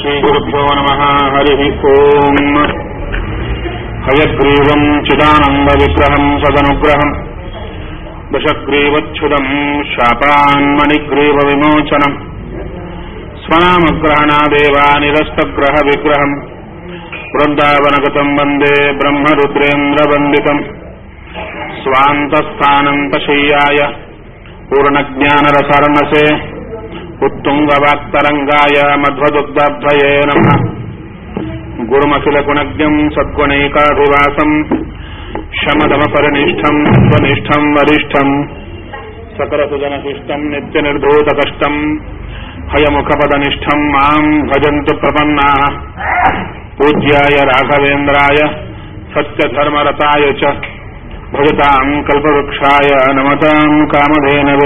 श्रीगुरुभ्यो नमः हरिः ओम् हयग्रीवम् चिदानन्दविग्रहम् सदनुग्रहम् दशग्रीवच्छुदम् शापान्मणिग्रीवविमोचनम् स्वनामग्रहणादेवानिरस्तग्रहविग्रहम् वृन्दावनगतम् वन्दे ब्रह्मरुद्रेन्द्रवन्दितम् स्वान्तस्थानन्तशय्याय पूर्णज्ञानरसर्णसे उत्तुङ्गवाक्तरङ्गाय मध्वदुग्धब्धये नमः गुरुमखिलगुणज्ञम् सद्गुणैकाभिवासम् शमदमपरिनिष्ठम् स्वनिष्ठम् वरिष्ठम् सकलसुजनशिष्टम् नित्यनिर्धूतकष्टम् हयमुखपदनिष्ठम् माम् भजन्तु प्रपन्नाः पूज्याय राघवेन्द्राय सत्यधर्मरताय च भजताम् कल्पवृक्षाय नमताम् कामधेनवे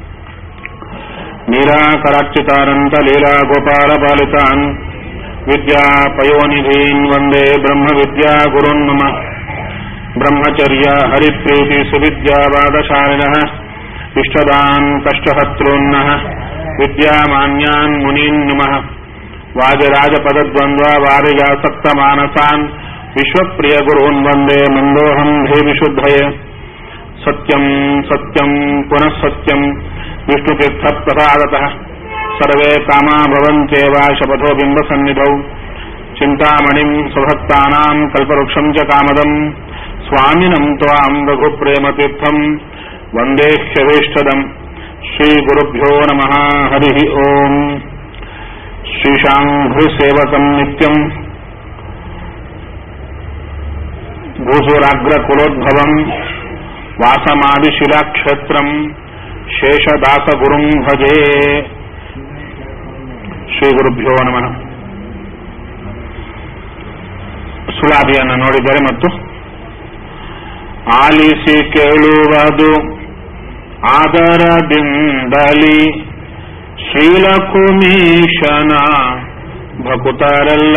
नीराकरार्चितानन्तलीलागोपालपालितान् विद्यापयोनिधीन् वन्दे ब्रह्मविद्यागुरुन् नम ब्रह्मचर्य हरिप्रीति सुविद्यावादशालिनः इष्टदान् कष्टहर्तॄन्नः विद्यामान्यान् मुनीन् नुमः वाजराजपदद्वन्द्वा वारिजासक्तमानसान् विश्वप्रियगुरून् वन्दे मन्दोऽहम् देविशुद्धये सत्यम् सत्यम् पुनः सत्यम् विष्णुतीर्थप्रसादतः सर्वे कामा भवन्त्येव शपथो बिम्बसन्निधौ चिन्तामणिम् स्वभक्तानाम् कल्पवृक्षम् च कामदम् स्वामिनम् त्वाम् रघुप्रेमतीर्थम् वन्देह्यवेष्टदम् श्रीगुरुभ्यो नमः हरिः ओम् श्रीशाङ्घ्रिसेवकम् नित्यम् भूसुराग्रकुलोद्भवम् वासमादिशिलाक्षेत्रम् ಶೇಷದಾಸಗುರುಂ ಭಜೆ ಶ್ರೀ ಗುರುಭ್ಯೋ ನಮಃ ಸುಳಾದಿಯನ್ನು ನೋಡಿದರೆ ಮತ್ತು ಆಲಿಸಿ ಕೇಳುವುದು ಆದರದಿಂದಲಿ ಶ್ರೀಲಕುಮೀಶನ ಭಕುತರೆಲ್ಲ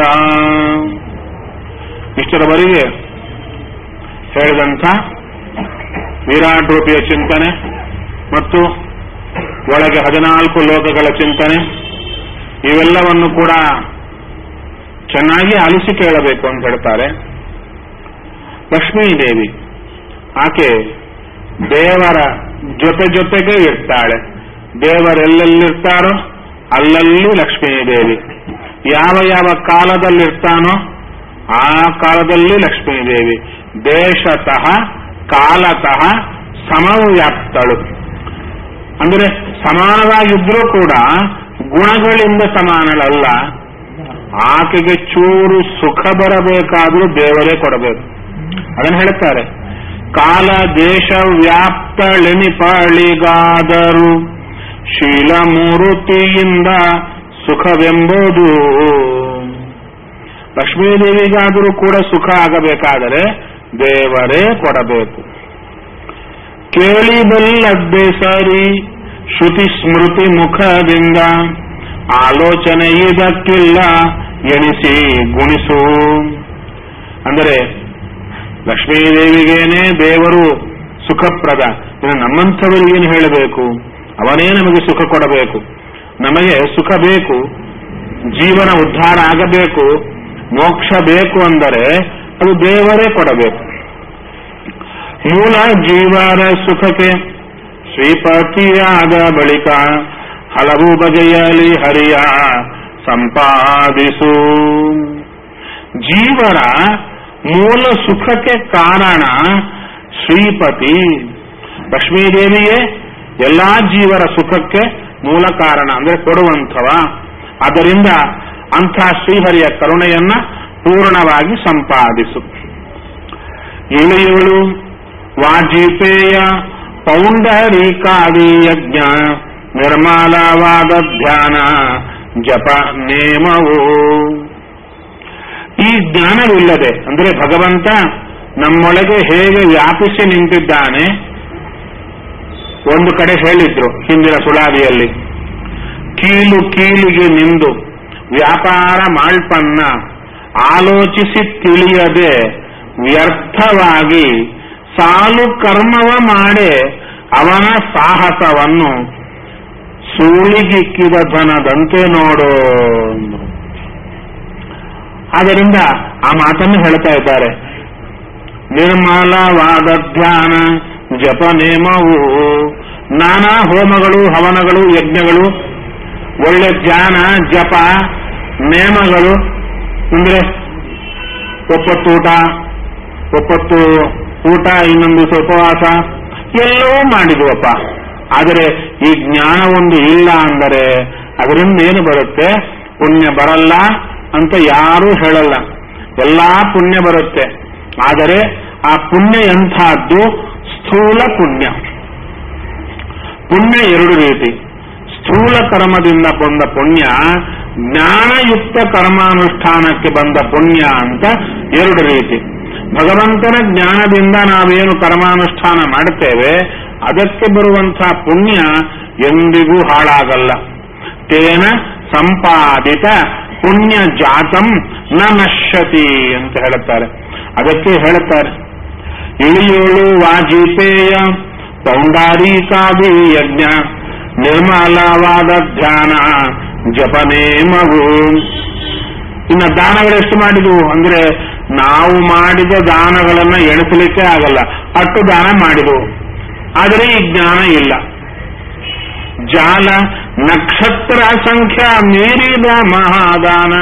ಇಷ್ಟರವರೆಗೆ ಹೇಳಿದಂಥ ವಿರಾಟ್ ರೂಪಿಯ ಚಿಂತನೆ ಮತ್ತು ಒಳಗೆ ಹದಿನಾಲ್ಕು ಲೋಕಗಳ ಚಿಂತನೆ ಇವೆಲ್ಲವನ್ನು ಕೂಡ ಚೆನ್ನಾಗಿ ಆಲಿಸಿ ಕೇಳಬೇಕು ಅಂತ ಹೇಳ್ತಾರೆ ಲಕ್ಷ್ಮೀದೇವಿ ಆಕೆ ದೇವರ ಜೊತೆ ಜೊತೆಗೆ ಇರ್ತಾಳೆ ದೇವರೆಲ್ಲೆಲ್ಲಿರ್ತಾರೋ ಅಲ್ಲಲ್ಲಿ ಲಕ್ಷ್ಮೀದೇವಿ ಯಾವ ಯಾವ ಕಾಲದಲ್ಲಿರ್ತಾನೋ ಆ ಕಾಲದಲ್ಲಿ ಲಕ್ಷ್ಮೀದೇವಿ ದೇಶತಃ ಕಾಲತಃ ಸಮವ್ಯಾಪ್ತಳು ಅಂದರೆ ಸಮಾನವಾಗಿದ್ರೂ ಕೂಡ ಗುಣಗಳಿಂದ ಸಮಾನಳಲ್ಲ ಆಕೆಗೆ ಚೂರು ಸುಖ ಬರಬೇಕಾದ್ರೂ ದೇವರೇ ಕೊಡಬೇಕು ಅದನ್ನು ಹೇಳ್ತಾರೆ ಕಾಲ ದೇಶ ವ್ಯಾಪ್ತಳೆನಿಪಾಳಿಗಾದರೂ ಶೀಲಮೂರುತಿಯಿಂದ ಸುಖವೆಂಬುದು ಲಕ್ಷ್ಮೀದೇವಿಗಾದರೂ ಕೂಡ ಸುಖ ಆಗಬೇಕಾದರೆ ದೇವರೇ ಕೊಡಬೇಕು ಕೇಳಿಬಲ್ಲದ್ದೇ ಸರಿ ಶ್ರುತಿ ಸ್ಮೃತಿ ಮುಖದಿಂದ ಆಲೋಚನೆ ಇದಕ್ಕಿಲ್ಲ ಎಣಿಸಿ ಗುಣಿಸು ಅಂದರೆ ಲಕ್ಷ್ಮೀದೇವಿಗೇನೆ ದೇವರು ಸುಖಪ್ರದ ಇನ್ನು ನಮ್ಮಂಥವರಿಗೇನು ಹೇಳಬೇಕು ಅವನೇ ನಮಗೆ ಸುಖ ಕೊಡಬೇಕು ನಮಗೆ ಸುಖ ಬೇಕು ಜೀವನ ಉದ್ಧಾರ ಆಗಬೇಕು ಮೋಕ್ಷ ಬೇಕು ಅಂದರೆ ಅದು ದೇವರೇ ಕೊಡಬೇಕು ಮೂಲ ಜೀವರ ಸುಖಕ್ಕೆ ಶ್ರೀಪತಿಯಾದ ಬಳಿಕ ಹಲವು ಬಗೆಯಲ್ಲಿ ಹರಿಯ ಸಂಪಾದಿಸು ಜೀವರ ಮೂಲ ಸುಖಕ್ಕೆ ಕಾರಣ ಶ್ರೀಪತಿ ಲಕ್ಷ್ಮೀದೇವಿಯೇ ಎಲ್ಲಾ ಜೀವರ ಸುಖಕ್ಕೆ ಮೂಲ ಕಾರಣ ಅಂದ್ರೆ ಕೊಡುವಂಥವ ಆದ್ದರಿಂದ ಅಂಥ ಶ್ರೀಹರಿಯ ಕರುಣೆಯನ್ನ ಪೂರ್ಣವಾಗಿ ಸಂಪಾದಿಸು ಇಳಿಯವಳು ವಾಜಿಪೇಯ ಪೌಂಡರೀಕಾದಿ ಯಜ್ಞ ನಿರ್ಮಲವಾದ ಧ್ಯಾನ ಜಪ ನೇಮವು ಈ ಜ್ಞಾನವಿಲ್ಲದೆ ಅಂದರೆ ಭಗವಂತ ನಮ್ಮೊಳಗೆ ಹೇಗೆ ವ್ಯಾಪಿಸಿ ನಿಂತಿದ್ದಾನೆ ಒಂದು ಕಡೆ ಹೇಳಿದ್ರು ಹಿಂದಿನ ಸುಳಾದಿಯಲ್ಲಿ ಕೀಲು ಕೀಲಿಗೆ ನಿಂದು ವ್ಯಾಪಾರ ಮಾಳ್ಪನ್ನ ಆಲೋಚಿಸಿ ತಿಳಿಯದೆ ವ್ಯರ್ಥವಾಗಿ ಸಾಲು ಕರ್ಮವ ಮಾಡಿ ಅವನ ಸಾಹಸವನ್ನು ಸೂಳಿಗಿಕ್ಕಿದ ಧನದಂತೆ ನೋಡು ಅಂದ್ರು. ಆದ್ದರಿಂದ ಆ ಮಾತನ್ನು ಹೇಳ್ತಾ ಇದ್ದಾರೆ ನಿರ್ಮಲವಾದ ಧ್ಯಾನ ಜಪ ನೇಮವು ನಾನಾ ಹೋಮಗಳು ಹವನಗಳು ಯಜ್ಞಗಳು ಒಳ್ಳೆ ಧ್ಯಾನ ಜಪ ನೇಮಗಳು ಅಂದ್ರೆ ಒಪ್ಪತ್ತು ಊಟ ಒಪ್ಪತ್ತು ಊಟ ಇನ್ನೊಂದು ದಿವಸ ಉಪವಾಸ ಎಲ್ಲವೂ ಮಾಡಿದ್ವಪ್ಪ ಆದರೆ ಈ ಜ್ಞಾನ ಒಂದು ಇಲ್ಲ ಅಂದರೆ ಅದರಿಂದ ಏನು ಬರುತ್ತೆ ಪುಣ್ಯ ಬರಲ್ಲ ಅಂತ ಯಾರೂ ಹೇಳಲ್ಲ ಎಲ್ಲಾ ಪುಣ್ಯ ಬರುತ್ತೆ ಆದರೆ ಆ ಪುಣ್ಯ ಎಂಥದ್ದು ಸ್ಥೂಲ ಪುಣ್ಯ ಪುಣ್ಯ ಎರಡು ರೀತಿ ಸ್ಥೂಲ ಕರ್ಮದಿಂದ ಬಂದ ಪುಣ್ಯ ಜ್ಞಾನಯುಕ್ತ ಕರ್ಮಾನುಷ್ಠಾನಕ್ಕೆ ಬಂದ ಪುಣ್ಯ ಅಂತ ಎರಡು ರೀತಿ ಭಗವಂತನ ಜ್ಞಾನದಿಂದ ನಾವೇನು ಕರ್ಮಾನುಷ್ಠಾನ ಮಾಡುತ್ತೇವೆ ಅದಕ್ಕೆ ಬರುವಂತಹ ಪುಣ್ಯ ಎಂದಿಗೂ ಹಾಳಾಗಲ್ಲ ತೇನ ಸಂಪಾದಿತ ಪುಣ್ಯ ಜಾತಂ ನ ನಶ್ಯತಿ ಅಂತ ಹೇಳುತ್ತಾರೆ ಅದಕ್ಕೆ ಹೇಳುತ್ತಾರೆ ಇಳಿಯೋಳು ವಾಜಿಪೇಯ ಪೌಂಡಾರಿಕಾದಿ ಯಜ್ಞ ನಿರ್ಮಲವಾದ ಧ್ಯಾನ ಜಪನೇಮವು ಇನ್ನು ದಾನಗಳು ಎಷ್ಟು ಮಾಡಿದ್ವು ಅಂದ್ರೆ ನಾವು ಮಾಡಿದ ದಾನಗಳನ್ನ ಎಣಿಸಲಿಕ್ಕೆ ಆಗಲ್ಲ ಅಟ್ಟು ದಾನ ಮಾಡಿದವು ಆದರೆ ಈ ಜ್ಞಾನ ಇಲ್ಲ ಜಾಲ ನಕ್ಷತ್ರ ಸಂಖ್ಯಾ ಮೀರಿದ ಮಹಾದಾನ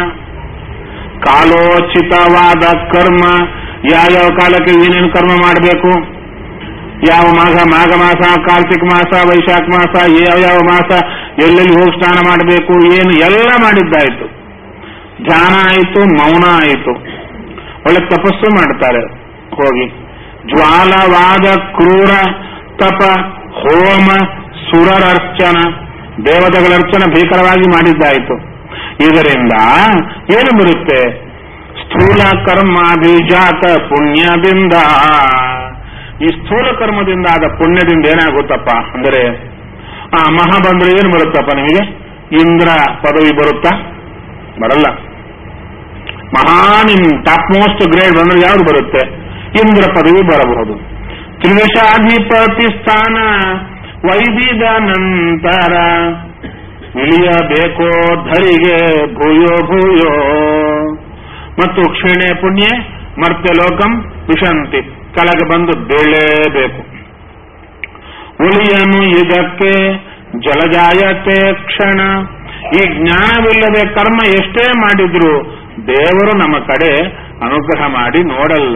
ಕಾಲೋಚಿತವಾದ ಕರ್ಮ ಯಾವ್ಯಾವ ಕಾಲಕ್ಕೆ ಏನೇನು ಕರ್ಮ ಮಾಡಬೇಕು ಯಾವ ಮಾಸ ಮಾಘ ಮಾಸ ಕಾರ್ತಿಕ ಮಾಸ ವೈಶಾಖ ಮಾಸ ಯಾವ್ಯಾವ ಮಾಸ ಎಲ್ಲೆಲ್ಲಿ ಹೋಗಿ ಸ್ನಾನ ಮಾಡಬೇಕು ಏನು ಎಲ್ಲ ಮಾಡಿದ್ದಾಯ್ತು ಧ್ಯಾನ ಆಯಿತು ಮೌನ ಆಯಿತು ಒಳ್ಳೆ ತಪಸ್ಸು ಮಾಡ್ತಾರೆ ಹೋಗಿ ಜ್ವಾಲವಾದ ಕ್ರೂರ ತಪ ಹೋಮ ಸುರರರ್ಚನ ದೇವತೆಗಳರ್ಚನ ಭೀಕರವಾಗಿ ಮಾಡಿದ್ದಾಯಿತು ಇದರಿಂದ ಏನು ಬರುತ್ತೆ ಸ್ಥೂಲ ಕರ್ಮ ಬೀಜಾತ ಪುಣ್ಯದಿಂದ ಈ ಸ್ಥೂಲ ಕರ್ಮದಿಂದ ಆದ ಪುಣ್ಯದಿಂದ ಏನಾಗುತ್ತಪ್ಪ ಅಂದರೆ ಆ ಮಹಾ ಬಂದ್ರೆ ಏನು ಬರುತ್ತಪ್ಪ ನಿಮಗೆ ಇಂದ್ರ ಪದವಿ ಬರುತ್ತಾ ಬರಲ್ಲ ಮಹಾನ್ ಟಾಪ್ ಮೋಸ್ಟ್ ಗ್ರೇಡ್ ಬಂದ್ರೆ ಯಾವ್ದು ಬರುತ್ತೆ ಇಂದ್ರ ಪದವಿ ಬರಬಹುದು ತ್ರಿದಶಾಧಿಪತಿ ಸ್ಥಾನ ವೈದಿದ ನಂತರ ಇಳಿಯಬೇಕೋ ಧರಿಗೆ ಭೂಯೋ ಭೂಯೋ ಮತ್ತು ಕ್ಷೀಣೆ ಪುಣ್ಯ ಮರ್ತ್ಯ ಲೋಕಂ ವಿಶಂತಿ ಕೆಳಗೆ ಬಂದು ಬೀಳಲೇಬೇಕು ಉಳಿಯನು ಇದಕ್ಕೆ ಜಲಜಾಯತೆ ಕ್ಷಣ ಈ ಜ್ಞಾನವಿಲ್ಲದೆ ಕರ್ಮ ಎಷ್ಟೇ ಮಾಡಿದ್ರು ದೇವರು ನಮ್ಮ ಕಡೆ ಅನುಗ್ರಹ ಮಾಡಿ ನೋಡಲ್ಲ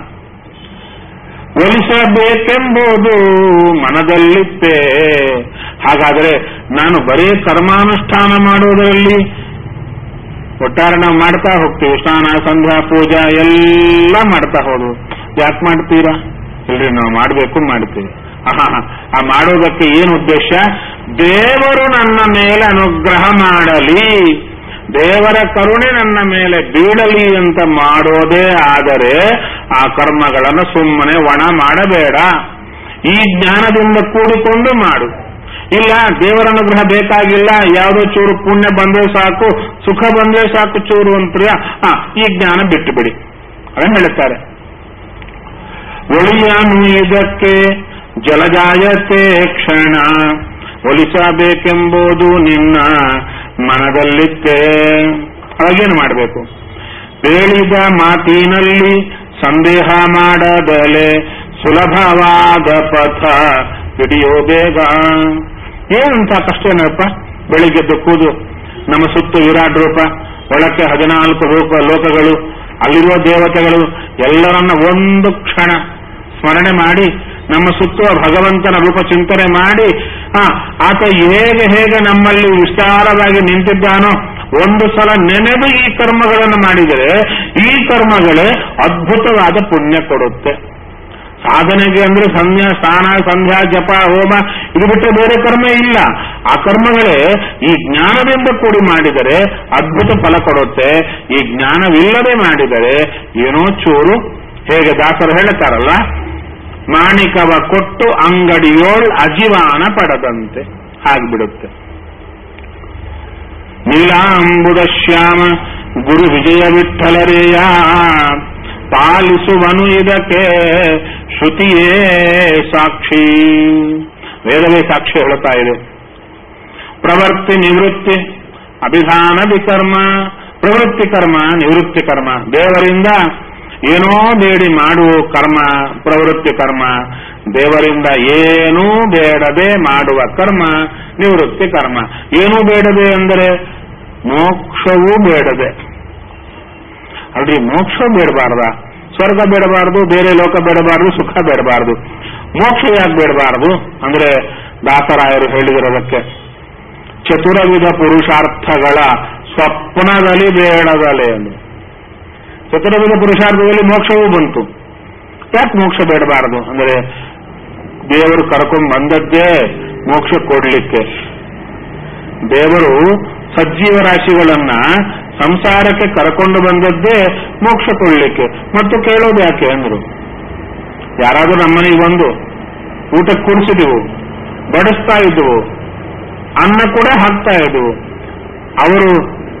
ಒಲಿಸಬೇಕೆಂಬುದು ಮನದಲ್ಲಿತ್ತೆ ಹಾಗಾದರೆ ನಾನು ಬರೀ ಕರ್ಮಾನುಷ್ಠಾನ ಮಾಡುವುದರಲ್ಲಿ ಒಟ್ಟಾರೆ ನಾವು ಮಾಡ್ತಾ ಹೋಗ್ತೀವಿ ಸ್ನಾನ ಸಂಧ್ಯಾ ಪೂಜಾ ಎಲ್ಲ ಮಾಡ್ತಾ ಹೋದು ಯಾಕೆ ಮಾಡ್ತೀರಾ ಇಲ್ರಿ ನಾವು ಮಾಡಬೇಕು ಮಾಡ್ತೀವಿ ಆಹಾ ಆ ಮಾಡೋದಕ್ಕೆ ಏನು ಉದ್ದೇಶ ದೇವರು ನನ್ನ ಮೇಲೆ ಅನುಗ್ರಹ ಮಾಡಲಿ ದೇವರ ಕರುಣೆ ನನ್ನ ಮೇಲೆ ಬೀಳಲಿ ಅಂತ ಮಾಡೋದೇ ಆದರೆ ಆ ಕರ್ಮಗಳನ್ನು ಸುಮ್ಮನೆ ಒಣ ಮಾಡಬೇಡ ಈ ಜ್ಞಾನದಿಂದ ಕೂಡಿಕೊಂಡು ಮಾಡು ಇಲ್ಲ ದೇವರ ಅನುಗ್ರಹ ಬೇಕಾಗಿಲ್ಲ ಯಾವುದೋ ಚೂರು ಪುಣ್ಯ ಬಂದ್ರೆ ಸಾಕು ಸುಖ ಬಂದ್ರೆ ಸಾಕು ಚೂರು ಅಂತೀಯ ಆ ಈ ಜ್ಞಾನ ಬಿಟ್ಟು ಬಿಡಿ ಅದನ್ನು ಹೇಳುತ್ತಾರೆ ಒಳಿಯಾನು ಇದಕ್ಕೆ ಜಲಜಾಯತೆ ಕ್ಷಣ ಒಲಿಸಬೇಕೆಂಬುದು ನಿನ್ನ ಮನದಲ್ಲಿತ್ತೆ ಹಾಗೇನು ಮಾಡಬೇಕು ಹೇಳಿದ ಮಾತಿನಲ್ಲಿ ಸಂದೇಹ ಮಾಡದಲೆ ಸುಲಭವಾದ ಪಥ ಹಿಡಿಯೋ ಬೇಗ ಏನಂತ ಕಷ್ಟ ಏನಪ್ಪ ಬೆಳಿಗ್ಗೆದ್ದು ಕೂದು ನಮ್ಮ ಸುತ್ತು ವಿರಾಟ್ ರೂಪ ಒಳಕ್ಕೆ ಹದಿನಾಲ್ಕು ರೂಪ ಲೋಕಗಳು ಅಲ್ಲಿರುವ ದೇವತೆಗಳು ಎಲ್ಲರನ್ನ ಒಂದು ಕ್ಷಣ ಸ್ಮರಣೆ ಮಾಡಿ ನಮ್ಮ ಸುತ್ತುವ ಭಗವಂತನ ರೂಪ ಚಿಂತನೆ ಮಾಡಿ ಆ ಆತ ಹೇಗೆ ಹೇಗೆ ನಮ್ಮಲ್ಲಿ ವಿಸ್ತಾರವಾಗಿ ನಿಂತಿದ್ದಾನೋ ಒಂದು ಸಲ ನೆನೆದು ಈ ಕರ್ಮಗಳನ್ನು ಮಾಡಿದರೆ ಈ ಕರ್ಮಗಳೇ ಅದ್ಭುತವಾದ ಪುಣ್ಯ ಕೊಡುತ್ತೆ ಸಾಧನೆಗೆ ಅಂದ್ರೆ ಸಂಧ್ಯಾ ಸ್ನಾನ ಸಂಧ್ಯಾ ಜಪ ಹೋಮ ಇದು ಬಿಟ್ಟು ಬೇರೆ ಕರ್ಮ ಇಲ್ಲ ಆ ಕರ್ಮಗಳೇ ಈ ಜ್ಞಾನದಿಂದ ಕೂಡಿ ಮಾಡಿದರೆ ಅದ್ಭುತ ಫಲ ಕೊಡುತ್ತೆ ಈ ಜ್ಞಾನವಿಲ್ಲದೆ ಮಾಡಿದರೆ ಏನೋ ಚೂರು ಹೇಗೆ ದಾಸರು ಹೇಳುತ್ತಾರಲ್ಲ ಮಾಣಿಕವ ಕೊಟ್ಟು ಅಂಗಡಿಯೋಳ್ ಅಜಿವಾನ ಪಡದಂತೆ ಆಗ್ಬಿಡುತ್ತೆ ನೀಲಾಂಬುದ ಶ್ಯಾಮ ಗುರು ವಿಜಯ ವಿಠಲರೇಯ ಪಾಲಿಸುವನು ಇದಕ್ಕೆ ಶ್ರುತಿಯೇ ಸಾಕ್ಷಿ ವೇದವೇ ಸಾಕ್ಷಿ ಹೇಳುತ್ತಾ ಇದೆ ಪ್ರವರ್ತಿ ನಿವೃತ್ತಿ ಅಭಿಧಾನ ವಿಕರ್ಮ ಪ್ರವೃತ್ತಿ ಕರ್ಮ ನಿವೃತ್ತಿ ಕರ್ಮ ದೇವರಿಂದ ಏನೋ ಬೇಡಿ ಮಾಡುವ ಕರ್ಮ ಪ್ರವೃತ್ತಿ ಕರ್ಮ ದೇವರಿಂದ ಏನೂ ಬೇಡದೆ ಮಾಡುವ ಕರ್ಮ ನಿವೃತ್ತಿ ಕರ್ಮ ಏನೂ ಬೇಡದೆ ಅಂದರೆ ಮೋಕ್ಷವೂ ಬೇಡದೆ ಅಲ್ರಿ ಮೋಕ್ಷ ಬೇಡಬಾರ್ದ ಸ್ವರ್ಗ ಬೇಡಬಾರದು ಬೇರೆ ಲೋಕ ಬೇಡಬಾರದು ಸುಖ ಬೇಡಬಾರದು ಮೋಕ್ಷ ಯಾಕೆ ಬೇಡಬಾರದು ಅಂದ್ರೆ ದಾಸರಾಯರು ಹೇಳಿದಿರೋದಕ್ಕೆ ಚತುರವಿಧ ಪುರುಷಾರ್ಥಗಳ ಸ್ವಪ್ನದಲ್ಲಿ ಬೇಡದಲೆ ಎಂದು ಚತುರವಿಧ ಪುರುಷಾರ್ಥದಲ್ಲಿ ಮೋಕ್ಷವೂ ಬಂತು ಯಾಕೆ ಮೋಕ್ಷ ಬೇಡಬಾರದು ಅಂದ್ರೆ ದೇವರು ಕರ್ಕೊಂಡು ಬಂದದ್ದೇ ಮೋಕ್ಷ ಕೊಡ್ಲಿಕ್ಕೆ ದೇವರು ಸಜ್ಜೀವ ರಾಶಿಗಳನ್ನ ಸಂಸಾರಕ್ಕೆ ಕರ್ಕೊಂಡು ಬಂದದ್ದೇ ಮೋಕ್ಷ ಕೊಡ್ಲಿಕ್ಕೆ ಮತ್ತು ಕೇಳೋದು ಯಾಕೆ ಅಂದ್ರು ಯಾರಾದ್ರೂ ನಮ್ಮನೆಗೆ ಬಂದು ಊಟಕ್ಕೆ ಕೂಡಿಸಿದೆವು ಬಡಿಸ್ತಾ ಇದ್ದವು ಅನ್ನ ಕೂಡ ಹಾಕ್ತಾ ಇದ್ದವು ಅವರು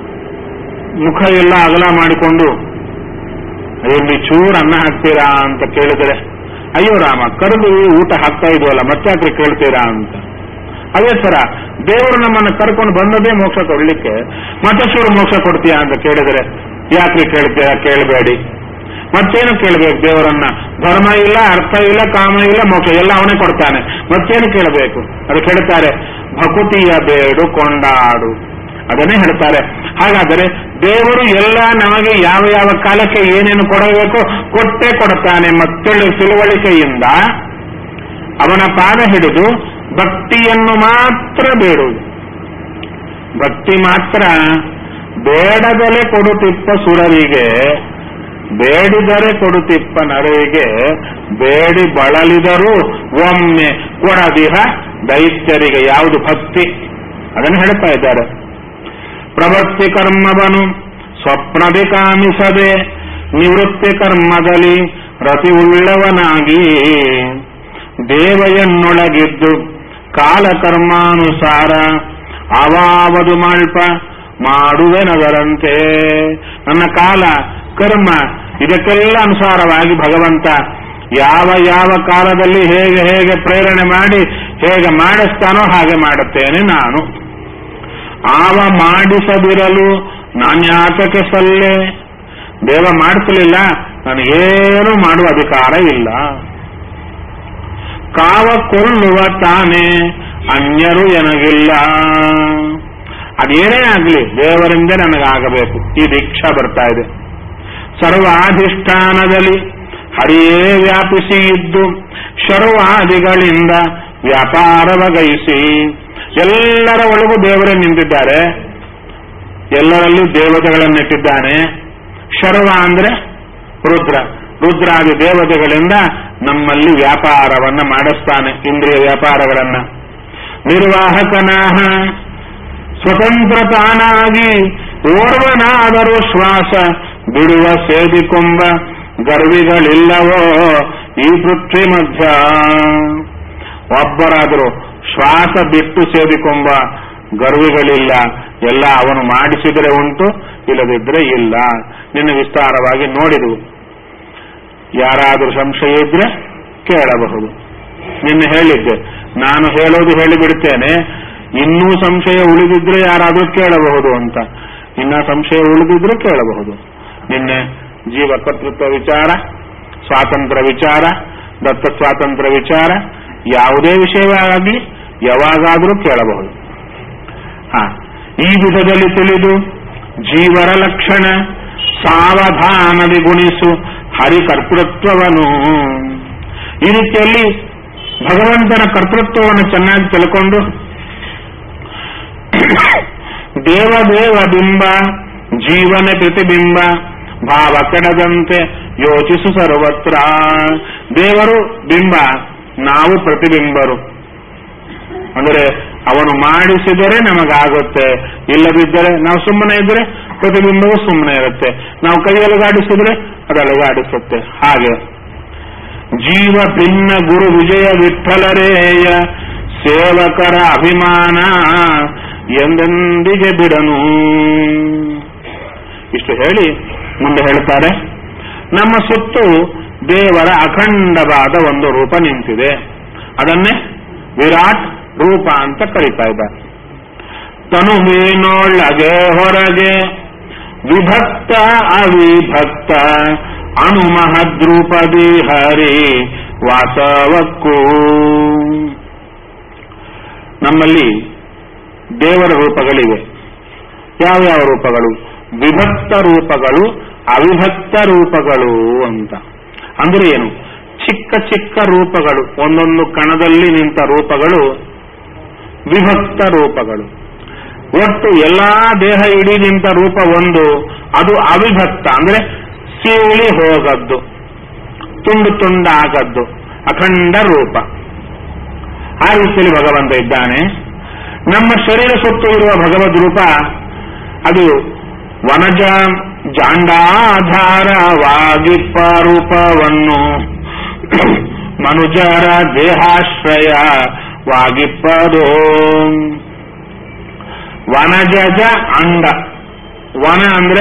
ಮುಖ ಎಲ್ಲ ಅಗಲ ಮಾಡಿಕೊಂಡು ಇಲ್ಲಿ ಚೂರು ಅನ್ನ ಹಾಕ್ತೀರಾ ಅಂತ ಕೇಳಿದ್ರೆ ಅಯ್ಯೋ ರಾಮ ಕರೆದು ಊಟ ಹಾಕ್ತಾ ಇದ್ವಲ್ಲ ಮತ್ತೆ ಕೇಳ್ತೀರಾ ಅಂತ ಅದೇ ತರ ದೇವರು ನಮ್ಮನ್ನು ಕರ್ಕೊಂಡು ಬಂದದೇ ಮೋಕ್ಷ ಕೊಡ್ಲಿಕ್ಕೆ ಮತ್ತೆ ಚೂರು ಮೋಕ್ಷ ಕೊಡ್ತೀಯಾ ಅಂತ ಕೇಳಿದ್ರೆ ಯಾಕ್ರಿ ಕೇಳ್ತೀರಾ ಕೇಳಬೇಡಿ ಮತ್ತೇನು ಕೇಳಬೇಕು ದೇವರನ್ನ ಧರ್ಮ ಇಲ್ಲ ಅರ್ಥ ಇಲ್ಲ ಕಾಮ ಇಲ್ಲ ಮೋಕ್ಷ ಎಲ್ಲ ಅವನೇ ಕೊಡ್ತಾನೆ ಮತ್ತೇನು ಕೇಳಬೇಕು ಅದು ಕೇಳ್ತಾರೆ ಭಕುತಿಯ ಬೇಡು ಕೊಂಡಾಡು ಅದನ್ನೇ ಹೇಳ್ತಾರೆ ಹಾಗಾದರೆ ದೇವರು ಎಲ್ಲ ನಮಗೆ ಯಾವ ಯಾವ ಕಾಲಕ್ಕೆ ಏನೇನು ಕೊಡಬೇಕು ಕೊಟ್ಟೇ ಕೊಡ್ತಾನೆ ಮತ್ತೊಳ್ಳೆ ತಿಳುವಳಿಕೆಯಿಂದ ಅವನ ಪಾದ ಹಿಡಿದು ಭಕ್ತಿಯನ್ನು ಮಾತ್ರ ಬೇಡುವುದು ಭಕ್ತಿ ಮಾತ್ರ ಬೇಡದಲೆ ಕೊಡುತ್ತಿಪ್ಪ ಸುರರಿಗೆ ಬೇಡಿದರೆ ಕೊಡುತ್ತಿಪ್ಪ ನರಿಗೆ ಬೇಡಿ ಬಳಲಿದರೂ ಒಮ್ಮೆ ಕೊಡದಿಹ ದೈತ್ಯರಿಗೆ ಯಾವುದು ಭಕ್ತಿ ಅದನ್ನು ಹೇಳ್ತಾ ಇದ್ದಾರೆ ಪ್ರವೃತ್ತಿ ಕರ್ಮವನು ಸ್ವಪ್ನದಿ ಕಾಮಿಸದೆ ನಿವೃತ್ತಿ ಕರ್ಮದಲ್ಲಿ ರತಿ ಉಳ್ಳವನಾಗಿ ದೇವಯನ್ನೊಳಗಿದ್ದು ಕಾಲಕರ್ಮಾನುಸಾರ ಅವಾವದು ಮಾಳ್ಪ ಮಾಡುವೆನದರಂತೆ ನನ್ನ ಕಾಲ ಕರ್ಮ ಇದಕ್ಕೆಲ್ಲ ಅನುಸಾರವಾಗಿ ಭಗವಂತ ಯಾವ ಯಾವ ಕಾಲದಲ್ಲಿ ಹೇಗೆ ಹೇಗೆ ಪ್ರೇರಣೆ ಮಾಡಿ ಹೇಗೆ ಮಾಡಿಸ್ತಾನೋ ಹಾಗೆ ಮಾಡುತ್ತೇನೆ ನಾನು ಆವ ಮಾಡಿಸದಿರಲು ನಾನ್ಯಾತಕ್ಕೆ ಸಲ್ಲೆ ದೇವ ಮಾಡಿಸಲಿಲ್ಲ ನನಗೇನು ಮಾಡುವ ಅಧಿಕಾರ ಇಲ್ಲ ಕಾವ ಕೊಲ್ಲುವ ತಾನೇ ಅನ್ಯರು ಎನಗಿಲ್ಲ ಅದೇನೇ ಆಗಲಿ ದೇವರಿಂದ ನನಗಾಗಬೇಕು ಈ ದೀಕ್ಷಾ ಬರ್ತಾ ಇದೆ ಸರ್ವಾಧಿಷ್ಠಾನದಲ್ಲಿ ಹರಿಯೇ ವ್ಯಾಪಿಸಿ ಇದ್ದು ಶರ್ವಾದಿಗಳಿಂದ ವ್ಯಾಪಾರವಗೈಸಿ ಎಲ್ಲರ ಒಳಗೂ ದೇವರೇ ನಿಂತಿದ್ದಾರೆ ಎಲ್ಲರಲ್ಲೂ ದೇವತೆಗಳನ್ನಿಟ್ಟಿದ್ದಾನೆ ಶರ್ವ ಅಂದ್ರೆ ರುದ್ರ ರುದ್ರಾದಿ ದೇವತೆಗಳಿಂದ ನಮ್ಮಲ್ಲಿ ವ್ಯಾಪಾರವನ್ನ ಮಾಡಿಸ್ತಾನೆ ಇಂದ್ರಿಯ ವ್ಯಾಪಾರಗಳನ್ನ ನಿರ್ವಾಹಕನಾಹ ಸ್ವತಂತ್ರ ತಾನಾಗಿ ಓರ್ವನಾದರೂ ಶ್ವಾಸ ಬಿಡುವ ಸೇದಿಕೊಂಬ ಗರ್ವಿಗಳಿಲ್ಲವೋ ಈ ಪೃಥ್ವಿ ಮಧ್ಯ ಒಬ್ಬರಾದರೂ ಶ್ವಾಸ ಬಿಟ್ಟು ಸೇದಿಕೊಂಬ ಗರ್ವಿಗಳಿಲ್ಲ ಎಲ್ಲ ಅವನು ಮಾಡಿಸಿದರೆ ಉಂಟು ಇಲ್ಲದಿದ್ರೆ ಇಲ್ಲ ನಿನ್ನ ವಿಸ್ತಾರವಾಗಿ ನೋಡಿದವು ಯಾರಾದರೂ ಸಂಶಯ ಇದ್ರೆ ಕೇಳಬಹುದು ನಿನ್ನೆ ಹೇಳಿದ್ದೆ ನಾನು ಹೇಳೋದು ಹೇಳಿಬಿಡ್ತೇನೆ ಇನ್ನೂ ಸಂಶಯ ಉಳಿದಿದ್ರೆ ಯಾರಾದರೂ ಕೇಳಬಹುದು ಅಂತ ಇನ್ನ ಸಂಶಯ ಉಳಿದಿದ್ರೆ ಕೇಳಬಹುದು ನಿನ್ನೆ ಜೀವ ಕರ್ತೃತ್ವ ವಿಚಾರ ಸ್ವಾತಂತ್ರ್ಯ ವಿಚಾರ ದತ್ತ ಸ್ವಾತಂತ್ರ್ಯ ವಿಚಾರ ಯಾವುದೇ ವಿಷಯವಾಗಲಿ ಯಾವಾಗಾದರೂ ಕೇಳಬಹುದು ಹ ಈ ವಿಧದಲ್ಲಿ ತಿಳಿದು ಜೀವರ ಲಕ್ಷಣ ಸಾವಧಾನದಿ ಗುಣಿಸು ಹರಿಕರ್ತೃತ್ವವನ್ನು ಈ ರೀತಿಯಲ್ಲಿ ಭಗವಂತನ ಕರ್ತೃತ್ವವನ್ನು ಚೆನ್ನಾಗಿ ತಿಳ್ಕೊಂಡು ದೇವದೇವ ಬಿಂಬ ಜೀವನ ಪ್ರತಿಬಿಂಬ ಭಾವ ಕೆಡದಂತೆ ಯೋಚಿಸು ಸರ್ವತ್ರ ದೇವರು ಬಿಂಬ ನಾವು ಪ್ರತಿಬಿಂಬರು ಅಂದರೆ ಅವನು ಮಾಡಿಸಿದರೆ ನಮಗಾಗುತ್ತೆ ಇಲ್ಲದಿದ್ದರೆ ನಾವು ಸುಮ್ಮನೆ ಇದ್ರೆ ಪ್ರತಿಬಿಂಬವು ಸುಮ್ಮನೆ ಇರುತ್ತೆ ನಾವು ಕೈ ಅಲುಗಾಡಿಸಿದ್ರೆ ಅದು ಅಲುಗಾಡಿಸುತ್ತೆ ಹಾಗೆ ಜೀವ ಭಿನ್ನ ಗುರು ವಿಜಯ ವಿಠಲರೇಯ ಸೇವಕರ ಅಭಿಮಾನ ಎಂದೆಂದಿಗೆ ಬಿಡನು ಇಷ್ಟು ಹೇಳಿ ಮುಂದೆ ಹೇಳ್ತಾರೆ ನಮ್ಮ ಸುತ್ತು ದೇವರ ಅಖಂಡವಾದ ಒಂದು ರೂಪ ನಿಂತಿದೆ ಅದನ್ನೇ ವಿರಾಟ್ ರೂಪ ಅಂತ ಕರೀತಾ ಇದ್ದಾರೆ ತನು ಮೀನೊಳಗೆ ಹೊರಗೆ ವಿಭಕ್ತ ಅವಿಭಕ್ತ ಅಣುಮಹದ್ರೂಪದಿ ಹರಿ ವಾಸವಕ್ಕೂ ನಮ್ಮಲ್ಲಿ ದೇವರ ರೂಪಗಳಿವೆ ಯಾವ ಯಾವ ರೂಪಗಳು ವಿಭಕ್ತ ರೂಪಗಳು ಅವಿಭಕ್ತ ರೂಪಗಳು ಅಂತ ಅಂದ್ರೆ ಏನು ಚಿಕ್ಕ ಚಿಕ್ಕ ರೂಪಗಳು ಒಂದೊಂದು ಕಣದಲ್ಲಿ ನಿಂತ ರೂಪಗಳು ವಿಭಕ್ತ ರೂಪಗಳು ಒಟ್ಟು ಎಲ್ಲಾ ದೇಹ ಇಡೀ ನಿಂತ ರೂಪ ಒಂದು ಅದು ಅವಿಭಕ್ತ ಅಂದ್ರೆ ಸೀಳಿ ಹೋಗದ್ದು ತುಂಡು ತುಂಡಾಗದ್ದು ಅಖಂಡ ರೂಪ ಆ ರೀತಿಯಲ್ಲಿ ಭಗವಂತ ಇದ್ದಾನೆ ನಮ್ಮ ಶರೀರ ಸುತ್ತು ಇರುವ ಭಗವದ್ ರೂಪ ಅದು ವನಜ ಜಾಂಡಾಧಾರವಾಗಿಪ್ಪ ರೂಪವನ್ನು ಮನುಜರ ದೇಹಾಶ್ರಯವಾಗಿಪ್ಪದು ವನಜಜ ಅಂಡ ವನ ಅಂದ್ರೆ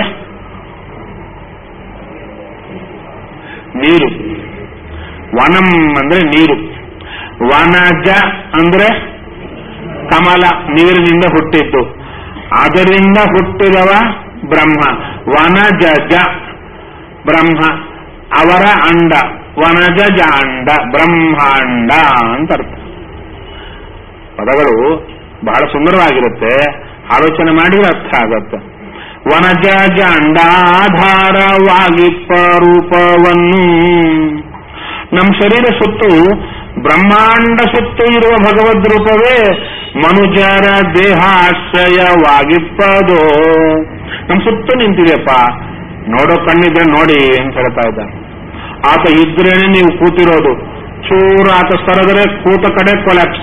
ನೀರು ವನಂ ಅಂದ್ರೆ ನೀರು ವನಜ ಅಂದ್ರೆ ಕಮಲ ನೀರಿನಿಂದ ಹುಟ್ಟಿದ್ದು ಅದರಿಂದ ಹುಟ್ಟಿದವ ಬ್ರಹ್ಮ ವನಜಜ ಬ್ರಹ್ಮ ಅವರ ಅಂಡ ವನಜಜ ಅಂಡ ಬ್ರಹ್ಮಾಂಡ ಅಂತ ಅರ್ಥ ಪದಗಳು ಬಹಳ ಸುಂದರವಾಗಿರುತ್ತೆ ಆಲೋಚನೆ ಮಾಡಿದ್ರೆ ಅರ್ಥ ಆಗತ್ತೆ ವನಜಜ ಅಂಡಾಧಾರವಾಗಿಪ್ಪ ರೂಪವನ್ನು ನಮ್ಮ ಶರೀರ ಸುತ್ತು ಬ್ರಹ್ಮಾಂಡ ಸುತ್ತು ಇರುವ ಭಗವದ್ ರೂಪವೇ ಮನುಜರ ದೇಹಾಶ್ರಯವಾಗಿಪ್ಪದೋ ನಮ್ಮ ಸುತ್ತು ನಿಂತಿದೆಯಪ್ಪ ನೋಡೋ ಕಣ್ಣಿದ್ರೆ ನೋಡಿ ಅಂತ ಹೇಳ್ತಾ ಇದ್ದ ಆತ ಇದ್ರೇನೆ ನೀವು ಕೂತಿರೋದು ಚೂರು ಆತ ಸರದರೆ ಕೂತ ಕಡೆ ಕೊಲಾಪ್ಸ್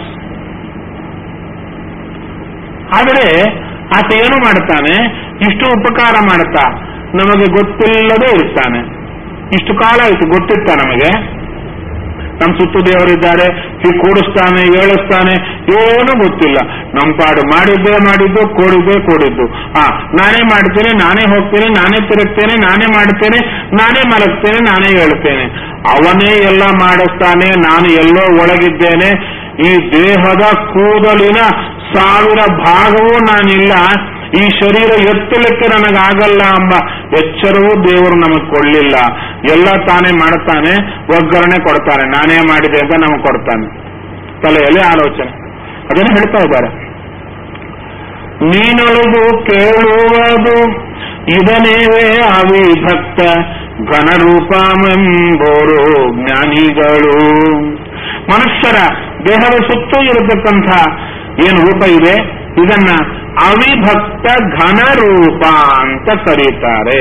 ಆದರೆ ಆತ ಏನು ಮಾಡ್ತಾನೆ ಇಷ್ಟು ಉಪಕಾರ ಮಾಡುತ್ತಾ ನಮಗೆ ಗೊತ್ತಿಲ್ಲದೆ ಇರ್ತಾನೆ ಇಷ್ಟು ಕಾಲ ಆಯಿತು ಗೊತ್ತಿತ್ತ ನಮಗೆ ನಮ್ಮ ಸುತ್ತು ದೇವರಿದ್ದಾರೆ ಹೀಗೆ ಕೂಡಿಸ್ತಾನೆ ಏಳಿಸ್ತಾನೆ ಏನೂ ಗೊತ್ತಿಲ್ಲ ನಮ್ಮ ಪಾಡು ಮಾಡಿದ್ದೇ ಮಾಡಿದ್ದು ಕೂಡಿದ್ದೇ ಕೂಡಿದ್ದು ಆ ನಾನೇ ಮಾಡ್ತೇನೆ ನಾನೇ ಹೋಗ್ತೇನೆ ನಾನೇ ತಿರುಗ್ತೇನೆ ನಾನೇ ಮಾಡ್ತೇನೆ ನಾನೇ ಮಲಗ್ತೇನೆ ನಾನೇ ಹೇಳ್ತೇನೆ ಅವನೇ ಎಲ್ಲ ಮಾಡಿಸ್ತಾನೆ ನಾನು ಎಲ್ಲೋ ಒಳಗಿದ್ದೇನೆ ಈ ದೇಹದ ಕೂದಲಿನ ಸಾವಿರ ಭಾಗವೂ ನಾನಿಲ್ಲ ಈ ಶರೀರ ಎತ್ತಲಿಕ್ಕೆ ನನಗಾಗಲ್ಲ ಎಂಬ ಎಚ್ಚರವೂ ದೇವರು ನಮಗೆ ಕೊಳ್ಳಿಲ್ಲ ಎಲ್ಲ ತಾನೇ ಮಾಡ್ತಾನೆ ಒಗ್ಗರಣೆ ಕೊಡ್ತಾನೆ ನಾನೇ ಮಾಡಿದೆ ಅಂತ ನಮಗೆ ಕೊಡ್ತಾನೆ ತಲೆಯಲ್ಲಿ ಆಲೋಚನೆ ಅದನ್ನು ಹೇಳ್ತಾ ಇದ್ದಾರೆ ನೀನೊಳಗು ಕೇಳುವುದು ಇದನೇವೇ ಅವಿಭಕ್ತ ಘನರೂಪಮೆಂಬೋರು ಜ್ಞಾನಿಗಳು ಮನುಷ್ಯರ ದೇಹದ ಸುತ್ತೂ ಇರತಕ್ಕಂಥ ಏನು ರೂಪ ಇದೆ ಇದನ್ನ ಅವಿಭಕ್ತ ಘನ ರೂಪ ಅಂತ ಕರೀತಾರೆ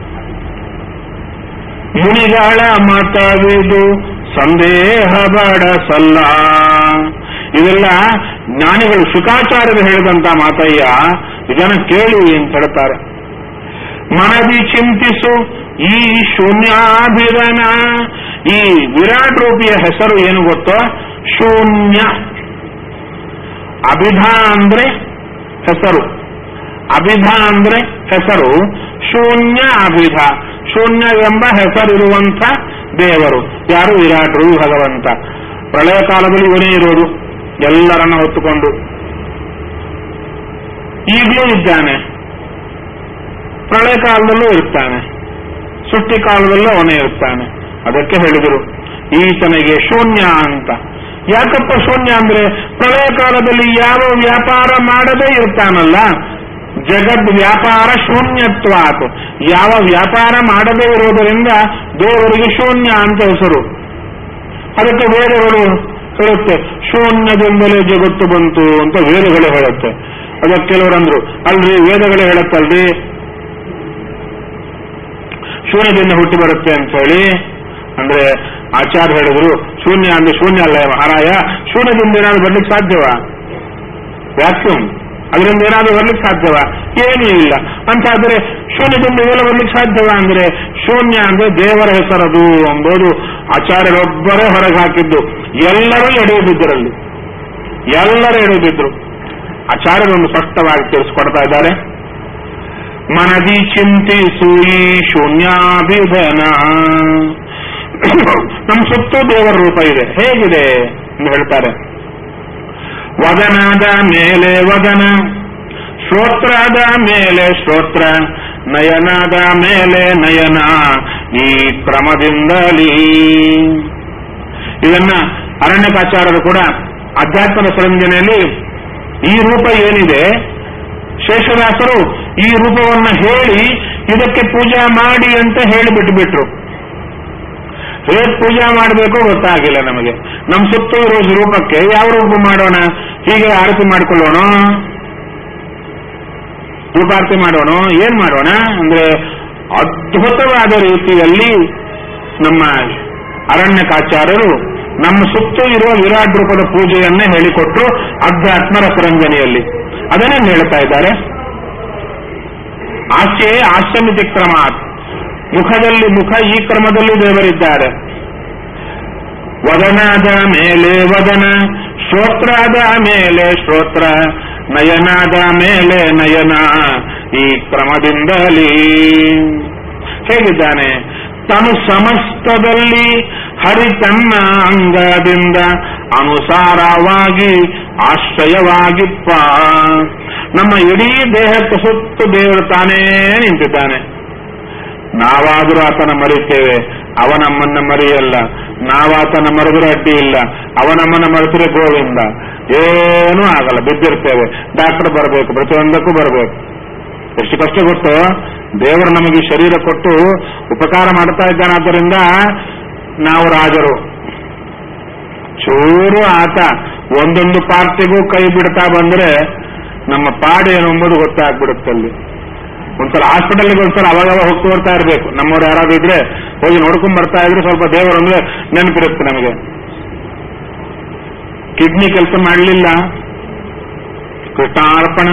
ಮುನಿಗಳ ಮತವಿದು ಸಂದೇಹ ಬಡಸಲ್ಲ ಇದೆಲ್ಲ ಜ್ಞಾನಿಗಳು ಶುಕಾಚಾರ್ಯರು ಹೇಳಿದಂತ ಮಾತಯ್ಯ ಇದನ್ನು ಕೇಳಿ ಅಂತ ಹೇಳ್ತಾರೆ ಮನದಿ ಚಿಂತಿಸು ಈ ಶೂನ್ಯಾಭಿರನ ಈ ವಿರಾಟ್ ರೂಪಿಯ ಹೆಸರು ಏನು ಗೊತ್ತೋ ಶೂನ್ಯ ಅಭಿಧ ಅಂದ್ರೆ ಹೆಸರು ಅಭಿಧ ಅಂದ್ರೆ ಹೆಸರು ಶೂನ್ಯ ಅಭಿಧ ಶೂನ್ಯ ಎಂಬ ಹೆಸರಿರುವಂತ ದೇವರು ಯಾರು ವಿರಾಟರು ಭಗವಂತ ಪ್ರಳಯ ಕಾಲದಲ್ಲಿ ಇವನೇ ಇರೋದು ಎಲ್ಲರನ್ನ ಹೊತ್ತುಕೊಂಡು ಈಗಲೂ ಇದ್ದಾನೆ ಪ್ರಳಯ ಕಾಲದಲ್ಲೂ ಇರ್ತಾನೆ ಸೃಷ್ಟಿ ಕಾಲದಲ್ಲೂ ಅವನೇ ಇರ್ತಾನೆ ಅದಕ್ಕೆ ಹೇಳಿದರು ಈತನಿಗೆ ಶೂನ್ಯ ಅಂತ ಯಾಕಪ್ಪ ಶೂನ್ಯ ಅಂದ್ರೆ ಪ್ರಳಯ ಕಾಲದಲ್ಲಿ ಯಾವ ವ್ಯಾಪಾರ ಮಾಡದೇ ಇರ್ತಾನಲ್ಲ ಜಗದ್ ವ್ಯಾಪಾರ ಶೂನ್ಯತ್ವಾತ್ ಯಾವ ವ್ಯಾಪಾರ ಮಾಡದೇ ಇರುವುದರಿಂದ ದೇವರಿಗೆ ಶೂನ್ಯ ಅಂತ ಹೆಸರು ಅದಕ್ಕೆ ವೇದಗಳು ಹೇಳುತ್ತೆ ಶೂನ್ಯದಿಂದಲೇ ಜಗತ್ತು ಬಂತು ಅಂತ ವೇದಗಳು ಹೇಳುತ್ತೆ ಅದಕ್ಕೆ ಕೆಲವರಂದ್ರು ಅಲ್ರಿ ವೇದಗಳೇ ಹೇಳುತ್ತಲ್ರಿ ಶೂನ್ಯದಿಂದ ಹುಟ್ಟಿ ಬರುತ್ತೆ ಅಂತ ಹೇಳಿ ಅಂದ್ರೆ ಆಚಾರ್ಯ ಹೇಳಿದ್ರು ಶೂನ್ಯ ಅಂದ್ರೆ ಶೂನ್ಯ ಅಲ್ಲ ಮಹಾರಾಯ ಶೂನ್ಯದಿಂದ ಏನಾದ್ರು ಬರ್ಲಿಕ್ಕೆ ಸಾಧ್ಯವಾ ವ್ಯಾಕ್ಯೂಮ್ ಅದರಿಂದ ಏನಾದ್ರು ಬರ್ಲಿಕ್ಕೆ ಸಾಧ್ಯವಾ ಏನೂ ಇಲ್ಲ ಅಂತಾದ್ರೆ ಶೂನ್ಯದಿಂದ ಇವೆಲ್ಲ ಬರ್ಲಿಕ್ಕೆ ಸಾಧ್ಯವಾ ಅಂದ್ರೆ ಶೂನ್ಯ ಅಂದ್ರೆ ದೇವರ ಹೆಸರದು ಎಂಬುದು ಆಚಾರ್ಯರೊಬ್ಬರೇ ಹೊರಗೆ ಹಾಕಿದ್ದು ಎಲ್ಲರೂ ಎಡೆಯುತ್ತಿದ್ದರಲ್ಲಿ ಎಲ್ಲರೂ ಎಡೆಯುತ್ತಿದ್ರು ಆಚಾರ್ಯರೊಂದು ಸ್ಪಷ್ಟವಾಗಿ ತಿಳಿಸ್ಕೊಡ್ತಾ ಇದ್ದಾರೆ ಮನದಿ ಚಿಂತಿಸು ಈ ಶೂನ್ಯಾಭಿಧನ ನಮ್ಮ ಸುತ್ತೂ ದೇವರ ರೂಪ ಇದೆ ಹೇಗಿದೆ ಎಂದು ಹೇಳ್ತಾರೆ ವದನದ ಮೇಲೆ ವದನ ಶ್ರೋತ್ರದ ಮೇಲೆ ಶ್ರೋತ್ರ ನಯನದ ಮೇಲೆ ನಯನ ಈ ಕ್ರಮದಿಂದಲೀ ಇದನ್ನ ಅರಣ್ಯಕಾಚಾರ್ಯರು ಕೂಡ ಅಧ್ಯಾತ್ಮದ ಸಂಜನೆಯಲ್ಲಿ ಈ ರೂಪ ಏನಿದೆ ಶೇಷದಾಸರು ಈ ರೂಪವನ್ನ ಹೇಳಿ ಇದಕ್ಕೆ ಪೂಜಾ ಮಾಡಿ ಅಂತ ಹೇಳಿ ಬಿಟ್ಬಿಟ್ರು ಹೇಗೆ ಪೂಜಾ ಮಾಡಬೇಕೋ ಗೊತ್ತಾಗಿಲ್ಲ ನಮಗೆ ನಮ್ಮ ಸುತ್ತ ಇರೋ ರೂಪಕ್ಕೆ ಯಾವ ರೂಪ ಮಾಡೋಣ ಹೀಗೆ ಆರತಿ ಮಾಡ್ಕೊಳ್ಳೋಣ ರೂಪಾರತಿ ಮಾಡೋಣ ಏನ್ ಮಾಡೋಣ ಅಂದ್ರೆ ಅದ್ಭುತವಾದ ರೀತಿಯಲ್ಲಿ ನಮ್ಮ ಅರಣ್ಯಕಾಚಾರ್ಯರು ನಮ್ಮ ಸುತ್ತ ಇರುವ ವಿರಾಟ್ ರೂಪದ ಪೂಜೆಯನ್ನೇ ಹೇಳಿಕೊಟ್ರು ಅಧ್ಯಾತ್ಮ ರಸರಂಜನೆಯಲ್ಲಿ ಅದನ್ನೇ ಹೇಳ್ತಾ ಇದ್ದಾರೆ ಆಚೆ ಆಶ್ರಮಿತಿ ಕ್ರಮಾತ್ ಮುಖದಲ್ಲಿ ಮುಖ ಈ ಕ್ರಮದಲ್ಲಿ ದೇವರಿದ್ದಾರೆ ವದನದ ಮೇಲೆ ವದನ ಶ್ರೋತ್ರದ ಮೇಲೆ ಶ್ರೋತ್ರ ನಯನದ ಮೇಲೆ ನಯನ ಈ ಕ್ರಮದಿಂದಲೇ ಹೇಗಿದ್ದಾನೆ ತನು ಸಮಸ್ತದಲ್ಲಿ ಹರಿ ತನ್ನ ಅಂಗದಿಂದ ಅನುಸಾರವಾಗಿ ಆಶ್ರಯವಾಗಿಪ್ಪ ನಮ್ಮ ಇಡೀ ದೇಹಕ್ಕೆ ಸುತ್ತು ದೇವರು ತಾನೇ ನಿಂತಿದ್ದಾನೆ ನಾವಾದರೂ ಆತನ ಮರಿತೇವೆ ಅವ ನಮ್ಮನ್ನ ಮರೆಯಲ್ಲ ನಾವಾತನ ಮರೆದ್ರೆ ಅಡ್ಡಿ ಇಲ್ಲ ಅವ ನಮ್ಮನ್ನ ಮರೆತರೆ ಗೋವಿಂದ ಏನೂ ಆಗಲ್ಲ ಬಿದ್ದಿರ್ತೇವೆ ಡಾಕ್ಟರ್ ಬರಬೇಕು ಪ್ರತಿಯೊಂದಕ್ಕೂ ಬರಬೇಕು ಎಷ್ಟು ಕಷ್ಟ ಗೊತ್ತು ದೇವರು ನಮಗೆ ಶರೀರ ಕೊಟ್ಟು ಉಪಕಾರ ಮಾಡ್ತಾ ಇದ್ದಾನಾದ್ದರಿಂದ ನಾವು ರಾಜರು ಚೂರು ಆತ ಒಂದೊಂದು ಪಾರ್ಟಿಗೂ ಕೈ ಬಿಡ್ತಾ ಬಂದ್ರೆ ನಮ್ಮ ಪಾಡೇನು ಎಂಬುದು ಗೊತ್ತಾಗ್ಬಿಡುತ್ತೆ ಅಲ್ಲಿ ಒಂದ್ಸಲ ಹಾಸ್ಪಿಟಲ್ಗೆ ಒಂದ್ಸಲ ಅವಾಗ ಅವಾಗ ಹೋಗ್ತಾ ಬರ್ತಾ ಇರಬೇಕು ನಮ್ಮವ್ರು ಯಾರಾದ್ರೂ ಇದ್ರೆ ಹೋಗಿ ನೋಡ್ಕೊಂಡ್ ಬರ್ತಾ ಇದ್ರೆ ಸ್ವಲ್ಪ ದೇವರು ಅಂದ್ರೆ ನೆನಪಿರುತ್ತೆ ನಮಗೆ ಕಿಡ್ನಿ ಕೆಲಸ ಮಾಡಲಿಲ್ಲ ಕೃಷ್ಣಾರ್ಪಣ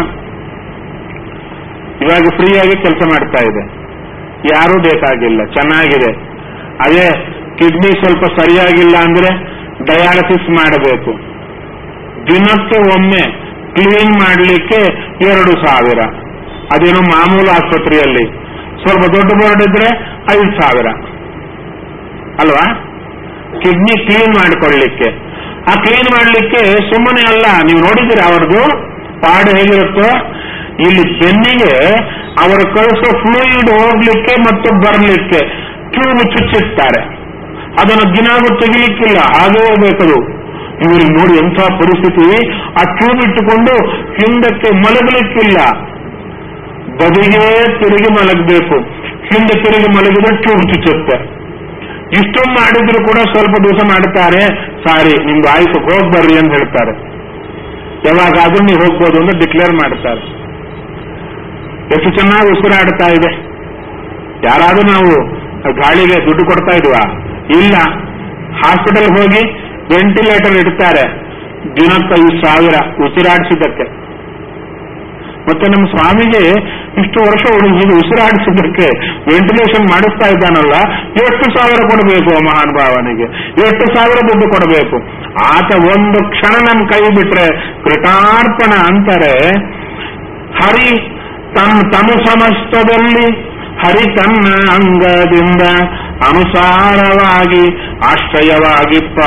ಇವಾಗ ಫ್ರೀಯಾಗಿ ಕೆಲಸ ಮಾಡ್ತಾ ಇದೆ ಯಾರೂ ಬೇಕಾಗಿಲ್ಲ ಚೆನ್ನಾಗಿದೆ ಅದೇ ಕಿಡ್ನಿ ಸ್ವಲ್ಪ ಸರಿಯಾಗಿಲ್ಲ ಅಂದ್ರೆ ಡಯಾಲಿಸಿಸ್ ಮಾಡಬೇಕು ದಿನಕ್ಕೆ ಒಮ್ಮೆ ಕ್ಲೀನ್ ಮಾಡಲಿಕ್ಕೆ ಎರಡು ಸಾವಿರ ಅದೇನು ಮಾಮೂಲು ಆಸ್ಪತ್ರೆಯಲ್ಲಿ ಸ್ವಲ್ಪ ದೊಡ್ಡ ಬೋರ್ಡ್ ಇದ್ರೆ ಐದು ಸಾವಿರ ಅಲ್ವಾ ಕಿಡ್ನಿ ಕ್ಲೀನ್ ಮಾಡಿಕೊಳ್ಳಿಕ್ಕೆ ಆ ಕ್ಲೀನ್ ಮಾಡಲಿಕ್ಕೆ ಸುಮ್ಮನೆ ಅಲ್ಲ ನೀವು ನೋಡಿದ್ದೀರಿ ಅವ್ರದ್ದು ಪಾಡು ಹೇಗಿರುತ್ತೋ ಇಲ್ಲಿ ಬೆನ್ನಿಗೆ ಅವರು ಕಳಿಸೋ ಫ್ಲೂಯಿಡ್ ಹೋಗ್ಲಿಕ್ಕೆ ಮತ್ತು ಬರಲಿಕ್ಕೆ ಟ್ಯೂಬ್ ಚುಚ್ಚಿರ್ತಾರೆ ಅದನ್ನು ದಿನಾಗೂ ತೆಗಿಲಿಕ್ಕಿಲ್ಲ ಹಾಗೇ ಹೋಗ್ಬೇಕದು ಇವ್ರಿಗೆ ನೋಡಿ ಎಂಥ ಪರಿಸ್ಥಿತಿ ಆ ಟ್ಯೂಬ್ ಇಟ್ಟುಕೊಂಡು ಹಿಂದಕ್ಕೆ ಮಲಗಲಿಕ್ಕಿಲ್ಲ ಬದಿಗೆ ತಿರುಗಿ ಮಲಗಬೇಕು ಹಿಂದೆ ತಿರುಗಿ ಮಲಗಿದ್ರೆ ಟ್ಯೂಬ್ ಚುಚ್ಚುತ್ತೆ ಇಷ್ಟೊಂದು ಮಾಡಿದ್ರು ಕೂಡ ಸ್ವಲ್ಪ ದಿವಸ ಮಾಡುತ್ತಾರೆ ಸಾರಿ ನಿಮ್ದು ಆಯ್ತು ಹೋಗ್ ಬರ್ರಿ ಅಂತ ಹೇಳ್ತಾರೆ ಯಾವಾಗಾದ್ರೂ ನೀವು ಹೋಗ್ಬೋದು ಅಂತ ಡಿಕ್ಲೇರ್ ಮಾಡ್ತಾರೆ ಎಷ್ಟು ಚೆನ್ನಾಗಿ ಉಸಿರಾಡ್ತಾ ಇದೆ ಯಾರಾದ್ರೂ ನಾವು ಗಾಳಿಗೆ ದುಡ್ಡು ಕೊಡ್ತಾ ಇದ್ವಾ ಇಲ್ಲ ಹಾಸ್ಪಿಟಲ್ ಹೋಗಿ ವೆಂಟಿಲೇಟರ್ ಇಡ್ತಾರೆ ದಿನಕ್ಕೆ ಐದು ಸಾವಿರ ಉಸಿರಾಡಿಸಿದ್ದಕ್ಕೆ ಮತ್ತೆ ನಮ್ಮ ಸ್ವಾಮಿಗೆ ಇಷ್ಟು ವರ್ಷ ಉಳಿದು ಉಸಿರಾಡಿಸಿದ್ದಕ್ಕೆ ವೆಂಟಿಲೇಷನ್ ಮಾಡಿಸ್ತಾ ಇದ್ದಾನಲ್ಲ ಎಷ್ಟು ಸಾವಿರ ಕೊಡಬೇಕು ಆ ಮಹಾನುಭಾವನಿಗೆ ಎಷ್ಟು ಸಾವಿರ ದುಡ್ಡು ಕೊಡಬೇಕು ಆತ ಒಂದು ಕ್ಷಣ ನಮ್ಮ ಕೈ ಬಿಟ್ರೆ ಕೃತಾರ್ಪಣ ಅಂತಾರೆ ಹರಿ ತನ್ನ ತನು ಸಮಸ್ತದಲ್ಲಿ ಹರಿ ತನ್ನ ಅಂಗದಿಂದ ಅನುಸಾರವಾಗಿ ಆಶ್ರಯವಾಗಿಪ್ಪ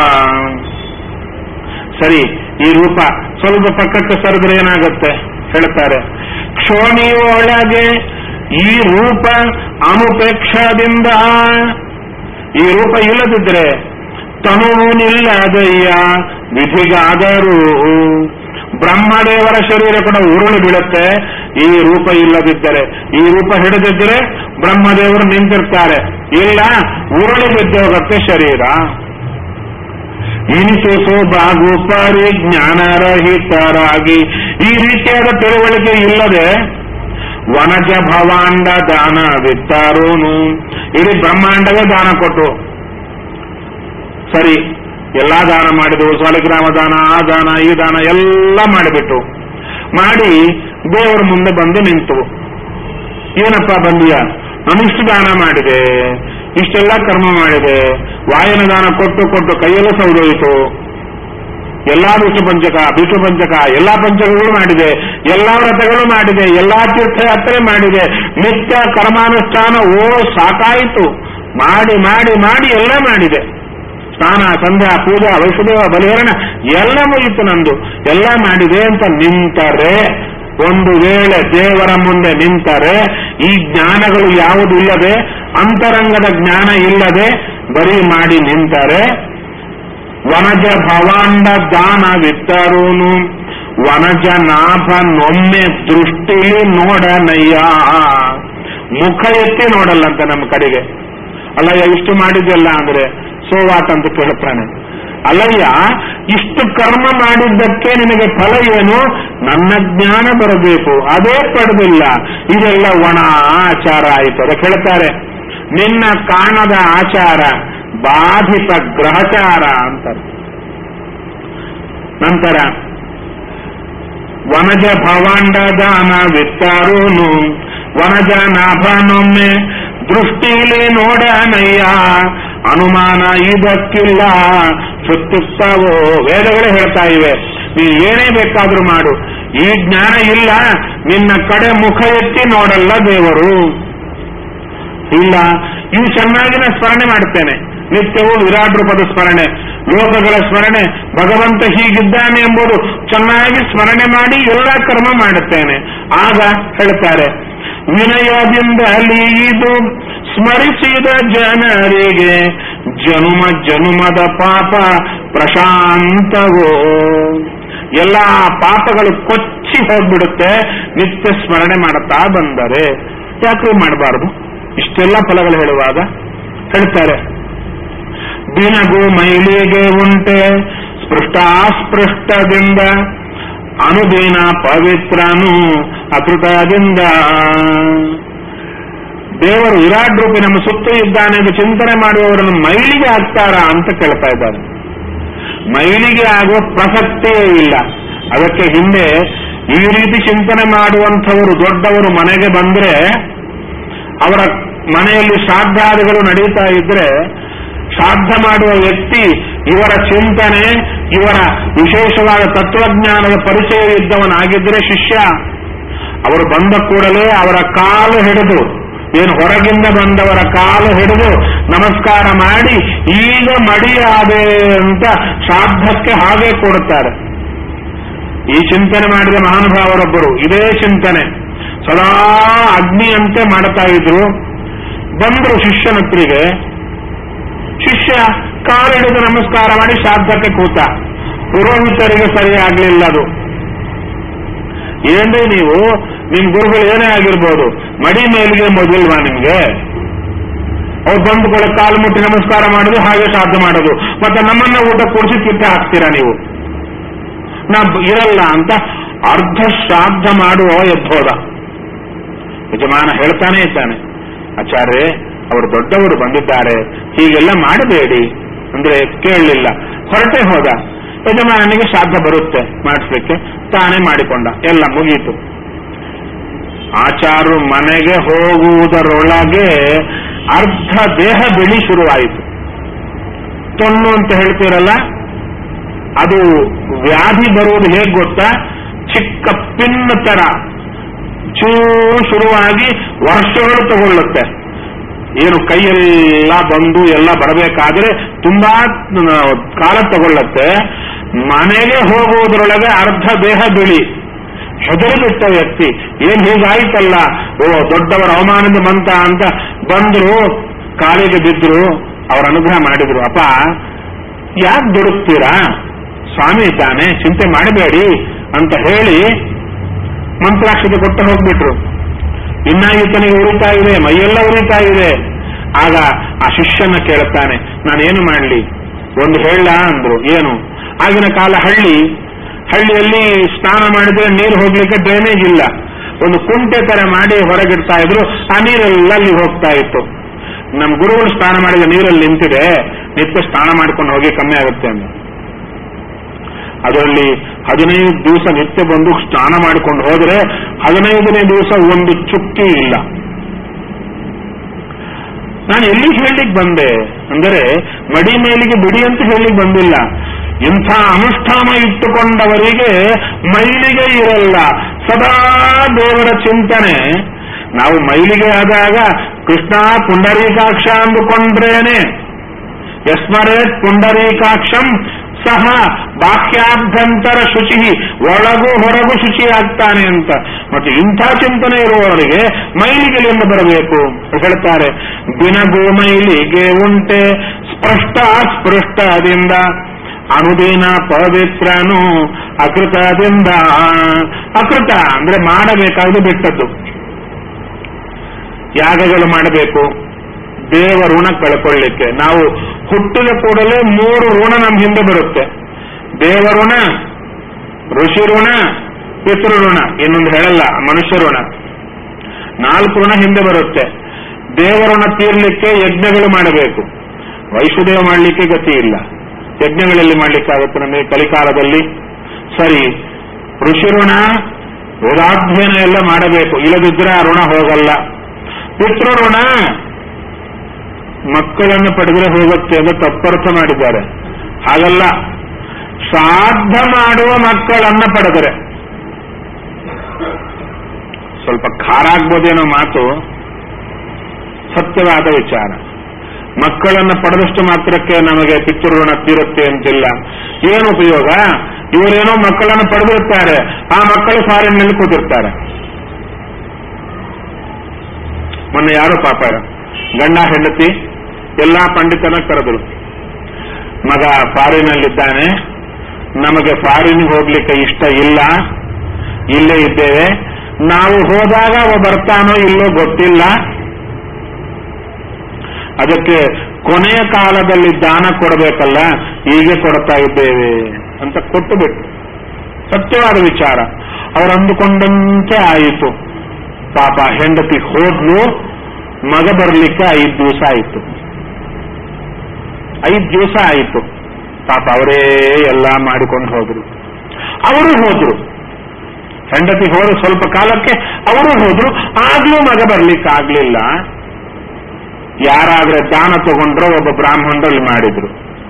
ಸರಿ ಈ ರೂಪ ಸ್ವಲ್ಪ ಪಕ್ಕಕ್ಕೆ ಸರಿದ್ರೆ ಏನಾಗುತ್ತೆ ಹೇಳ್ತಾರೆ ಕ್ಷೋಣಿಯೊಳಗೆ ಈ ರೂಪ ಅನುಪೇಕ್ಷದಿಂದ ಈ ರೂಪ ಇಲ್ಲದಿದ್ರೆ ತನುವಿನಿಲ್ಲದಯ್ಯ ವಿಧಿಗಾದರೂ ಬ್ರಹ್ಮದೇವರ ಶರೀರ ಕೂಡ ಉರುಳು ಬೀಳುತ್ತೆ ಈ ರೂಪ ಇಲ್ಲದಿದ್ದರೆ ಈ ರೂಪ ಹಿಡಿದಿದ್ದರೆ ಬ್ರಹ್ಮದೇವರು ನಿಂತಿರ್ತಾರೆ ಇಲ್ಲ ಉರುಳು ಬಿದ್ದೋಗತ್ತೆ ಶರೀರ ಇನಿಸು ಬಾಗು ಪರಿಜ್ಞಾನರಹಿತರಾಗಿ ಈ ರೀತಿಯಾದ ತಿಳುವಳಿಕೆ ಇಲ್ಲದೆ ವನಜ ಭವಾಂಡ ದಾನ ವಿತ್ತಾರೋನು ಇಡೀ ಬ್ರಹ್ಮಾಂಡವೇ ದಾನ ಕೊಟ್ಟು ಸರಿ ಎಲ್ಲಾ ದಾನ ಮಾಡಿದವು ಸಾಲಿಗ್ರಾಮ ದಾನ ಆ ದಾನ ಈ ದಾನ ಎಲ್ಲ ಮಾಡಿಬಿಟ್ಟು ಮಾಡಿ ದೇವರ ಮುಂದೆ ಬಂದು ನಿಂತು ಏನಪ್ಪ ಬಂದಿಯ ನಾನಿಷ್ಟು ದಾನ ಮಾಡಿದೆ ಇಷ್ಟೆಲ್ಲ ಕರ್ಮ ಮಾಡಿದೆ ವಾಯನ ದಾನ ಕೊಟ್ಟು ಕೊಟ್ಟು ಕೈಯೆಲ್ಲ ಸೌದೋಯಿತು ಎಲ್ಲಾ ವಿಷ್ಣು ಪಂಚಕ ವಿಷ್ಣು ಪಂಚಕ ಎಲ್ಲಾ ಪಂಚಕಗಳು ಮಾಡಿದೆ ಎಲ್ಲಾ ವ್ರತಗಳು ಮಾಡಿದೆ ಎಲ್ಲಾ ತೀರ್ಥಯಾತ್ರೆ ಮಾಡಿದೆ ನಿತ್ಯ ಕರ್ಮಾನುಷ್ಠಾನ ಓ ಸಾಕಾಯಿತು ಮಾಡಿ ಮಾಡಿ ಮಾಡಿ ಎಲ್ಲ ಮಾಡಿದೆ ಸ್ನಾನ ಸಂಧ್ಯಾ ಪೂಜಾ ವೈಷ್ಣದೇವ ಬಲಿಹರಣ ಎಲ್ಲ ಮುಗಿತು ನಂದು ಎಲ್ಲ ಮಾಡಿದೆ ಅಂತ ನಿಂತರೆ ಒಂದು ವೇಳೆ ದೇವರ ಮುಂದೆ ನಿಂತರೆ ಈ ಜ್ಞಾನಗಳು ಯಾವುದು ಇಲ್ಲದೆ ಅಂತರಂಗದ ಜ್ಞಾನ ಇಲ್ಲದೆ ಬರೀ ಮಾಡಿ ನಿಂತರೆ ವನಜ ಭವಾಂಡ ದಾನವಿತ್ತರೂನು ವನಜ ನಾಭನೊಮ್ಮೆ ದೃಷ್ಟಿಲಿ ನೋಡನಯ್ಯ ಮುಖ ಎತ್ತಿ ನೋಡಲ್ಲಂತ ನಮ್ಮ ಕಡೆಗೆ ಅಲ್ಲಯ್ಯ ಇಷ್ಟು ಮಾಡಿದ್ಯಲ್ಲ ಅಂದ್ರೆ ಸೋವಾಟ್ ಅಂತ ಕೇಳ್ತಾನೆ ಅಲ್ಲಯ್ಯ ಇಷ್ಟು ಕರ್ಮ ಮಾಡಿದ್ದಕ್ಕೆ ನಿನಗೆ ಫಲ ಏನು ನನ್ನ ಜ್ಞಾನ ಬರಬೇಕು ಅದೇ ಪಡೆದಿಲ್ಲ ಇದೆಲ್ಲ ಒಣ ಆಚಾರ ಆಯಿತು ಅದಕ್ಕೆ ಹೇಳ್ತಾರೆ ನಿನ್ನ ಕಾಣದ ಆಚಾರ ಬಾಧಿತ ಗ್ರಹಚಾರ ಅಂತಾರೆ ನಂತರ ವನಜ ಭವಾಂಡ ದಾನ ವಿತ್ತಾರೂನು ವನಜ ನಾಭನೊಮ್ಮೆ ದೃಷ್ಟಿಲಿ ನೋಡನಯ್ಯ ಅನುಮಾನ ಇದಕ್ಕಿಲ್ಲ ಸುತ್ತುತ್ತವೋ ವೇದಗಳೇ ಹೇಳ್ತಾ ಇವೆ ನೀ ಏನೇ ಬೇಕಾದ್ರೂ ಮಾಡು ಈ ಜ್ಞಾನ ಇಲ್ಲ ನಿನ್ನ ಕಡೆ ಮುಖ ಎತ್ತಿ ನೋಡಲ್ಲ ದೇವರು ಇಲ್ಲ ಇವು ಚೆನ್ನಾಗಿ ನಾನು ಸ್ಮರಣೆ ಮಾಡ್ತೇನೆ ನಿತ್ಯವೂ ವಿರಾಟ್ ರೂಪದ ಸ್ಮರಣೆ ಲೋಕಗಳ ಸ್ಮರಣೆ ಭಗವಂತ ಹೀಗಿದ್ದಾನೆ ಎಂಬುದು ಚೆನ್ನಾಗಿ ಸ್ಮರಣೆ ಮಾಡಿ ಎಲ್ಲ ಕರ್ಮ ಮಾಡುತ್ತೇನೆ ಆಗ ಹೇಳ್ತಾರೆ ವಿನಯದಿಂದಲಿ ಇದು ಸ್ಮರಿಸಿದ ಜನರಿಗೆ ಜನುಮ ಜನುಮದ ಪಾಪ ಪ್ರಶಾಂತವೋ ಎಲ್ಲ ಪಾಪಗಳು ಕೊಚ್ಚಿ ಹೋಗ್ಬಿಡುತ್ತೆ ನಿತ್ಯ ಸ್ಮರಣೆ ಮಾಡುತ್ತಾ ಬಂದರೆ ಯಾಕೆ ಮಾಡಬಾರದು ಇಷ್ಟೆಲ್ಲ ಫಲಗಳು ಹೇಳುವಾಗ ಹೇಳ್ತಾರೆ ದಿನಗೂ ಮೈಲಿಗೆ ಉಂಟೆ ಸ್ಪೃಷ್ಟಾಸ್ಪೃಷ್ಟದಿಂದ ಅನುದಿನ ಪವಿತ್ರನು ಅಕೃತದಿಂದ ದೇವರು ವಿರಾಟ್ ರೂಪಿ ನಮ್ಮ ಸುತ್ತ ಇದ್ದಾನೆ ಎಂದು ಚಿಂತನೆ ಮಾಡುವವರನ್ನು ಮೈಲಿಗೆ ಆಗ್ತಾರಾ ಅಂತ ಕೇಳ್ತಾ ಇದ್ದಾರೆ ಮೈಲಿಗೆ ಆಗುವ ಪ್ರಸಕ್ತಿಯೇ ಇಲ್ಲ ಅದಕ್ಕೆ ಹಿಂದೆ ಈ ರೀತಿ ಚಿಂತನೆ ಮಾಡುವಂಥವರು ದೊಡ್ಡವರು ಮನೆಗೆ ಬಂದ್ರೆ ಅವರ ಮನೆಯಲ್ಲಿ ಶ್ರಾದ್ದಾದಿಗಳು ನಡೀತಾ ಇದ್ರೆ ಶ್ರಾದ್ದ ಮಾಡುವ ವ್ಯಕ್ತಿ ಇವರ ಚಿಂತನೆ ಇವರ ವಿಶೇಷವಾದ ತತ್ವಜ್ಞಾನದ ಪರಿಚಯ ಇದ್ದವನಾಗಿದ್ದರೆ ಶಿಷ್ಯ ಅವರು ಬಂದ ಕೂಡಲೇ ಅವರ ಕಾಲು ಹಿಡಿದು ಏನು ಹೊರಗಿಂದ ಬಂದವರ ಕಾಲು ಹಿಡಿದು ನಮಸ್ಕಾರ ಮಾಡಿ ಈಗ ಮಡಿಯಾದೆ ಅಂತ ಶ್ರಾದ್ದಕ್ಕೆ ಹಾಗೆ ಕೊಡುತ್ತಾರೆ ಈ ಚಿಂತನೆ ಮಾಡಿದ ಮಹಾನುಭಾವರೊಬ್ಬರು ಇದೇ ಚಿಂತನೆ ಸದಾ ಅಗ್ನಿಯಂತೆ ಮಾಡ್ತಾ ಇದ್ರು ಬಂದ್ರು ಶಿಷ್ಯನತ್ರಿಗೆ ಶಿಷ್ಯ ಕಾಲಿಡಿದು ನಮಸ್ಕಾರ ಮಾಡಿ ಶ್ರಾದ್ದಕ್ಕೆ ಕೂತ ಪುರೋಹಿತರಿಗೆ ಸರಿ ಆಗ್ಲಿಲ್ಲ ಅದು ಏನ್ರಿ ನೀವು ನಿಮ್ ಗುರುಗಳು ಏನೇ ಆಗಿರ್ಬೋದು ಮಡಿ ಮೇಲಿಗೆ ಮೊದಲ್ವಾ ನಿಮ್ಗೆ ಅವ್ರು ಬಂದು ಕೂಡ ಕಾಲು ಮುಟ್ಟಿ ನಮಸ್ಕಾರ ಮಾಡೋದು ಹಾಗೆ ಶ್ರಾದ್ದ ಮಾಡೋದು ಮತ್ತೆ ನಮ್ಮನ್ನ ಊಟ ಕೂಡಿಸಿ ತಿಟ್ಟ ಹಾಕ್ತೀರಾ ನೀವು ನಾ ಬ- ಇರಲ್ಲ ಅಂತ ಅರ್ಧ ಶ್ರಾದ್ದ ಮಾಡುವ ಎದ್ದೋದ ಯಜಮಾನ ಹೇಳ್ತಾನೆ ಇದ್ದಾನೆ ಆಚಾರ್ಯ ಅವರು ದೊಡ್ಡವರು ಬಂದಿದ್ದಾರೆ ಹೀಗೆಲ್ಲ ಮಾಡಬೇಡಿ ಅಂದ್ರೆ ಕೇಳಲಿಲ್ಲ ಹೊರಟೆ ಹೋದ ಯಜಮಾನನಿಗೆ ಶ್ರಾದ್ದ ಬರುತ್ತೆ ಮಾಡಿಸ್ಲಿಕ್ಕೆ ತಾನೇ ಮಾಡಿಕೊಂಡ ಎಲ್ಲ ಮುಗೀತು ಆಚಾರು ಮನೆಗೆ ಹೋಗುವುದರೊಳಗೆ ಅರ್ಧ ದೇಹ ಬಿಳಿ ಶುರುವಾಯಿತು ತೊನ್ನು ಅಂತ ಹೇಳ್ತೀರಲ್ಲ ಅದು ವ್ಯಾಧಿ ಬರುವುದು ಹೇಗೆ ಗೊತ್ತಾ ಚಿಕ್ಕ ಪಿನ್ ತರ ಚೂರು ಶುರುವಾಗಿ ವರ್ಷಗಳು ತಗೊಳ್ಳುತ್ತೆ ಏನು ಕೈಯೆಲ್ಲ ಬಂದು ಎಲ್ಲ ಬರಬೇಕಾದ್ರೆ ತುಂಬಾ ಕಾಲ ತಗೊಳ್ಳುತ್ತೆ ಮನೆಗೆ ಹೋಗುವುದರೊಳಗೆ ಅರ್ಧ ದೇಹ ಬಿಳಿ ಹೆದರಿ ಬಿಟ್ಟ ವ್ಯಕ್ತಿ ಏನ್ ಹೀಗಾಯ್ತಲ್ಲ ಓ ದೊಡ್ಡವರ ಅವಮಾನದ ಬಂತ ಅಂತ ಬಂದ್ರು ಕಾಲಿಗೆ ಬಿದ್ರು ಅವರ ಅನುಗ್ರಹ ಮಾಡಿದ್ರು ಅಪ್ಪ ಯಾಕೆ ದುಡುಕ್ತೀರಾ ಸ್ವಾಮಿ ಇದ್ದಾನೆ ಚಿಂತೆ ಮಾಡಬೇಡಿ ಅಂತ ಹೇಳಿ ಮಂತ್ರಾಕ್ಷತೆ ಕೊಟ್ಟು ಹೋಗ್ಬಿಟ್ರು ಇನ್ನ ಈತನಿಗೆ ಉರಿತಾ ಇದೆ ಮೈಯೆಲ್ಲ ಉರಿತಾ ಇದೆ ಆಗ ಆ ಶಿಷ್ಯನ ಕೇಳುತ್ತಾನೆ ನಾನೇನು ಮಾಡಲಿ ಒಂದು ಹೇಳ ಅಂದ್ರು ಏನು ಆಗಿನ ಕಾಲ ಹಳ್ಳಿ ಹಳ್ಳಿಯಲ್ಲಿ ಸ್ನಾನ ಮಾಡಿದ್ರೆ ನೀರು ಹೋಗ್ಲಿಕ್ಕೆ ಡ್ರೈನೇಜ್ ಇಲ್ಲ ಒಂದು ಕುಂಟೆ ತರ ಮಾಡಿ ಹೊರಗಿಡ್ತಾ ಇದ್ರು ಆ ನೀರೆಲ್ಲ ಅಲ್ಲಿ ಹೋಗ್ತಾ ಇತ್ತು ನಮ್ಮ ಗುರುಗಳು ಸ್ನಾನ ಮಾಡಿದ ನೀರಲ್ಲಿ ನಿಂತಿದೆ ನಿತ್ಯ ಸ್ನಾನ ಮಾಡ್ಕೊಂಡು ಹೋಗಿ ಕಮ್ಮಿ ಆಗುತ್ತೆ ಅಂತ ಅದರಲ್ಲಿ ಹದಿನೈದು ದಿವಸ ನಿತ್ಯ ಬಂದು ಸ್ನಾನ ಮಾಡಿಕೊಂಡು ಹೋದ್ರೆ ಹದಿನೈದನೇ ದಿವಸ ಒಂದು ಚುಕ್ಕಿ ಇಲ್ಲ ನಾನು ಎಲ್ಲಿ ಹೇಳಲಿಕ್ಕೆ ಬಂದೆ ಅಂದರೆ ಮಡಿ ಮೇಲಿಗೆ ಬಿಡಿ ಅಂತ ಹೇಳಲಿಕ್ಕೆ ಬಂದಿಲ್ಲ ಇಂಥ ಅನುಷ್ಠಾನ ಇಟ್ಟುಕೊಂಡವರಿಗೆ ಮೈಲಿಗೆ ಇರಲ್ಲ ಸದಾ ದೇವರ ಚಿಂತನೆ ನಾವು ಮೈಲಿಗೆ ಆದಾಗ ಕೃಷ್ಣ ಪುಂಡರೀಕಾಕ್ಷ ಅಂದುಕೊಂಡ್ರೇನೆ ಯಸ್ಮರೇತ್ ಪುಂಡರೀಕಾಕ್ಷಂ ಸಹ ಬಾಹ್ಯಾಭ್ಯಂತರ ಶುಚಿ ಒಳಗೂ ಹೊರಗೂ ಶುಚಿ ಆಗ್ತಾನೆ ಅಂತ ಮತ್ತೆ ಇಂಥ ಚಿಂತನೆ ಇರುವವರಿಗೆ ಮೈಲಿಗೆಲಿಂದ ಬರಬೇಕು ಹೇಳ್ತಾರೆ ದಿನಗೋ ಮೈಲಿಗೆ ಉಂಟೆ ಸ್ಪಷ್ಟ ಸ್ಪೃಷ್ಟದಿಂದ ಅನುದಿನ ಪವಿತ್ರನು ಅಕೃತದಿಂದ ಅಕೃತ ಅಂದ್ರೆ ಮಾಡಬೇಕಾದ್ದು ಬಿಟ್ಟದ್ದು ಯಾಗಗಳು ಮಾಡಬೇಕು ದೇವ ಋಣ ಕಳ್ಕೊಳ್ಳಿಕ್ಕೆ ನಾವು ಹುಟ್ಟಿದ ಕೂಡಲೇ ಮೂರು ಋಣ ನಮ್ಮ ಹಿಂದೆ ಬರುತ್ತೆ ದೇವ ಋಣ ಋಷಿ ಋಣ ಪಿತೃ ಋಣ ಇನ್ನೊಂದು ಹೇಳಲ್ಲ ಮನುಷ್ಯ ಋಣ ನಾಲ್ಕು ಋಣ ಹಿಂದೆ ಬರುತ್ತೆ ದೇವ ಋಣ ತೀರ್ಲಿಕ್ಕೆ ಯಜ್ಞಗಳು ಮಾಡಬೇಕು ವೈಷ್ಣದೇವ ಮಾಡಲಿಕ್ಕೆ ಗತಿ ಇಲ್ಲ ಯಜ್ಞಗಳಲ್ಲಿ ಮಾಡ್ಲಿಕ್ಕಾಗುತ್ತೆ ನಮಗೆ ಕಲಿಕಾಲದಲ್ಲಿ ಸರಿ ಋಷಿ ಋಣ ವೇದಾಧ್ಯಯನ ಎಲ್ಲ ಮಾಡಬೇಕು ಇಲ್ಲದಿದ್ರೆ ಆ ಋಣ ಹೋಗಲ್ಲ ಪಿತೃ ಋಣ ಮಕ್ಕಳನ್ನು ಪಡೆದರೆ ಹೋಗುತ್ತೆ ಅಂತ ತಪ್ಪರ್ಥ ಮಾಡಿದ್ದಾರೆ ಹಾಗಲ್ಲ ಶ್ರಾದ್ದ ಮಾಡುವ ಮಕ್ಕಳನ್ನ ಪಡೆದರೆ ಸ್ವಲ್ಪ ಖಾರ ಆಗ್ಬೋದೇನೋ ಮಾತು ಸತ್ಯವಾದ ವಿಚಾರ ಮಕ್ಕಳನ್ನ ಪಡೆದಷ್ಟು ಮಾತ್ರಕ್ಕೆ ನಮಗೆ ಪಿತೃಋಣ ತೀರುತ್ತೆ ಅಂತಿಲ್ಲ ಏನು ಉಪಯೋಗ ಇವರೇನೋ ಮಕ್ಕಳನ್ನು ಪಡೆದಿರ್ತಾರೆ ಆ ಮಕ್ಕಳು ಫಾರಿನ್ನಲ್ಲಿ ಕೂತಿರ್ತಾರೆ ಮೊನ್ನೆ ಯಾರೋ ಪಾಪ ಗಂಡ ಹೆಂಡತಿ ಎಲ್ಲಾ ಪಂಡಿತನ ಕರೆದರು ಮಗ ಫಾರಿನಲ್ಲಿದ್ದಾನೆ ನಮಗೆ ಫಾರಿನ್ ಹೋಗ್ಲಿಕ್ಕೆ ಇಷ್ಟ ಇಲ್ಲ ಇಲ್ಲೇ ಇದ್ದೇವೆ ನಾವು ಹೋದಾಗ ಅವ ಬರ್ತಾನೋ ಇಲ್ಲೋ ಗೊತ್ತಿಲ್ಲ ಅದಕ್ಕೆ ಕೊನೆಯ ಕಾಲದಲ್ಲಿ ದಾನ ಕೊಡಬೇಕಲ್ಲ ಹೀಗೆ ಕೊಡ್ತಾ ಇದ್ದೇವೆ ಅಂತ ಕೊಟ್ಟು ಬಿಟ್ಟು ಸತ್ಯವಾದ ವಿಚಾರ ಅವರು ಅಂದುಕೊಂಡಂತೆ ಆಯಿತು ಪಾಪ ಹೆಂಡತಿ ಹೋದ್ಲು ಮಗ ಬರಲಿಕ್ಕೆ ಐದು ದಿವಸ ಆಯಿತು ಐದು ದಿವಸ ಆಯಿತು ಪಾಪ ಅವರೇ ಎಲ್ಲ ಮಾಡಿಕೊಂಡು ಹೋದ್ರು ಅವರು ಹೋದ್ರು ಹೆಂಡತಿ ಹೋದ ಸ್ವಲ್ಪ ಕಾಲಕ್ಕೆ ಅವರು ಹೋದ್ರು ಆಗ್ಲೂ ಮಗ ಬರ್ಲಿಕ್ಕೆ ಆಗ್ಲಿಲ್ಲ ಯಾರಾದ್ರೆ ದಾನ ತಗೊಂಡ್ರೋ ಒಬ್ಬ ಬ್ರಾಹ್ಮಣರಲ್ಲಿ ಮಾಡಿದ್ರು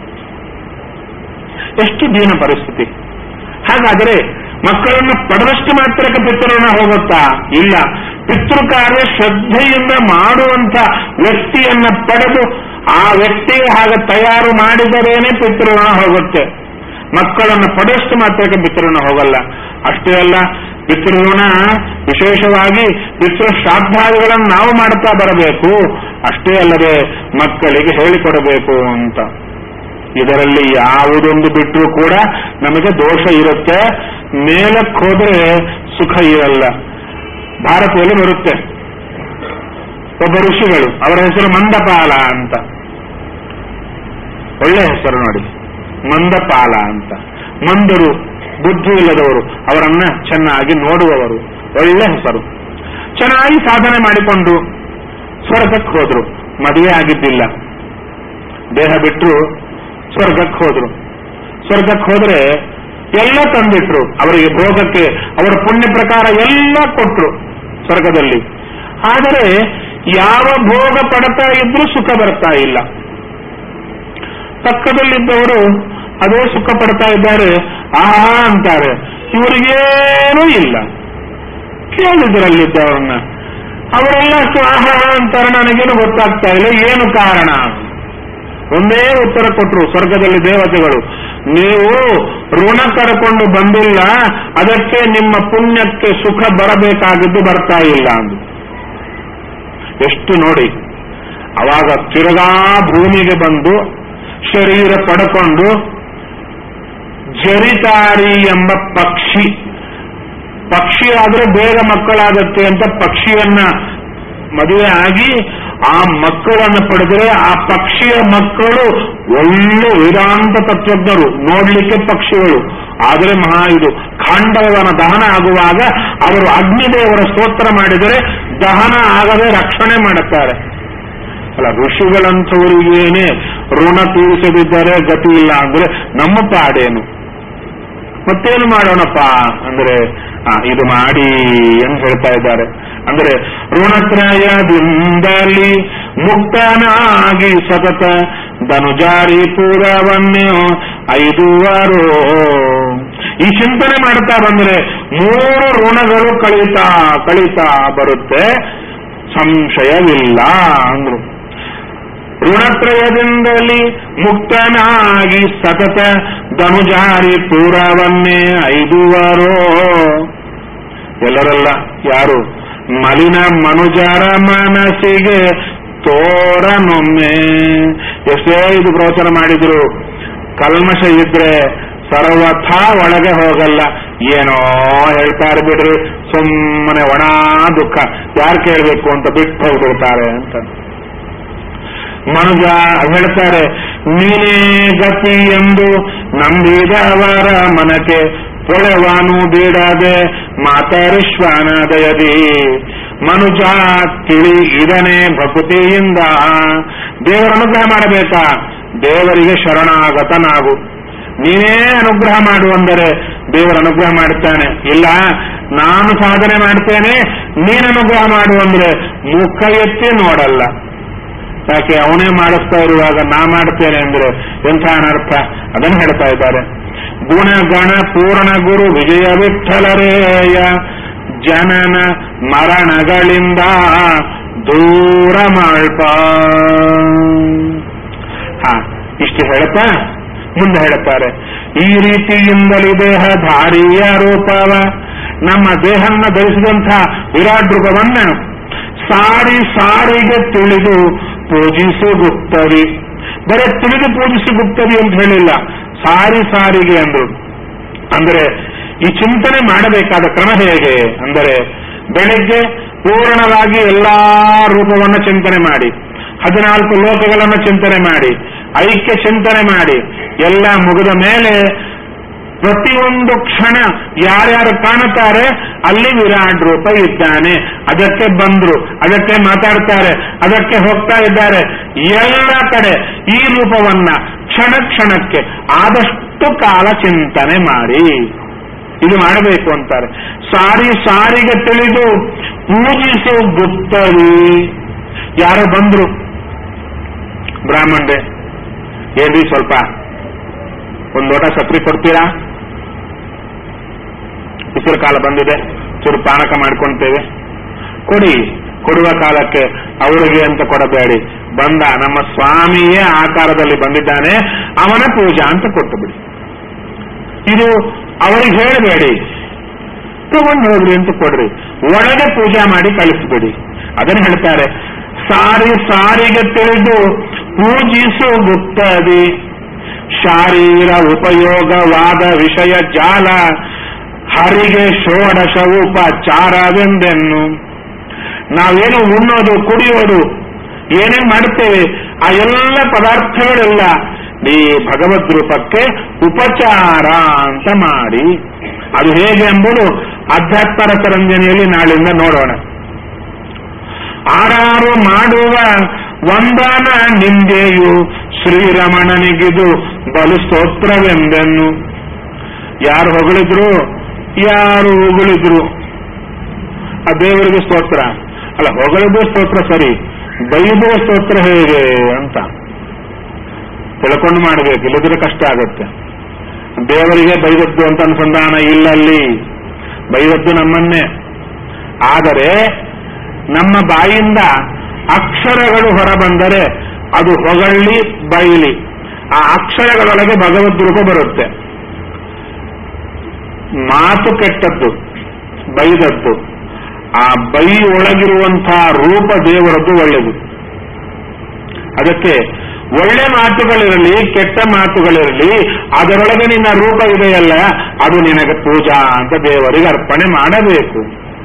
ಎಷ್ಟು ದೀನ ಪರಿಸ್ಥಿತಿ ಹಾಗಾದರೆ ಮಕ್ಕಳನ್ನು ಪಡೆದಷ್ಟು ಮಾತ್ರಕ್ಕೆ ಪಿತೃಋಣ ಹೋಗುತ್ತಾ ಇಲ್ಲ ಪಿತೃ ಕಾರ್ಯ ಶ್ರದ್ಧೆಯಿಂದ ಮಾಡುವಂತ ವ್ಯಕ್ತಿಯನ್ನ ಪಡೆದು ಆ ವ್ಯಕ್ತಿಗೆ ಹಾಗೆ ತಯಾರು ಮಾಡಿದರೇನೆ ಪಿತೃಋಣ ಹೋಗುತ್ತೆ ಮಕ್ಕಳನ್ನು ಪಡೆದಷ್ಟು ಮಾತ್ರಕ್ಕೆ ಪಿತೃಋಣ ಹೋಗಲ್ಲ ಅಷ್ಟೇ ಅಲ್ಲ ಪಿತೃಋಣ ವಿಶೇಷವಾಗಿ ಪಿತೃ ಶ್ರಾದ್ದಾದಿಗಳನ್ನು ನಾವು ಮಾಡ್ತಾ ಬರಬೇಕು ಅಷ್ಟೇ ಅಲ್ಲದೆ ಮಕ್ಕಳಿಗೆ ಹೇಳಿಕೊಡಬೇಕು ಅಂತ ಇದರಲ್ಲಿ ಯಾವುದೊಂದು ಬಿಟ್ಟರೂ ಕೂಡ ನಮಗೆ ದೋಷ ಇರುತ್ತೆ ಮೇಲಕ್ಕೆ ಹೋದ್ರೆ ಸುಖ ಇರಲ್ಲ ಭಾರತದಲ್ಲಿ ಬರುತ್ತೆ ಒಬ್ಬ ಋಷಿಗಳು ಅವರ ಹೆಸರು ಮಂದಪಾಲ ಅಂತ ಒಳ್ಳೆ ಹೆಸರು ನೋಡಿ ಮಂದಪಾಲ ಅಂತ ಮಂದರು ಬುದ್ಧಿ ಇಲ್ಲದವರು ಅವರನ್ನ ಚೆನ್ನಾಗಿ ನೋಡುವವರು ಒಳ್ಳೆ ಹೆಸರು ಚೆನ್ನಾಗಿ ಸಾಧನೆ ಮಾಡಿಕೊಂಡು ಸ್ವರ್ಗಕ್ಕೆ ಹೋದ್ರು ಮದುವೆ ಆಗಿದ್ದಿಲ್ಲ ದೇಹ ಬಿಟ್ಟರು ಸ್ವರ್ಗಕ್ಕೆ ಹೋದ್ರು ಸ್ವರ್ಗಕ್ಕೆ ಹೋದ್ರೆ ಎಲ್ಲ ತಂದಿಟ್ರು ಅವರಿಗೆ ಭೋಗಕ್ಕೆ ಅವರ ಪುಣ್ಯ ಪ್ರಕಾರ ಎಲ್ಲ ಕೊಟ್ರು ಸ್ವರ್ಗದಲ್ಲಿ ಆದರೆ ಯಾವ ಭೋಗ ಪಡ್ತಾ ಇದ್ರೂ ಸುಖ ಬರ್ತಾ ಇಲ್ಲ ಪಕ್ಕದಲ್ಲಿದ್ದವರು ಅದೇ ಸುಖ ಪಡ್ತಾ ಇದ್ದಾರೆ ಆ ಅಂತಾರೆ ಇವರಿಗೇನೂ ಇಲ್ಲ ಕೇಳಿದ್ರಲ್ಲಿದ್ದವ್ರನ್ನ ಅವರೆಲ್ಲ ಆಹಾ ಅಂತಾರೆ ನನಗೇನು ಗೊತ್ತಾಗ್ತಾ ಇಲ್ಲ ಏನು ಕಾರಣ ಒಂದೇ ಉತ್ತರ ಕೊಟ್ಟರು ಸ್ವರ್ಗದಲ್ಲಿ ದೇವತೆಗಳು ನೀವು ಋಣ ಕರ್ಕೊಂಡು ಬಂದಿಲ್ಲ ಅದಕ್ಕೆ ನಿಮ್ಮ ಪುಣ್ಯಕ್ಕೆ ಸುಖ ಬರಬೇಕಾಗಿದ್ದು ಬರ್ತಾ ಇಲ್ಲ ಅಂದು ಎಷ್ಟು ನೋಡಿ ಅವಾಗ ತಿರುಗಾ ಭೂಮಿಗೆ ಬಂದು ಶರೀರ ಪಡ್ಕೊಂಡು ಜರಿತಾರಿ ಎಂಬ ಪಕ್ಷಿ ಪಕ್ಷಿ ಆದ್ರೆ ಬೇಗ ಮಕ್ಕಳಾಗತ್ತೆ ಅಂತ ಪಕ್ಷಿಯನ್ನ ಮದುವೆ ಆಗಿ ಆ ಮಕ್ಕಳನ್ನು ಪಡೆದರೆ ಆ ಪಕ್ಷಿಯ ಮಕ್ಕಳು ಒಳ್ಳೆ ವೇದಾಂತ ತತ್ವಜ್ಞರು ನೋಡ್ಲಿಕ್ಕೆ ಪಕ್ಷಿಗಳು ಆದರೆ ಮಹಾ ಇದು ಖಾಂಡವನ ದಹನ ಆಗುವಾಗ ಅವರು ಅಗ್ನಿದೇವರ ಸ್ತೋತ್ರ ಮಾಡಿದರೆ ದಹನ ಆಗದೆ ರಕ್ಷಣೆ ಮಾಡುತ್ತಾರೆ ಅಲ್ಲ ಋಷಿಗಳಂಥವರಿಗೇನೆ ಋಣ ತೀರಿಸದಿದ್ದರೆ ಗತಿ ಇಲ್ಲ ಅಂದ್ರೆ ನಮ್ಮ ಪಾಡೇನು ಮತ್ತೇನು ಮಾಡೋಣಪ್ಪ ಅಂದ್ರೆ ಆ, ಇದು ಮಾಡಿ ಅಂತ ಹೇಳ್ತಾ ಇದ್ದಾರೆ ಅಂದ್ರೆ ಋಣತ್ರಯದಿಂದಲಿ ಮುಕ್ತನಾಗಿ ಸತತ ಧನುಜಾರಿ ಪೂರವನ್ನೇ ಐದುವರು ಈ ಚಿಂತನೆ ಮಾಡ್ತಾ ಬಂದ್ರೆ ಮೂರು ಋಣಗಳು ಕಳೀತಾ ಕಳೀತಾ ಬರುತ್ತೆ ಸಂಶಯವಿಲ್ಲ ಅಂದ್ರು ಋಣತ್ರಯದಿಂದಲಿ ಮುಕ್ತನಾಗಿ ಸತತ ತನುಜಾರಿ ಪೂರವನ್ನೇ ಐದುವರೋ ಎಲ್ಲರಲ್ಲ ಯಾರು ಮಲಿನ ಮನುಜರ ಮನಸ್ಸಿಗೆ ತೋರನೊಮ್ಮೆ ಎಷ್ಟೇ ಇದು ಪ್ರವಚನ ಮಾಡಿದ್ರು ಕಲ್ಮಶ ಇದ್ರೆ ಸರ್ವಥಾ ಒಳಗೆ ಹೋಗಲ್ಲ ಏನೋ ಹೇಳ್ತಾರೆ ಬಿಡ್ರಿ ಸುಮ್ಮನೆ ಒಣ ದುಃಖ ಯಾರು ಕೇಳಬೇಕು ಅಂತ ಬಿಟ್ಟು ಹೋಗ್ಬಿಡ್ತಾರೆ ಅಂತ ಮನುಜ ಹೇಳ್ತಾರೆ ನೀನೇ ಗತಿ ಎಂದು ನಂಬಿದವರ ಮನಕ್ಕೆ ಪೊಳೆವಾನು ಬೀಡದೆ ಮಾತರಿಶ್ವಾನ ದಯದಿ ಮನುಜ ತಿಳಿ ಇದನೇ ಭಕುತಿಯಿಂದ ದೇವರ ಅನುಗ್ರಹ ಮಾಡಬೇಕಾ ದೇವರಿಗೆ ಶರಣಾಗತನಾಗು ನೀನೇ ಅನುಗ್ರಹ ಮಾಡುವಂದರೆ ದೇವರ ಅನುಗ್ರಹ ಮಾಡುತ್ತಾನೆ ಇಲ್ಲ ನಾನು ಸಾಧನೆ ಮಾಡ್ತೇನೆ ನೀನು ಅನುಗ್ರಹ ಮಾಡು ಅಂದ್ರೆ ಮುಖ ಎತ್ತಿ ನೋಡಲ್ಲ ಯಾಕೆ ಅವನೇ ಮಾಡಿಸ್ತಾ ಇರುವಾಗ ನಾ ಮಾಡ್ತೇನೆ ಅಂದ್ರೆ ಎಂಥ ಅನರ್ಥ ಅದನ್ನು ಹೇಳ್ತಾ ಇದ್ದಾರೆ ಗುಣಗಣ ಪೂರ್ಣ ಗುರು ವಿಜಯ ವಿಠಲರೇಯ ಜನನ ಮರಣಗಳಿಂದ ದೂರ ಮಾಡ್ಪ ಹಾ ಇಷ್ಟು ಹೇಳ್ತಾ ಮುಂದೆ ಹೇಳುತ್ತಾರೆ ಈ ರೀತಿಯಿಂದಲೇ ದೇಹಧಾರಿಯ ರೂಪವ ನಮ್ಮ ದೇಹನ್ನ ಧರಿಸಿದಂಥ ವಿರಾಟ್ ರೂಪವನ್ನ ಸಾರಿ ಸಾರಿಗೆ ತಿಳಿದು ಪೂಜಿಸು ಗುಪ್ತರಿ ಬರೀ ತಿಳಿದು ಪೂಜಿಸು ಗುಪ್ತರಿ ಅಂತ ಹೇಳಿಲ್ಲ ಸಾರಿ ಸಾರಿಗೆ ಅಂದ್ರು ಅಂದ್ರೆ ಈ ಚಿಂತನೆ ಮಾಡಬೇಕಾದ ಕ್ರಮ ಹೇಗೆ ಅಂದರೆ ಬೆಳಿಗ್ಗೆ ಪೂರ್ಣವಾಗಿ ಎಲ್ಲಾ ರೂಪವನ್ನು ಚಿಂತನೆ ಮಾಡಿ ಹದಿನಾಲ್ಕು ಲೋಕಗಳನ್ನು ಚಿಂತನೆ ಮಾಡಿ ಐಕ್ಯ ಚಿಂತನೆ ಮಾಡಿ ಎಲ್ಲ ಮುಗಿದ ಮೇಲೆ ಪ್ರತಿಯೊಂದು ಕ್ಷಣ ಯಾರ್ಯಾರು ಕಾಣುತ್ತಾರೆ ಅಲ್ಲಿ ವಿರಾಟ್ ರೂಪ ಇದ್ದಾನೆ ಅದಕ್ಕೆ ಬಂದ್ರು ಅದಕ್ಕೆ ಮಾತಾಡ್ತಾರೆ ಅದಕ್ಕೆ ಹೋಗ್ತಾ ಇದ್ದಾರೆ ಎಲ್ಲ ಕಡೆ ಈ ರೂಪವನ್ನ ಕ್ಷಣ ಕ್ಷಣಕ್ಕೆ ಆದಷ್ಟು ಕಾಲ ಚಿಂತನೆ ಮಾಡಿ ಇದು ಮಾಡಬೇಕು ಅಂತಾರೆ ಸಾರಿ ಸಾರಿಗೆ ತಿಳಿದು ಪೂಜಿಸು ಗುಪ್ತರಿ ಯಾರೋ ಬಂದ್ರು ಬ್ರಾಹ್ಮಣರೇ ಏನ್ರಿ ಸ್ವಲ್ಪ ಒಂದು ಲೋಟ ಸಕ್ರಿ ಕೊಡ್ತೀರಾ ಬಿಸಿಲು ಕಾಲ ಬಂದಿದೆ ಚೂರು ಪಾನಕ ಮಾಡ್ಕೊಳ್ತೇವೆ ಕೊಡಿ ಕೊಡುವ ಕಾಲಕ್ಕೆ ಅವರಿಗೆ ಅಂತ ಕೊಡಬೇಡಿ ಬಂದ ನಮ್ಮ ಸ್ವಾಮಿಯೇ ಆಕಾರದಲ್ಲಿ ಬಂದಿದ್ದಾನೆ ಅವನ ಪೂಜಾ ಅಂತ ಕೊಟ್ಟು ಬಿಡಿ ಇದು ಅವರಿಗೆ ಹೇಳಬೇಡಿ ತಗೊಂಡು ಹೋಗ್ರಿ ಅಂತ ಕೊಡ್ರಿ ಒಳಗೆ ಪೂಜಾ ಮಾಡಿ ಕಳಿಸ್ಬಿಡಿ ಅದನ್ನು ಹೇಳ್ತಾರೆ ಸಾರಿ ಸಾರಿಗೆ ತಿಳಿದು ಪೂಜಿಸು ಗುಪ್ತದಿ ಶಾರೀರ ಉಪಯೋಗವಾದ ವಿಷಯ ಜಾಲ ಹರಿಗೆ ಷೋಡಶ ಉಪಚಾರವೆಂದೆನ್ನು ನಾವೇನು ಉಣ್ಣೋದು ಕುಡಿಯೋದು ಏನೇನ್ ಮಾಡುತ್ತೇವೆ ಆ ಎಲ್ಲ ಪದಾರ್ಥಗಳೆಲ್ಲ ಈ ಭಗವದ್ ರೂಪಕ್ಕೆ ಉಪಚಾರ ಅಂತ ಮಾಡಿ ಅದು ಹೇಗೆ ಎಂಬುದು ಅಧ್ಯಾತ್ಮ ರಸರಂಜನೆಯಲ್ಲಿ ನಾಳಿಂದ ನೋಡೋಣ ಆರಾರು ಮಾಡುವ ವಂದನ ನಿಂದೆಯು ಶ್ರೀರಮಣನಿಗಿದು ಬಲು ಸ್ತೋತ್ರವೆಂದೆನ್ನು ಯಾರು ಹೊಗಳಿದ್ರು ಯಾರು ಹೊಗಳಿದ್ರು ಆ ದೇವರಿಗೆ ಸ್ತೋತ್ರ ಅಲ್ಲ ಹೊಗಳಿದ್ರು ಸ್ತೋತ್ರ ಸರಿ ಬೈದುವ ಸ್ತೋತ್ರ ಹೇಗೆ ಅಂತ ತಿಳ್ಕೊಂಡು ಮಾಡಬೇಕು ಇಲ್ಲದ್ರೆ ಕಷ್ಟ ಆಗುತ್ತೆ ದೇವರಿಗೆ ಬೈದದ್ದು ಅಂತ ಅನುಸಂಧಾನ ಇಲ್ಲ ಅಲ್ಲಿ ಬೈದದ್ದು ನಮ್ಮನ್ನೇ ಆದರೆ ನಮ್ಮ ಬಾಯಿಂದ ಅಕ್ಷರಗಳು ಹೊರಬಂದರೆ ಅದು ಹೊಗಳ್ಳಿ ಬೈಲಿ ಆ ಅಕ್ಷರಗಳೊಳಗೆ ಭಗವದ್ ರೂಪ ಬರುತ್ತೆ ಮಾತು ಕೆಟ್ಟದ್ದು ಬೈದದ್ದು ಆ ಬೈ ಒಳಗಿರುವಂತಹ ರೂಪ ದೇವರದ್ದು ಒಳ್ಳೆಯದು ಅದಕ್ಕೆ ಒಳ್ಳೆ ಮಾತುಗಳಿರಲಿ ಕೆಟ್ಟ ಮಾತುಗಳಿರಲಿ ಅದರೊಳಗೆ ನಿನ್ನ ರೂಪ ಇದೆಯಲ್ಲ ಅದು ನಿನಗೆ ಪೂಜಾ ಅಂತ ದೇವರಿಗೆ ಅರ್ಪಣೆ ಮಾಡಬೇಕು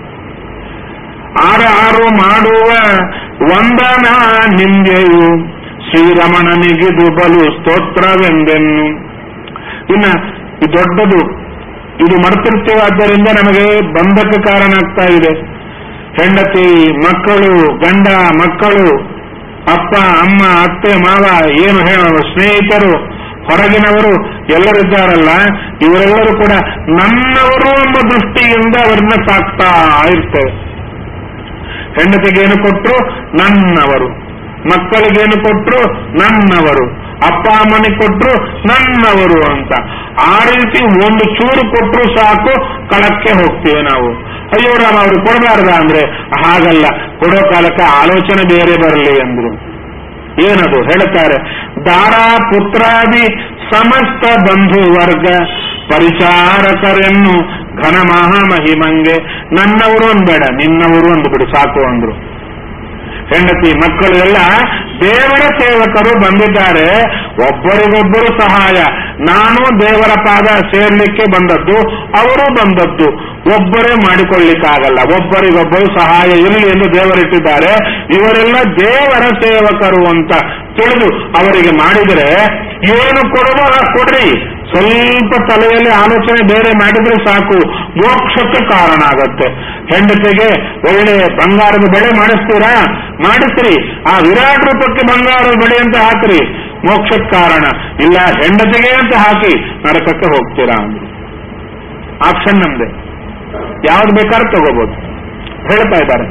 ಆರ ಆರು ಮಾಡುವ ವಂದನ ನಿಂದೆಯು ಶ್ರೀರಮಣನಿಗಿದು ಬಲು ಸ್ತೋತ್ರವೆಂದೆನ್ನು ಇನ್ನ ಈ ದೊಡ್ಡದು ಇದು ಮರ್ತಿರ್ತೇವೆ ಆದ್ದರಿಂದ ನಮಗೆ ಬಂಧಕ್ಕೆ ಕಾರಣ ಆಗ್ತಾ ಇದೆ ಹೆಂಡತಿ ಮಕ್ಕಳು ಗಂಡ ಮಕ್ಕಳು ಅಪ್ಪ ಅಮ್ಮ ಅತ್ತೆ ಮಾವ ಏನು ಹೇಳೋರು ಸ್ನೇಹಿತರು ಹೊರಗಿನವರು ಎಲ್ಲರಿದ್ದಾರಲ್ಲ ಇವರೆಲ್ಲರೂ ಕೂಡ ನನ್ನವರು ಎಂಬ ದೃಷ್ಟಿಯಿಂದ ಅವರನ್ನ ಸಾಕ್ತಾ ಇರ್ತೇವೆ ಹೆಂಡತಿಗೇನು ಕೊಟ್ಟರು ನನ್ನವರು ಮಕ್ಕಳಿಗೇನು ಕೊಟ್ಟರು ನನ್ನವರು ಅಪ್ಪ ಅಮ್ಮನಿಗೆ ಕೊಟ್ಟರು ನನ್ನವರು ಅಂತ ಆ ರೀತಿ ಒಂದು ಚೂರು ಕೊಟ್ಟರು ಸಾಕು ಕಳಕ್ಕೆ ಹೋಗ್ತೀವಿ ನಾವು ಅಯ್ಯೋ ರಾಮ ಅವ್ರಿಗೆ ಕೊಡಬಾರ್ದ ಅಂದ್ರೆ ಹಾಗಲ್ಲ ಕೊಡೋ ಕಾಲಕ್ಕೆ ಆಲೋಚನೆ ಬೇರೆ ಬರಲಿ ಅಂದ್ರು ಏನದು ಹೇಳ್ತಾರೆ ದಾರ ಪುತ್ರಾದಿ ಸಮಸ್ತ ಬಂಧು ವರ್ಗ ಪರಿಚಾರಕರೆನ್ನು ಘನ ಮಹಾಮಹಿಮಂಗೆ ನನ್ನವರು ಅನ್ಬೇಡ ನಿನ್ನವರು ಅಂದ್ಬಿಡು ಸಾಕು ಅಂದ್ರು ಹೆಂಡತಿ ಮಕ್ಕಳು ಎಲ್ಲ ದೇವರ ಸೇವಕರು ಬಂದಿದ್ದಾರೆ ಒಬ್ಬರಿಗೊಬ್ಬರು ಸಹಾಯ ನಾನು ದೇವರ ಪಾದ ಸೇರ್ಲಿಕ್ಕೆ ಬಂದದ್ದು ಅವರು ಬಂದದ್ದು ಒಬ್ಬರೇ ಮಾಡಿಕೊಳ್ಳಿಕ್ಕಾಗಲ್ಲ ಒಬ್ಬರಿಗೊಬ್ಬರು ಸಹಾಯ ಇರಲಿ ಎಂದು ದೇವರಿಟ್ಟಿದ್ದಾರೆ ಇವರೆಲ್ಲ ದೇವರ ಸೇವಕರು ಅಂತ ತಿಳಿದು ಅವರಿಗೆ ಮಾಡಿದರೆ ಏನು ಕೊಡುವ ಕೊಡ್ರಿ ಸ್ವಲ್ಪ ತಲೆಯಲ್ಲಿ ಆಲೋಚನೆ ಬೇರೆ ಮಾಡಿದ್ರೆ ಸಾಕು ಮೋಕ್ಷಕ್ಕೆ ಕಾರಣ ಆಗತ್ತೆ ಹೆಂಡತಿಗೆ ಒಳ್ಳೆ ಬಂಗಾರದ ಬೆಳೆ ಮಾಡಿಸ್ತೀರಾ ಮಾಡಿಸ್ರಿ ಆ ವಿರಾಟ್ ರೂಪಕ್ಕೆ ಬಂಗಾರದ ಬೆಳೆ ಅಂತ ಹಾಕ್ರಿ ಮೋಕ್ಷಕ್ಕೆ ಕಾರಣ ಇಲ್ಲ ಹೆಂಡತಿಗೆ ಅಂತ ಹಾಕಿ ನರಕಕ್ಕೆ ಹೋಗ್ತೀರಾ ಅಂದ್ರು ಆಪ್ಷನ್ ನಮ್ದೆ ಯಾವ್ದು ಬೇಕಾದ್ರೂ ತಗೋಬಹುದು ಹೇಳ್ತಾ ಇದ್ದಾರೆ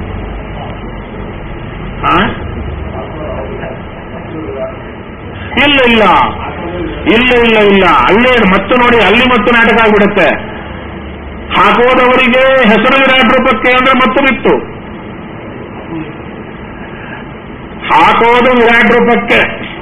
ಹಾ ಇಲ್ಲ ಇಲ್ಲ ಇಲ್ಲ ಇಲ್ಲ ಇಲ್ಲ ಅಲ್ಲೇ ಮತ್ತು ನೋಡಿ ಅಲ್ಲಿ ಮತ್ತು ನಾಟಕ ಆಗ್ಬಿಡುತ್ತೆ ಹಾಕೋದವರಿಗೆ ಹೆಸರು ವಿರಾಟ್ ರೂಪಕ್ಕೆ ಅಂದ್ರೆ ಮತ್ತು ಬಿತ್ತು ಹಾಕೋದು ವಿರಾಟ್ ರೂಪಕ್ಕೆ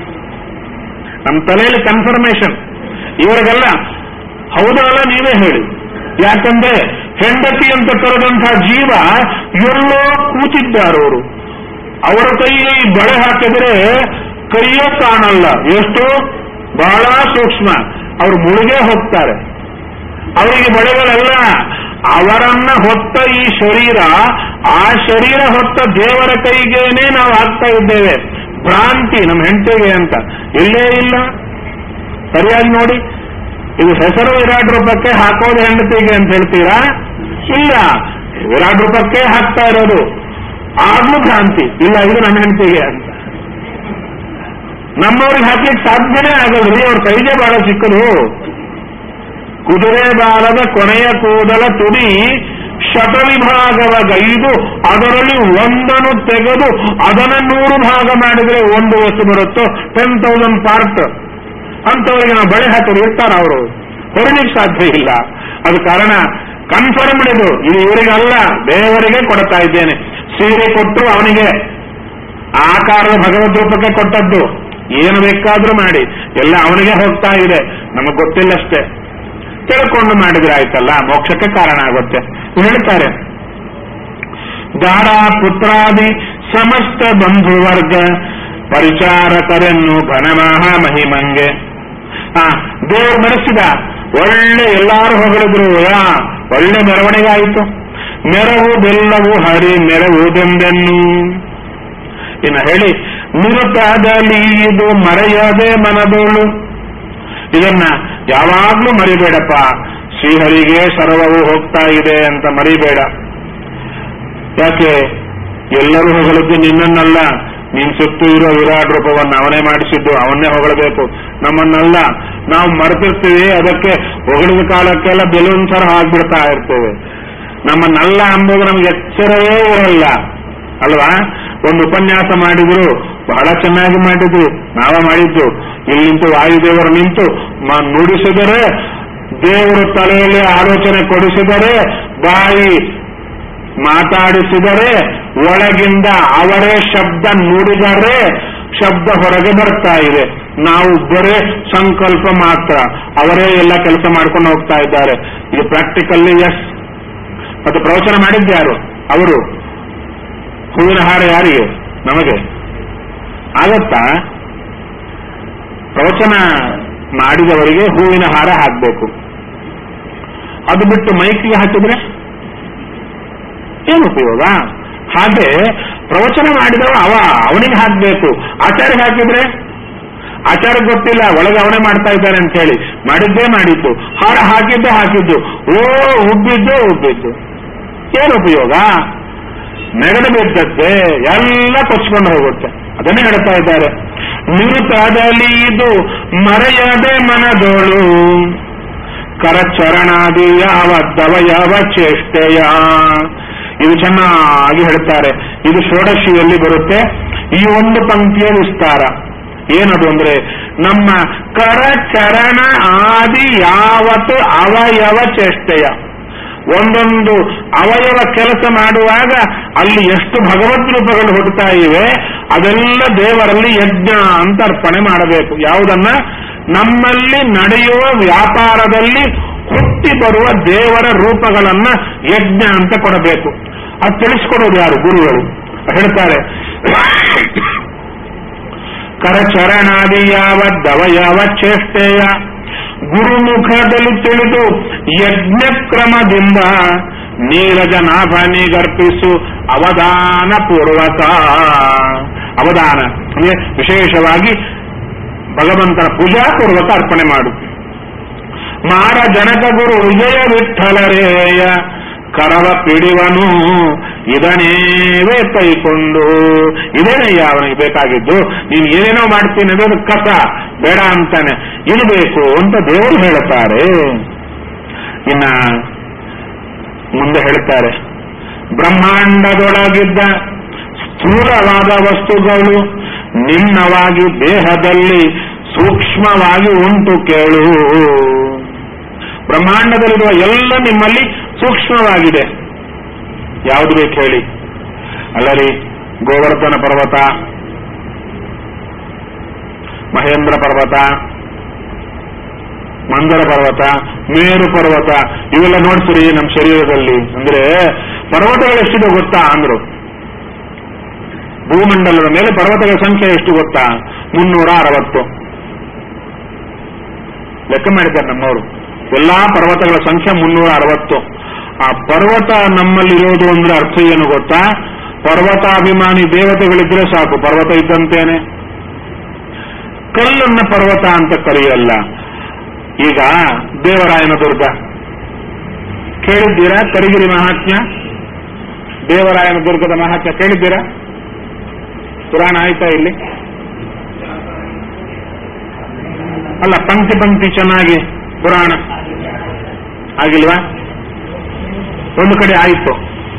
ನಮ್ಮ ತಲೆಯಲ್ಲಿ ಕನ್ಫರ್ಮೇಶನ್ ಇವರಿಗೆಲ್ಲ ಹೌದಲ್ಲ ನೀವೇ ಹೇಳಿ ಯಾಕಂದ್ರೆ ಹೆಂಡತಿ ಅಂತ ಕರೆದಂತಹ ಜೀವ ಎಲ್ಲೋ ಕೂತಿದ್ದಾರವರು ಅವರ ಕೈಗೆ ಈ ಬಳೆ ಹಾಕಿದ್ರೆ ಕೈಯೇ ಕಾಣಲ್ಲ ಎಷ್ಟು ಬಹಳ ಸೂಕ್ಷ್ಮ ಅವರು ಮುಳುಗೇ ಹೋಗ್ತಾರೆ ಅವರಿಗೆ ಬಳೆಗಳೆಲ್ಲ ಅವರನ್ನ ಹೊತ್ತ ಈ ಶರೀರ ಆ ಶರೀರ ಹೊತ್ತ ದೇವರ ಕೈಗೇನೆ ನಾವು ಹಾಕ್ತಾ ಇದ್ದೇವೆ ಭ್ರಾಂತಿ ನಮ್ಮ ಹೆಂಡತಿಗೆ ಅಂತ ಇಲ್ಲೇ ಇಲ್ಲ ಸರಿಯಾಗಿ ನೋಡಿ ಇದು ಹೆಸರು ವಿರಾಟ್ ರೂಪಕ್ಕೆ ಹಾಕೋದು ಹೆಂಡತಿಗೆ ಅಂತ ಹೇಳ್ತೀರಾ ಇಲ್ಲ ವಿರಾಟ್ ರೂಪಕ್ಕೆ ಹಾಕ್ತಾ ಇರೋದು ಆಗ್ಲೂ ಭ್ರಾಂತಿ ಇಲ್ಲ ಇದು ನಮ್ಮ ಹೆಂಡತಿಗೆ ಅಂತ ನಮ್ಮವ್ರಿಗೆ ಹಾಕ್ಲಿಕ್ಕೆ ಸಾಧ್ಯನೇ ಆಗಲ್ರಿ ಅವ್ರ ಕೈಗೆ ಬಹಳ ಚಿಕ್ಕದು ಕುದುರೆ ಬಾಲದ ಕೊನೆಯ ಕೂದಲ ತುಡಿ ಶತವಿಭಾಗವ ಗೈದು ಅದರಲ್ಲಿ ಒಂದನ್ನು ತೆಗೆದು ಅದನ್ನ ನೂರು ಭಾಗ ಮಾಡಿದ್ರೆ ಒಂದು ವಸ್ತು ಬರುತ್ತೋ ಟೆನ್ ತೌಸಂಡ್ ಪಾರ್ಟ್ ಅಂತವರಿಗೆ ನಾವು ಬಳೆ ಹಾಕೋರು ಇರ್ತಾರ ಅವರು ಹೊರಲಿಕ್ಕೆ ಸಾಧ್ಯ ಇಲ್ಲ ಅದು ಕಾರಣ ಕನ್ಫರ್ಮ್ಡ್ ಇದು ಇದು ಇವರಿಗಲ್ಲ ದೇವರಿಗೆ ಕೊಡ್ತಾ ಇದ್ದೇನೆ ಸೀರೆ ಕೊಟ್ಟು ಅವನಿಗೆ ಆಕಾರದ ಭಗವದ್ ರೂಪಕ್ಕೆ ಕೊಟ್ಟದ್ದು ಏನು ಬೇಕಾದ್ರೂ ಮಾಡಿ ಎಲ್ಲ ಅವನಿಗೆ ಹೋಗ್ತಾ ಇದೆ ನಮಗ್ ಗೊತ್ತಿಲ್ಲಷ್ಟೇ ತಿಳ್ಕೊಂಡು ಮಾಡಿದ್ರೆ ಆಯ್ತಲ್ಲ ಮೋಕ್ಷಕ್ಕೆ ಕಾರಣ ಆಗುತ್ತೆ ಹೇಳ್ತಾರೆ ದಾರ ಪುತ್ರಾದಿ ಸಮಸ್ತ ಬಂಧುವರ್ಗ ಪರಿಚಾರಕರನ್ನು ಘನಮಹಾ ಮಹಿಮಂಗೆ ಆ ದೇವರು ಮೆರೆಸಿದ ಒಳ್ಳೆ ಎಲ್ಲಾರು ಹೊಗಳಿದ್ರು ಯಾ ಒಳ್ಳೆ ಮೆರವಣಿಗೆ ಆಯಿತು ಮೆರವು ಬೆಲ್ಲವು ಹರಿ ಮೆರವುದೆಂದೆನ್ನು ಇನ್ನು ಹೇಳಿ ನಿರುತಾದಲ್ಲಿ ಇದು ಮರೆಯದೆ ಮನದೋಳು ಇದನ್ನ ಯಾವಾಗ್ಲೂ ಮರಿಬೇಡಪ್ಪ ಶ್ರೀಹರಿಗೆ ಸರ್ವವು ಹೋಗ್ತಾ ಇದೆ ಅಂತ ಮರಿಬೇಡ ಯಾಕೆ ಎಲ್ಲರೂ ಹೊಗಳದ್ದು ನಿನ್ನನ್ನಲ್ಲ ನಿನ್ ಸುತ್ತು ಇರೋ ವಿರಾಟ್ ರೂಪವನ್ನು ಅವನೇ ಮಾಡಿಸಿದ್ದು ಅವನ್ನೇ ಹೊಗಳಬೇಕು ನಮ್ಮನ್ನೆಲ್ಲ ನಾವು ಮರೆತಿರ್ತೀವಿ ಅದಕ್ಕೆ ಹೊಗಳಿದ ಕಾಲಕ್ಕೆಲ್ಲ ಬೆಲೂನ್ ಸರ ಹಾಕ್ಬಿಡ್ತಾ ಇರ್ತೇವೆ ನಮ್ಮನ್ನೆಲ್ಲ ಅಂಬುದು ನಮ್ಗೆ ಎಚ್ಚರವೇ ಇರಲ್ಲ ಅಲ್ವಾ ಒಂದು ಉಪನ್ಯಾಸ ಮಾಡಿದ್ರು ಬಹಳ ಚೆನ್ನಾಗಿ ಮಾಡಿದ್ರು ನಾವ ಮಾಡಿದ್ದು ಇಲ್ಲಿ ನಿಂತು ವಾಯುದೇವರು ನಿಂತು ಮ- ನುಡಿಸಿದರೆ ದೇವರು ತಲೆಯಲ್ಲಿ ಆಲೋಚನೆ ಕೊಡಿಸಿದರೆ ಬಾಯಿ ಮಾತಾಡಿಸಿದರೆ ಒಳಗಿಂದ ಅವರೇ ಶಬ್ದ ನುಡಿದರೆ ಶಬ್ದ ಹೊರಗೆ ಬರ್ತಾ ಇದೆ ನಾವು ಬರೇ ಸಂಕಲ್ಪ ಮಾತ್ರ ಅವರೇ ಎಲ್ಲ ಕೆಲಸ ಮಾಡ್ಕೊಂಡು ಹೋಗ್ತಾ ಇದ್ದಾರೆ ಇದು ಪ್ರಾಕ್ಟಿಕಲ್ಲಿ ಎಸ್ ಮತ್ತೆ ಪ್ರವಚನ ಮಾಡಿದ್ಯಾರು ಅವರು ಹೂವಿನ ಹಾರ ಯಾರಿಗೆ ನಮಗೆ ಆಗತ್ತಾ ಪ್ರವಚನ ಮಾಡಿದವರಿಗೆ ಹೂವಿನ ಹಾರ ಹಾಕಬೇಕು ಅದು ಬಿಟ್ಟು ಮೈಕಿಗೆ ಹಾಕಿದ್ರೆ ಏನು ಉಪಯೋಗ ಹಾಗೆ ಪ್ರವಚನ ಮಾಡಿದವ ಅವ ಅವನಿಗೆ ಹಾಕಬೇಕು ಆಚಾರ್ಯ ಹಾಕಿದ್ರೆ ಆಚಾರ ಗೊತ್ತಿಲ್ಲ ಒಳಗೆ ಅವನೇ ಮಾಡ್ತಾ ಇದ್ದಾನೆ ಅಂತ ಹೇಳಿ ಮಾಡಿದ್ದೇ ಮಾಡಿದ್ದು ಹಾರ ಹಾಕಿದ್ದೇ ಹಾಕಿದ್ದು ಓ ಉಬ್ಬಿದ್ದು ಉಬ್ಬಿದ್ದು ಏನು ಉಪಯೋಗ ನೆಗಡು ಬಿದ್ದದ್ದೇ ಎಲ್ಲ ಕೊಚ್ಕೊಂಡು ಹೋಗುತ್ತೆ ಅದನ್ನೇ ಹೇಳ್ತಾ ಇದ್ದಾರೆ ನಿರುತಾದಲ್ಲಿ ಇದು ಮರೆಯದೆ ಮನದೋಳು ಕರಚರಣಾದಿ ಯಾವ ದವ ಯಾವ ಚೇಷ್ಟೆಯ ಇದು ಚೆನ್ನಾಗಿ ಹೇಳ್ತಾರೆ ಇದು ಷೋಡಶಿಯಲ್ಲಿ ಬರುತ್ತೆ ಈ ಒಂದು ಪಂಕ್ತಿಯ ವಿಸ್ತಾರ ಏನದು ಅಂದ್ರೆ ನಮ್ಮ ಕರಚರಣ ಆದಿ ಯಾವತ್ತು ಅವಯವ ಚೇಷ್ಟೆಯ ಒಂದೊಂದು ಅವಯವ ಕೆಲಸ ಮಾಡುವಾಗ ಅಲ್ಲಿ ಎಷ್ಟು ಭಗವದ್ ರೂಪಗಳು ಹುಟ್ಟುತ್ತಾ ಇವೆ ಅದೆಲ್ಲ ದೇವರಲ್ಲಿ ಯಜ್ಞ ಅಂತ ಅರ್ಪಣೆ ಮಾಡಬೇಕು ಯಾವುದನ್ನ ನಮ್ಮಲ್ಲಿ ನಡೆಯುವ ವ್ಯಾಪಾರದಲ್ಲಿ ಹುಟ್ಟಿ ಬರುವ ದೇವರ ರೂಪಗಳನ್ನ ಯಜ್ಞ ಅಂತ ಕೊಡಬೇಕು ಅದು ತಿಳಿಸ್ಕೊಡೋದು ಯಾರು ಗುರುಗಳು ಹೇಳ್ತಾರೆ ಕರಚರಣಾದಿ ಯಾವ ದವಯವ ಚೇಷ್ಟೆಯ ಗುರುಮುಖದಲ್ಲಿ ತಿಳಿದು ಯಜ್ಞ ಕ್ರಮದಿಂದ ನೀರಜನಾಭನಿಗರ್ಪಿಸು ಅವಧಾನ ಪೂರ್ವಕ ಅವಧಾನ ಅಂದ್ರೆ ವಿಶೇಷವಾಗಿ ಭಗವಂತನ ಪೂಜಾಪೂರ್ವಕ ಅರ್ಪಣೆ ಮಾಡು ಮಾರ ಜನಕ ಗುರು ವಿಜಯ ವಿಠಲರೇಯ ಕರವ ಪಿಡಿವನು ಇದನ್ನೇವೇ ಕೈಕೊಂಡು ಇದೇನಯ್ಯ ಅವನಿಗೆ ಬೇಕಾಗಿದ್ದು ನೀನು ಏನೇನೋ ಮಾಡ್ತೀನಿ ಅನ್ನೋದು ಕಸ ಬೇಡ ಅಂತಾನೆ ಇದು ಬೇಕು ಅಂತ ದೇವರು ಹೇಳುತ್ತಾರೆ ಇನ್ನ ಮುಂದೆ ಹೇಳ್ತಾರೆ ಬ್ರಹ್ಮಾಂಡದೊಳಗಿದ್ದ ಸ್ಥೂಲವಾದ ವಸ್ತುಗಳು ನಿನ್ನವಾಗಿ ದೇಹದಲ್ಲಿ ಸೂಕ್ಷ್ಮವಾಗಿ ಉಂಟು ಕೇಳು ಬ್ರಹ್ಮಾಂಡದಲ್ಲಿರುವ ಎಲ್ಲ ನಿಮ್ಮಲ್ಲಿ ಸೂಕ್ಷ್ಮವಾಗಿದೆ ಯಾವುದು ಬೇಕು ಹೇಳಿ ಅಲ್ಲರಿ ಗೋವರ್ಧನ ಪರ್ವತ ಮಹೇಂದ್ರ ಪರ್ವತ ಮಂದರ ಪರ್ವತ ಮೇರು ಪರ್ವತ ಇವೆಲ್ಲ ನೋಡ್ತೀರಿ ನಮ್ಮ ಶರೀರದಲ್ಲಿ ಅಂದ್ರೆ ಪರ್ವತಗಳು ಎಷ್ಟಿದೆ ಗೊತ್ತಾ ಅಂದ್ರು ಭೂಮಂಡಲದ ಮೇಲೆ ಪರ್ವತಗಳ ಸಂಖ್ಯೆ ಎಷ್ಟು ಗೊತ್ತಾ ಮುನ್ನೂರ ಅರವತ್ತು ಲೆಕ್ಕ ಮಾಡಿದ್ದಾರೆ ನಮ್ಮವರು ಎಲ್ಲಾ ಪರ್ವತಗಳ ಸಂಖ್ಯೆ ಮುನ್ನೂರ ಅರವತ್ತು ಆ ಪರ್ವತ ನಮ್ಮಲ್ಲಿರೋದು ಅಂದ್ರೆ ಅರ್ಥ ಏನು ಗೊತ್ತಾ ಪರ್ವತಾಭಿಮಾನಿ ದೇವತೆಗಳಿದ್ರೆ ಸಾಕು ಪರ್ವತ ಇದ್ದಂತೇನೆ ಕಲ್ಲನ್ನ ಪರ್ವತ ಅಂತ ಕರೆಯಲ್ಲ ಈಗ ದೇವರಾಯನ ದುರ್ಗ ಕೇಳಿದ್ದೀರಾ ಕರಿಗಿರಿ ಮಹಾತ್ಮ್ಯ ದೇವರಾಯನ ದುರ್ಗದ ಮಹಾತ್ಮ್ಯ ಕೇಳಿದ್ದೀರಾ ಪುರಾಣ ಆಯ್ತಾ ಇಲ್ಲಿ ಅಲ್ಲ ಪಂಕ್ತಿ ಪಂಕ್ತಿ ಚೆನ್ನಾಗಿ ಪುರಾಣ ಆಗಿಲ್ವಾ ಒಂದು ಕಡೆ ಆಯಿತು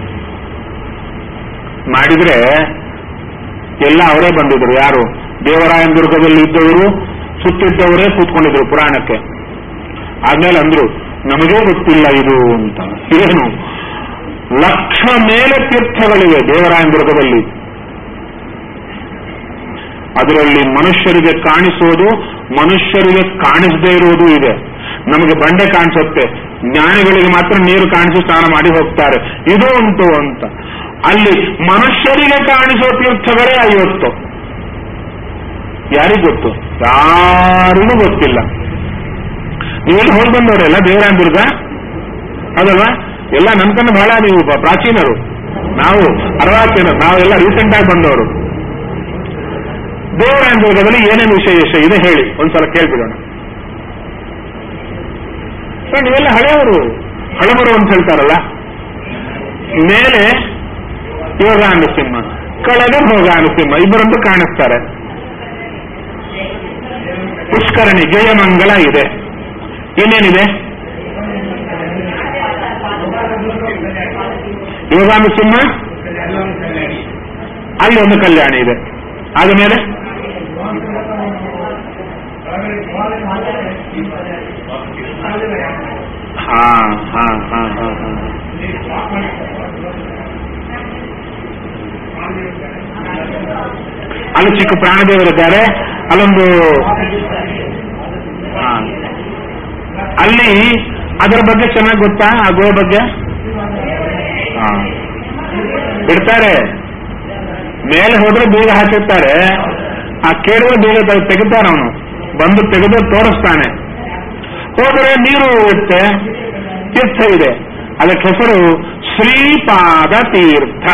ಮಾಡಿದ್ರೆ ಎಲ್ಲ ಅವರೇ ಬಂದಿದ್ರು ಯಾರು ದೇವರಾಯನ ದುರ್ಗದಲ್ಲಿ ಇದ್ದವರು ಸುತ್ತಿದ್ದವರೇ ಕೂತ್ಕೊಂಡಿದ್ರು ಪುರಾಣಕ್ಕೆ ಆದ್ಮೇಲೆ ಅಂದ್ರು ನಮಗೇ ಗೊತ್ತಿಲ್ಲ ಇದು ಅಂತ ಏನು ಲಕ್ಷ ಮೇಲೆ ತೀರ್ಥಗಳಿವೆ ದೇವರಾಯನ ದುರ್ಗದಲ್ಲಿ ಅದರಲ್ಲಿ ಮನುಷ್ಯರಿಗೆ ಕಾಣಿಸೋದು ಮನುಷ್ಯರಿಗೆ ಕಾಣಿಸದೇ ಇರುವುದು ಇದೆ ನಮಗೆ ಬಂಡೆ ಕಾಣಿಸುತ್ತೆ ಜ್ಞಾನಿಗಳಿಗೆ ಮಾತ್ರ ನೀರು ಕಾಣಿಸಿ ಸ್ನಾನ ಮಾಡಿ ಹೋಗ್ತಾರೆ ಇದು ಉಂಟು ಅಂತ ಅಲ್ಲಿ ಮನುಷ್ಯರಿಗೆ ಕಾಣಿಸೋ ತೀರ್ಥಗಳೇ ಐವತ್ತು ಯಾರಿಗೂ ಗೊತ್ತು ಯಾರಿಗೂ ಗೊತ್ತಿಲ್ಲ ನೀವೆಲ್ಲ ಹೋಗಿ ಬಂದವರೆಲ್ಲ ದೇವರಾಯನ ದುರ್ಗ ಹೌದಲ್ವಾ ಎಲ್ಲ ನಮ್ಕನ್ನ ಬಹಳ ನೀವು ಬ- ಪ್ರಾಚೀನರು ನಾವು ಅರವತ್ತೇನರು ನಾವೆಲ್ಲ ರೀಸೆಂಟ್ ಆಗಿ ಬಂದವರು ದೇವರಾಯನ ದುರ್ಗದಲ್ಲಿ ಏನೇನು ವಿಶೇಷ ಇದೆ ಹೇಳಿ ಒಂದ್ಸಲ ಕೇಳ್ಬಿಡೋಣ ಸರ್, ನೀವೆಲ್ಲ ಹಳೆಯವರು ಹಳಬರು ಅಂತ ಹೇಳ್ತಾರಲ್ಲ ಮೇಲೆ ಯೋಗ ನೃಸಿಂಹ ಕೆಳಗೆ ಭೋಗ ನೃಸಿಂಹ ಇಬ್ಬರಂತೂ ಕಾಣಿಸ್ತಾರೆ ಪುಷ್ಕರಣಿ ಜಯಮಂಗಲ ಇದೆ ಇನ್ನೇನಿದೆ ಯೋಗ ನೃಸಿಂಹ ಅಲ್ಲಿ ಒಂದು ಕಲ್ಯಾಣಿ ಇದೆ ಆದಮೇಲೆ ಹಾ ಹಾ ಹಾ ಹಾ ಹಾ ಅಲ್ಲಿ ಚಿಕ್ಕ ಪ್ರಾಣದೇವರಿದ್ದಾರೆ ಅಲ್ಲೊಂದು ಹಾ. ಅಲ್ಲಿ ಅದರ ಬಗ್ಗೆ ಚೆನ್ನಾಗಿ ಗೊತ್ತಾ ಆ ಗೋ ಬಗ್ಗೆ ಹಾ. ಬಿಡ್ತಾರೆ ಮೇಲೆ ಹೋದ್ರೆ ಬೀಗ ಹಾಕಿರ್ತಾರೆ ಆ ಕೇಳುವ ಬೀಗ ತೆ- ತೆಗಿತಾನೆ ಅವನು ಬಂದು ತೆಗೆದು ತೋರಿಸ್ತಾನೆ ಹೋದರೆ ನೀರು ಇರುತ್ತೆ ತೀರ್ಥ ಇದೆ ಅದಕ್ಕೆ ಹೆಸರು ಶ್ರೀಪಾದ ತೀರ್ಥ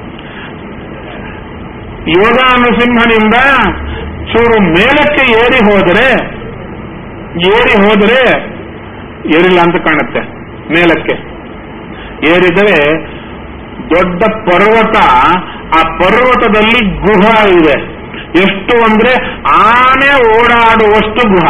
ಯೋಗ ನೃಸಿಂಹನಿಂದ ಚೂರು ಮೇಲಕ್ಕೆ ಏರಿ ಹೋದರೆ ಏರಿ ಹೋದರೆ ಏರಿಲ್ಲ ಅಂತ ಕಾಣುತ್ತೆ ಮೇಲಕ್ಕೆ ಏರಿದರೆ ದೊಡ್ಡ ಪರ್ವತ ಆ ಪರ್ವತದಲ್ಲಿ ಗುಹ ಇದೆ ಎಷ್ಟು ಅಂದ್ರೆ ಆನೆ ಓಡಾಡುವಷ್ಟು ಗುಹ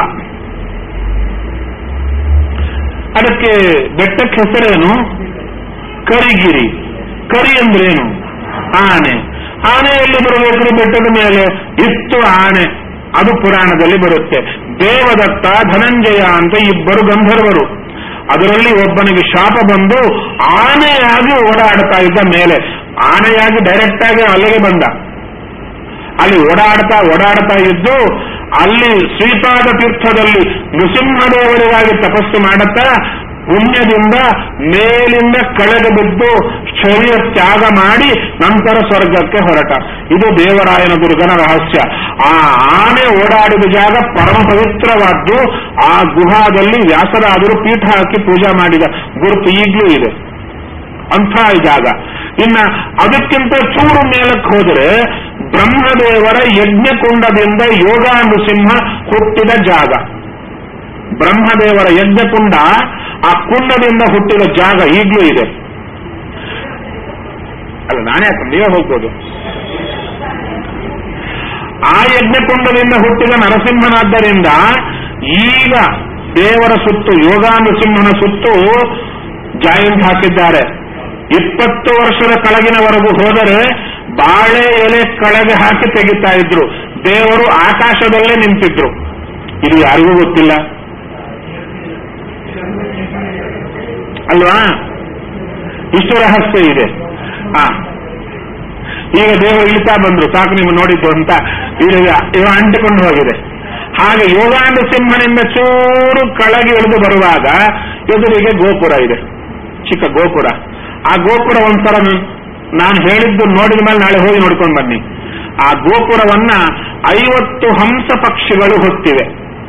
ಅದಕ್ಕೆ ಬೆಟ್ಟಕ್ಕೆ ಹೆಸರೇನು ಕರಿಗಿರಿ ಕರಿ ಅಂದ್ರೇನು ಆನೆ ಆನೆ ಎಲ್ಲಿ ಬರಬೇಕು ಬೆಟ್ಟದ ಮೇಲೆ ಇಷ್ಟು ಆನೆ ಅದು ಪುರಾಣದಲ್ಲಿ ಬರುತ್ತೆ ದೇವದತ್ತ ಧನಂಜಯ ಅಂತ ಇಬ್ಬರು ಗಂಧರ್ವರು ಅದರಲ್ಲಿ ಒಬ್ಬನಿಗೆ ಶಾಪ ಬಂದು ಆನೆಯಾಗಿ ಓಡಾಡ್ತಾ ಇದ್ದ ಮೇಲೆ ಆನೆಯಾಗಿ ಡೈರೆಕ್ಟ್ ಆಗಿ ಅಲ್ಲಿಗೆ ಬಂದ ಅಲ್ಲಿ ಓಡಾಡ್ತಾ ಓಡಾಡ್ತಾ ಇದ್ದು ಅಲ್ಲಿ ಶ್ರೀಪಾದ ತೀರ್ಥದಲ್ಲಿ ನೃಸಿಂಹದೇವರಿಗಾಗಿ ತಪಸ್ಸು ಮಾಡುತ್ತಾ ಪುಣ್ಯದಿಂದ ಮೇಲಿಂದ ಕೆಳಗೆ ಬಿದ್ದು ಶರೀರ ತ್ಯಾಗ ಮಾಡಿ ನಂತರ ಸ್ವರ್ಗಕ್ಕೆ ಹೊರಟ ಇದು ದೇವರಾಯನ ದುರ್ಗನ ರಹಸ್ಯ ಆ ಆನೆ ಓಡಾಡಿದ ಜಾಗ ಪರಮ ಪವಿತ್ರವಾದ್ದು ಆ ಗುಹಾದಲ್ಲಿ ವ್ಯಾಸರಾದರು ಪೀಠ ಹಾಕಿ ಪೂಜಾ ಮಾಡಿದ ಗುರುತು ಈಗಲೂ ಇದೆ ಅಂಥ ಜಾಗ ಇನ್ನ ಅದಕ್ಕಿಂತ ಚೂರು ಮೇಲಕ್ಕೆ ಹೋದರೆ ಬ್ರಹ್ಮದೇವರ ಯಜ್ಞಕುಂಡದಿಂದ ಯೋಗ ನೃಸಿಂಹ ಹುಟ್ಟಿದ ಜಾಗ ಬ್ರಹ್ಮದೇವರ ಯಜ್ಞಕುಂಡ ಆ ಕುಂಡದಿಂದ ಹುಟ್ಟಿದ ಜಾಗ ಈಗಲೂ ಇದೆ ಅಲ್ಲ ನಾನೇ ಯಾಕೆ ನೀವೇ ಹೋಗ್ಬೋದು ಆ ಯಜ್ಞಕುಂಡದಿಂದ ಹುಟ್ಟಿದ ನರಸಿಂಹನಾದ್ದರಿಂದ ಈಗ ದೇವರ ಸುತ್ತು ಯೋಗ ನೃಸಿಂಹನ ಸುತ್ತು ಜಾಯಿಂಟ್ ಹಾಕಿದ್ದಾರೆ ಇಪ್ಪತ್ತು ವರ್ಷದ ಕೆಳಗಿನವರೆಗೂ ಹೋದರೆ ಬಾಳೆ ಎಲೆ ಕೆಳಗೆ ಹಾಕಿ ತೆಗಿತಾ ಇದ್ರು ದೇವರು ಆಕಾಶದಲ್ಲೇ ನಿಂತಿದ್ರು ಇದು ಯಾರಿಗೂ ಗೊತ್ತಿಲ್ಲ ಅಲ್ವಾ ಇಷ್ಟು ರಹಸ್ಯ ಇದೆ ಹಾ ಈಗ ದೇವರು ಇಳಿತಾ ಬಂದ್ರು ಸಾಕು ನೀವು ನೋಡಿದ್ದು ಅಂತ ಈಗ ಇವ ಅಂಟಿಕೊಂಡು ಹೋಗಿದೆ ಹಾಗೆ ಯೋಗಾಂಡ ಸಿಂಹನಿಂದ ಚೂರು ಕೆಳಗೆ ಇಳಿದು ಬರುವಾಗ ಎದುರಿಗೆ ಗೋಪುರ ಇದೆ ಚಿಕ್ಕ ಗೋಪುರ ಆ ಗೋಪುರ ಒಂಥರ ನಾನು ಹೇಳಿದ್ದು ನೋಡಿದ ಮೇಲೆ ನಾಳೆ ಹೋಗಿ ನೋಡ್ಕೊಂಡು ಬನ್ನಿ ಆ ಗೋಪುರವನ್ನ ಐವತ್ತು ಹಂಸ ಪಕ್ಷಿಗಳು ಹೊತ್ತಿವೆ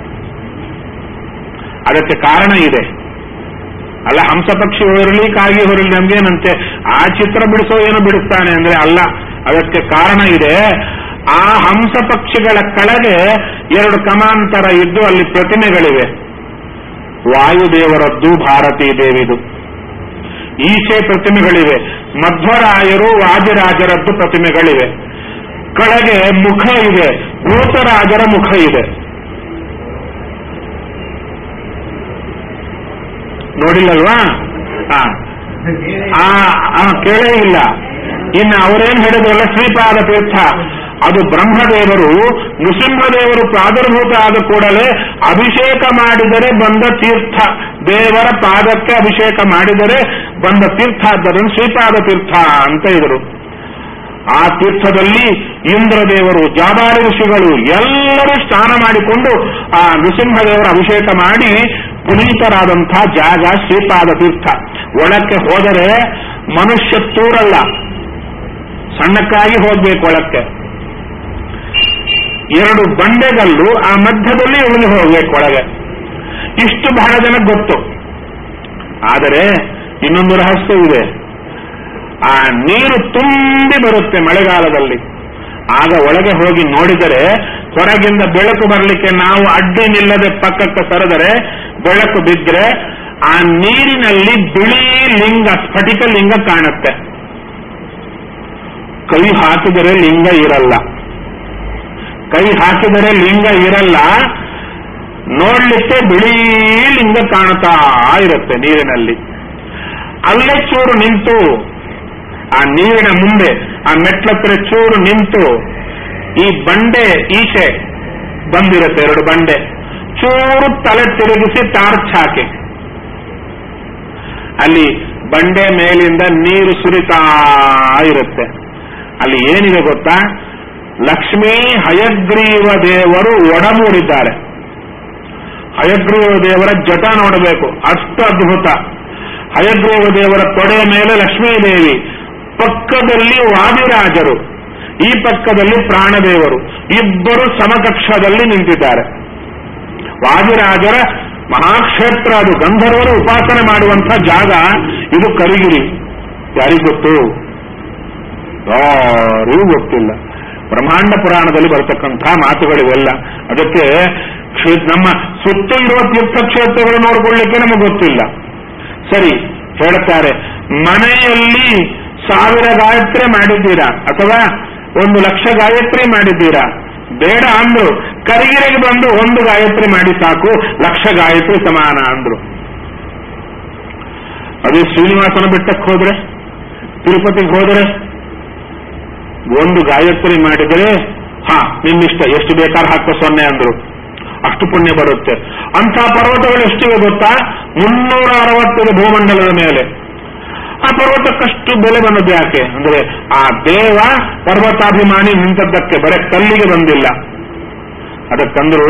ಅದಕ್ಕೆ ಕಾರಣ ಇದೆ ಅಲ್ಲ ಹಂಸ ಪಕ್ಷಿ ಹೊರಲಿ ಕಾಗಿ ಹೊರಲಿ ನಮ್ಗೇನಂತೆ ಆ ಚಿತ್ರ ಬಿಡಿಸೋ ಏನು ಬಿಡಿಸ್ತಾನೆ ಅಂದ್ರೆ ಅಲ್ಲ ಅದಕ್ಕೆ ಕಾರಣ ಇದೆ ಆ ಹಂಸ ಪಕ್ಷಿಗಳ ಕೆಳಗೆ ಎರಡು ಕಮಾಂತರ ಇದ್ದು ಅಲ್ಲಿ ಪ್ರತಿಮೆಗಳಿವೆ ವಾಯುದೇವರದ್ದು ಭಾರತೀ ದೇವಿದು ಈಚೆ ಪ್ರತಿಮೆಗಳಿವೆ ಮಧ್ವರಾಯರು ವಾದಿರಾಜರದ್ದು ಪ್ರತಿಮೆಗಳಿವೆ ಕೆಳಗೆ ಮುಖ ಇದೆ ಭೂತರಾಜರ ಮುಖ ಇದೆ ನೋಡಿಲ್ಲಲ್ವಾ ಹಾ ಆ ಆ, ಕೇಳೇ ಇಲ್ಲ ಇನ್ನು ಅವರೇನ್ ಹೇಳಿದ್ರಲ್ಲ ಶ್ರೀಪಾದ ತೀರ್ಥ ಅದು ಬ್ರಹ್ಮದೇವರು ನೃಸಿಂಹದೇವರು ಪ್ರಾದುರ್ಭೂತ ಆದ ಕೂಡಲೇ ಅಭಿಷೇಕ ಮಾಡಿದರೆ ಬಂದ ತೀರ್ಥ ದೇವರ ಪಾದಕ್ಕೆ ಅಭಿಷೇಕ ಮಾಡಿದರೆ ಬಂದ ತೀರ್ಥ ಆದ್ದರಿಂದ ಶ್ರೀಪಾದ ತೀರ್ಥ ಅಂತ ಇದ್ರು ಆ ತೀರ್ಥದಲ್ಲಿ ಇಂದ್ರದೇವರು ಜಾಬಾರಿ ಋಷಿಗಳು ಎಲ್ಲರೂ ಸ್ನಾನ ಮಾಡಿಕೊಂಡು ಆ ನೃಸಿಂಹದೇವರ ಅಭಿಷೇಕ ಮಾಡಿ ಪುನೀತರಾದಂಥ ಜಾಗ ಶ್ರೀಪಾದ ತೀರ್ಥ ಒಳಕ್ಕೆ ಹೋದರೆ ಮನುಷ್ಯ ತೂರಲ್ಲ ಸಣ್ಣಕ್ಕಾಗಿ ಹೋಗ್ಬೇಕು ಒಳಕ್ಕೆ ಎರಡು ಬಂಡೆಗಲ್ಲು ಆ ಮಧ್ಯದಲ್ಲಿ ಇಳಿದು ಹೋಗ್ಬೇಕು ಒಳಗೆ ಇಷ್ಟು ಬಹಳ ಜನಕ್ಕೆ ಗೊತ್ತು ಆದರೆ ಇನ್ನೊಂದು ರಹಸ್ಯ ಇದೆ ಆ ನೀರು ತುಂಬಿ ಬರುತ್ತೆ ಮಳೆಗಾಲದಲ್ಲಿ ಆಗ ಒಳಗೆ ಹೋಗಿ ನೋಡಿದರೆ ಹೊರಗಿಂದ ಬೆಳಕು ಬರಲಿಕ್ಕೆ ನಾವು ಅಡ್ಡಿ ನಿಲ್ಲದೆ ಪಕ್ಕಕ್ಕೆ ಸರಿದರೆ ಬೆಳಕು ಬಿದ್ದರೆ ಆ ನೀರಿನಲ್ಲಿ ಬಿಳಿ ಲಿಂಗ ಸ್ಫಟಿಕ ಲಿಂಗ ಕಾಣುತ್ತೆ ಕೈ ಹಾಕಿದರೆ ಲಿಂಗ ಇರಲ್ಲ ಕೈ ಹಾಕಿದರೆ ಲಿಂಗ ಇರಲ್ಲ ನೋಡ್ಲಿಕ್ಕೆ ಬಿಳಿ ಲಿಂಗ ಕಾಣ್ತಾ ಇರುತ್ತೆ ನೀರಿನಲ್ಲಿ ಅಲ್ಲೇ ಚೂರು ನಿಂತು ಆ ನೀರಿನ ಮುಂದೆ ಆ ಮೆಟ್ಲತ್ರ ಚೂರು ನಿಂತು ಈ ಬಂಡೆ ಈಚೆ ಬಂದಿರುತ್ತೆ ಎರಡು ಬಂಡೆ ಚೂರು ತಲೆ ತಿರುಗಿಸಿ ಟಾರ್ಚ್ ಹಾಕಿ ಅಲ್ಲಿ ಬಂಡೆ ಮೇಲಿಂದ ನೀರು ಸುರಿತಾ ಇರುತ್ತೆ ಅಲ್ಲಿ ಏನಿದೆ ಗೊತ್ತಾ ಲಕ್ಷ್ಮೀ ಹಯಗ್ರೀವ ದೇವರು ಒಡಮೂಡಿದ್ದಾರೆ ಹಯಗ್ರೀವ ದೇವರ ಜಟ ನೋಡಬೇಕು ಅಷ್ಟು ಅದ್ಭುತ ಹಯಗ್ರೀವ ದೇವರ ತೊಡೆಯ ಮೇಲೆ ಲಕ್ಷ್ಮೀದೇವಿ ಪಕ್ಕದಲ್ಲಿ ವಾದಿರಾಜರು ಈ ಪಕ್ಕದಲ್ಲಿ ಪ್ರಾಣದೇವರು ಇಬ್ಬರು ಸಮಕಕ್ಷದಲ್ಲಿ ನಿಂತಿದ್ದಾರೆ ವಾದಿರಾಜರ ಮಹಾಕ್ಷೇತ್ರ ಅದು ಗಂಧರ್ವರು ಉಪಾಸನೆ ಮಾಡುವಂತ ಜಾಗ ಇದು ಕರಿಗಿರಿ ಯಾರಿಗ್ ಗೊತ್ತು ಯಾರಿಗೂ ಗೊತ್ತಿಲ್ಲ ಬ್ರಹ್ಮಾಂಡ ಪುರಾಣದಲ್ಲಿ ಬರತಕ್ಕಂಥ ಮಾತುಗಳಿವೆಲ್ಲ ಅದಕ್ಕೆ ಕ್ಷೇ- ನಮ್ಮ ಸುತ್ತ ಇರುವ ತೀರ್ಥಕ್ಷೇತ್ರಗಳು ನೋಡ್ಕೊಳ್ಳಿಕ್ಕೆ ನಮಗೆ ಗೊತ್ತಿಲ್ಲ ಸರಿ ಹೇಳ್ತಾರೆ ಮನೆಯಲ್ಲಿ ಸಾವಿರ ಗಾಯತ್ರಿ ಮಾಡಿದ್ದೀರಾ ಅಥವಾ ಒಂದು ಲಕ್ಷ ಗಾಯತ್ರಿ ಮಾಡಿದ್ದೀರಾ ಬೇಡ ಅಂದ್ರು ಕರಿಗಿರಿಗೆ ಬಂದು ಒಂದು ಗಾಯತ್ರಿ ಮಾಡಿ ಸಾಕು ಲಕ್ಷ ಗಾಯತ್ರಿ ಸಮಾನ ಅಂದ್ರು ಅದೇ ಶ್ರೀನಿವಾಸನ ಬೆಟ್ಟಕ್ಕೆ ಹೋದ್ರೆ ತಿರುಪತಿಗೆ ಹೋದ್ರೆ ಒಂದು ಗಾಯತ್ರಿ ಮಾಡಿದರೆ ಹಾ ನಿಮ್ಮಿಷ್ಟ ಎಷ್ಟು ಬೇಕಾದ್ರೆ ಹಾಕೋ ಸೊನ್ನೆ ಅಂದ್ರು ಅಷ್ಟು ಪುಣ್ಯ ಬರುತ್ತೆ ಅಂಥ ಪರ್ವತಗಳು ಎಷ್ಟಿವೆ ಗೊತ್ತಾ ಮುನ್ನೂರ ಅರವತ್ತಿದೆ ಭೂಮಂಡಲದ ಮೇಲೆ ಆ ಪರ್ವತಕ್ಕಷ್ಟು ಬೆಲೆ ಬಂದದ್ದು ಯಾಕೆ ಅಂದ್ರೆ ಆ ದೇವ ಪರ್ವತಾಭಿಮಾನಿ ನಿಂತದ್ದಕ್ಕೆ ಬರೇ ಕಲ್ಲಿಗೆ ಬಂದಿಲ್ಲ ಅದಕ್ಕಂದ್ರು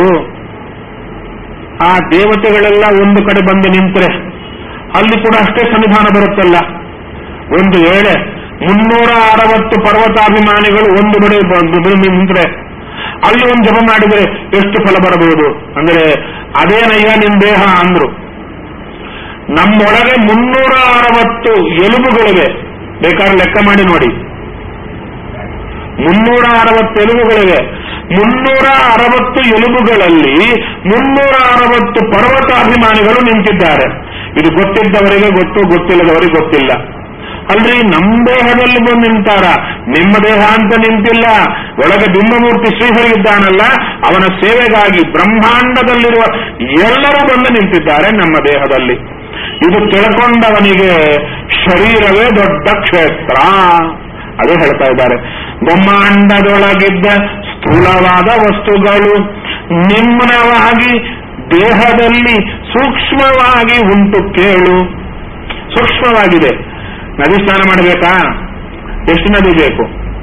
ಆ ದೇವತೆಗಳೆಲ್ಲ ಒಂದು ಕಡೆ ಬಂದು ನಿಂತರೆ ಅಲ್ಲಿ ಕೂಡ ಅಷ್ಟೇ ಸನ್ನಿಧಾನ ಬರುತ್ತಲ್ಲ ಒಂದು ವೇಳೆ ಮುನ್ನೂರ ಅರವತ್ತು ಪರ್ವತಾಭಿಮಾನಿಗಳು ಒಂದು ಕಡೆ ಬಂದು ಬಂದು ನಿಂತರೆ ಅಲ್ಲಿ ಒಂದು ಜಪ ಮಾಡಿದರೆ ಎಷ್ಟು ಫಲ ಬರಬಹುದು ಅಂದ್ರೆ ಅದೇನಯ್ಯ ನಿಮ್ ದೇಹ ಅಂದ್ರು ನಮ್ಮೊಳಗೆ ಮುನ್ನೂರ ಅರವತ್ತು ಎಲುಬುಗಳಿವೆ ಬೇಕಾದ್ರೆ ಲೆಕ್ಕ ಮಾಡಿ ನೋಡಿ ಮುನ್ನೂರ ಅರವತ್ತು ಎಲುಬುಗಳಿವೆ ಮುನ್ನೂರ ಅರವತ್ತು ಎಲುಬುಗಳಲ್ಲಿ ಮುನ್ನೂರ ಅರವತ್ತು ಪರ್ವತಾಭಿಮಾನಿಗಳು ನಿಂತಿದ್ದಾರೆ ಇದು ಗೊತ್ತಿದ್ದವರಿಗೆ ಗೊತ್ತು ಗೊತ್ತಿಲ್ಲದವರಿಗೆ ಗೊತ್ತಿಲ್ಲ ಅಲ್ರಿ ನಮ್ಮ ದೇಹದಲ್ಲಿ ಬಂದು ನಿಂತಾರ ನಿಮ್ಮ ದೇಹ ಅಂತ ನಿಂತಿಲ್ಲ ಒಳಗೆ ಬಿಂಬಮೂರ್ತಿ ಶ್ರೀಹರಿದ್ದಾನಲ್ಲ ಅವನ ಸೇವೆಗಾಗಿ ಬ್ರಹ್ಮಾಂಡದಲ್ಲಿರುವ ಎಲ್ಲರೂ ಬಂದು ನಿಂತಿದ್ದಾರೆ ನಮ್ಮ ದೇಹದಲ್ಲಿ ಇದು ತಿಳ್ಕೊಂಡವನಿಗೆ ಶರೀರವೇ ದೊಡ್ಡ ಕ್ಷೇತ್ರ ಅದು ಹೇಳ್ತಾ ಇದ್ದಾರೆ ಬ್ರಹ್ಮಾಂಡದೊಳಗಿದ್ದ ಸ್ಥೂಲವಾದ ವಸ್ತುಗಳು ನಿಮ್ನವಾಗಿ ದೇಹದಲ್ಲಿ ಸೂಕ್ಷ್ಮವಾಗಿ ಉಂಟು ಕೇಳು ಸೂಕ್ಷ್ಮವಾಗಿದೆ ನದಿ ಸ್ನಾನ ಮಾಡಬೇಕಾ ಎಷ್ಟು ನದಿ ಬೇಕು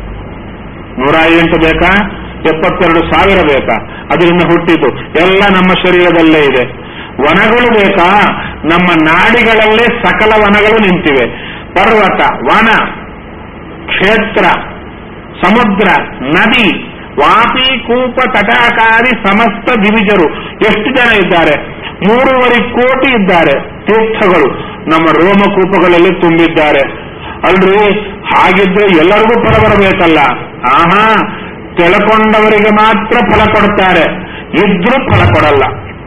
ನೂರ ಎಂಟು ಬೇಕಾ ಎಪ್ಪತ್ತೆರಡು ಸಾವಿರ ಬೇಕಾ ಅದರಿಂದ ಹುಟ್ಟಿತು ಎಲ್ಲ ನಮ್ಮ ಶರೀರದಲ್ಲೇ ಇದೆ ವನಗಳು ಬೇಕಾ ನಮ್ಮ ನಾಡಿಗಳಲ್ಲೇ ಸಕಲ ವನಗಳು ನಿಂತಿವೆ ಪರ್ವತ ವನ ಕ್ಷೇತ್ರ ಸಮುದ್ರ ನದಿ ವಾಪಿ ಕೂಪ ತಟಾಕಾರಿ ಸಮಸ್ತ ದಿವಿಜರು ಎಷ್ಟು ಜನ ಇದ್ದಾರೆ ಮೂರುವರೆ ಕೋಟಿ ಇದ್ದಾರೆ ತೀರ್ಥಗಳು ನಮ್ಮ ರೋಮಕೂಪಗಳಲ್ಲಿ ತುಂಬಿದ್ದಾರೆ ಅಲ್ರಿ ಹಾಗಿದ್ರೆ ಎಲ್ಲರಿಗೂ ಫಲ ಬರಬೇಕಲ್ಲ ಆಹಾ ತಿಳ್ಕೊಂಡವರಿಗೆ ಮಾತ್ರ ಫಲ ಕೊಡ್ತಾರೆ ಇದ್ರೂ ಫಲ ಕೊಡಲ್ಲ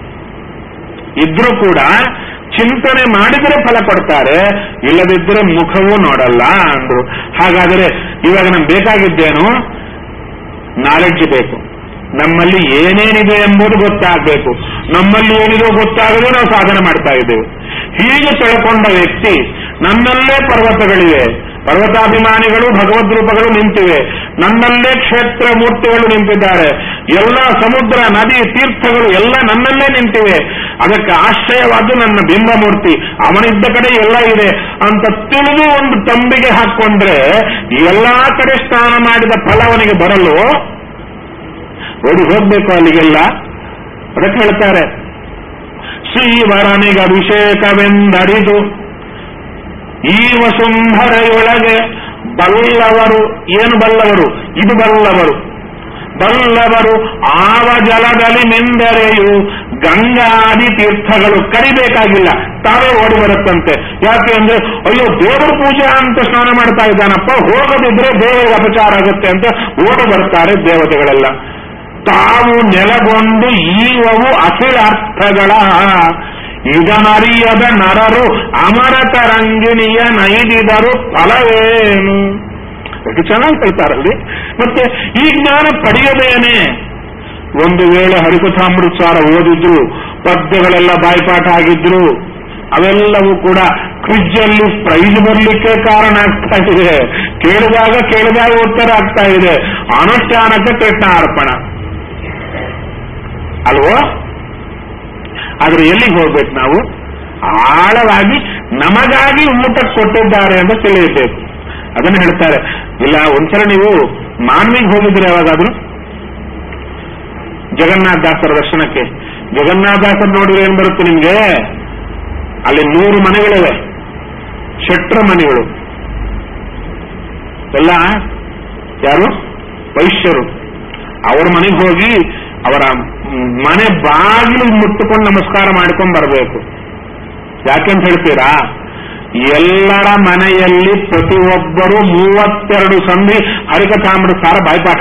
ಇದ್ರೂ ಕೂಡ ಚಿಂತನೆ ಮಾಡಿದರೆ ಫಲ ಕೊಡ್ತಾರೆ ಇಲ್ಲದಿದ್ದರೆ ಮುಖವೂ ನೋಡಲ್ಲ ಅಂದ್ರು ಹಾಗಾದರೆ ಇವಾಗ ನಮ್ಗೆ ಬೇಕಾಗಿದ್ದೇನು ನಾಲೆಡ್ಜ್ ಬೇಕು ನಮ್ಮಲ್ಲಿ ಏನೇನಿದೆ ಎಂಬುದು ಗೊತ್ತಾಗಬೇಕು ನಮ್ಮಲ್ಲಿ ಏನಿದೋ ಗೊತ್ತಾಗದೆ ನಾವು ಸಾಧನೆ ಮಾಡ್ತಾ ಇದ್ದೇವೆ ಹೀಗೆ ತಿಳ್ಕೊಂಡ ವ್ಯಕ್ತಿ ನನ್ನಲ್ಲೇ ಪರ್ವತಗಳಿವೆ ಪರ್ವತಾಭಿಮಾನಿಗಳು ಭಗವದ್ ರೂಪಗಳು ನಿಂತಿವೆ ನನ್ನಲ್ಲೇ ಕ್ಷೇತ್ರ ಮೂರ್ತಿಗಳು ನಿಂತಿದ್ದಾರೆ ಎಲ್ಲ ಸಮುದ್ರ ನದಿ ತೀರ್ಥಗಳು ಎಲ್ಲ ನನ್ನಲ್ಲೇ ನಿಂತಿವೆ ಅದಕ್ಕೆ ಆಶ್ರಯವಾದ್ದು ನನ್ನ ಬಿಂಬಮೂರ್ತಿ ಅವನಿದ್ದ ಕಡೆ ಎಲ್ಲ ಇದೆ ಅಂತ ತಿಳಿದು ಒಂದು ತಂಬಿಗೆ ಹಾಕೊಂಡ್ರೆ ಎಲ್ಲಾ ಕಡೆ ಸ್ನಾನ ಮಾಡಿದ ಫಲ ಅವನಿಗೆ ಬರಲು ಓಡಿ ಹೋಗ್ಬೇಕು ಅಲ್ಲಿಗೆಲ್ಲ ಅದಕ್ಕೆ ಹೇಳ್ತಾರೆ ಶ್ರೀವರನಿಗೆ ಅಭಿಷೇಕವೆಂದರಿದು ಈ ವಸುಂಧರೆಯೊಳಗೆ ಬಲ್ಲವರು ಏನು ಬಲ್ಲವರು ಇದು ಬಲ್ಲವರು ಬಲ್ಲವರು ಆವ ಜಲದಲ್ಲಿ ಮಿಂದರೆಯು ಗಂಗಾದಿ ತೀರ್ಥಗಳು ಕರಿಬೇಕಾಗಿಲ್ಲ ತಾವೇ ಓಡಿ ಬರುತ್ತಂತೆ ಯಾಕೆ ಅಂದ್ರೆ ಅಯ್ಯೋ ದೇವರ ಪೂಜಾ ಅಂತ ಸ್ನಾನ ಮಾಡ್ತಾ ಇದ್ದಾನಪ್ಪ ಹೋಗದಿದ್ರೆ ದೇವರಿಗೆ ಅಪಚಾರ ಆಗುತ್ತೆ ಅಂತ ಓಡಿ ಬರ್ತಾರೆ ದೇವತೆಗಳೆಲ್ಲ ತಾವು ನೆಲಗೊಂಡು ಈವವು ಅಖಿಲಾರ್ಥಗಳ ಇದನರಿಯದ ನರರು ಅಮರತರಂಗಿಣಿಯ ನೈದಿದರು ಫಲವೇನು ಎಷ್ಟು ಚೆನ್ನಾಗಿ ಹೇಳ್ತಾರಲ್ಲಿ ಮತ್ತೆ ಈ ಜ್ಞಾನ ಪಡೆಯದೇನೆ ಒಂದು ವೇಳೆ ಹರಿಕಥಾಮೃತಸಾರ ಓದಿದ್ರು ಪದ್ಯಗಳೆಲ್ಲ ಬಾಯ್ಪಾಠ ಆಗಿದ್ರು ಅವೆಲ್ಲವೂ ಕೂಡ ಕ್ವಿಜ್ಜಲ್ಲಿ ಪ್ರೈಸ್ ಬರಲಿಕ್ಕೆ ಕಾರಣ ಆಗ್ತಾ ಇದೆ ಕೇಳಿದಾಗ ಕೇಳಿದಾಗ ಉತ್ತರ ಆಗ್ತಾ ಇದೆ ಅನುಷ್ಠಾನಕ್ಕೆ ಕೃಷ್ಣಾರ್ಪಣ ಅಲ್ವೋ ಆದ್ರೆ ಎಲ್ಲಿಗೆ ಹೋಗ್ಬೇಕು ನಾವು ಆಳವಾಗಿ ನಮಗಾಗಿ ಊಟ ಕೊಟ್ಟಿದ್ದಾರೆ ಅಂತ ತಿಳಿಯಬೇಕು ಅದನ್ನು ಹೇಳ್ತಾರೆ ಇಲ್ಲ ಒಂದ್ಸಲ ನೀವು ಮಾನ್ವಿಗೆ ಹೋಗಿದ್ರೆ ಯಾವಾಗಾದ್ರೂ ಜಗನ್ನಾಥ ದಾಸರ ದರ್ಶನಕ್ಕೆ ಜಗನ್ನಾಥ ದಾಸರ್ ನೋಡಿದ್ರೆ ಏನ್ ಬರುತ್ತೆ ನಿಮ್ಗೆ ಅಲ್ಲಿ ನೂರು ಮನೆಗಳಿವೆ ಶೆಟ್ರ ಮನೆಗಳು ಎಲ್ಲ ಯಾರು ವೈಶ್ಯರು ಅವ್ರ ಮನೆಗೆ ಹೋಗಿ ಅವರ ಮನೆ ಬಾಗಿಲು ಮುಟ್ಟುಕೊಂಡು ನಮಸ್ಕಾರ ಮಾಡ್ಕೊಂಡು ಬರಬೇಕು ಯಾಕೆಂತ ಹೇಳ್ತೀರಾ ಎಲ್ಲರ ಮನೆಯಲ್ಲಿ ಪ್ರತಿಯೊಬ್ಬರು ಮೂವತ್ತೆರಡು ಸಂಧಿ ಹರಿಕಥಾಮೃತ ಸಾರ ಬಾಯ್ಪಾಠ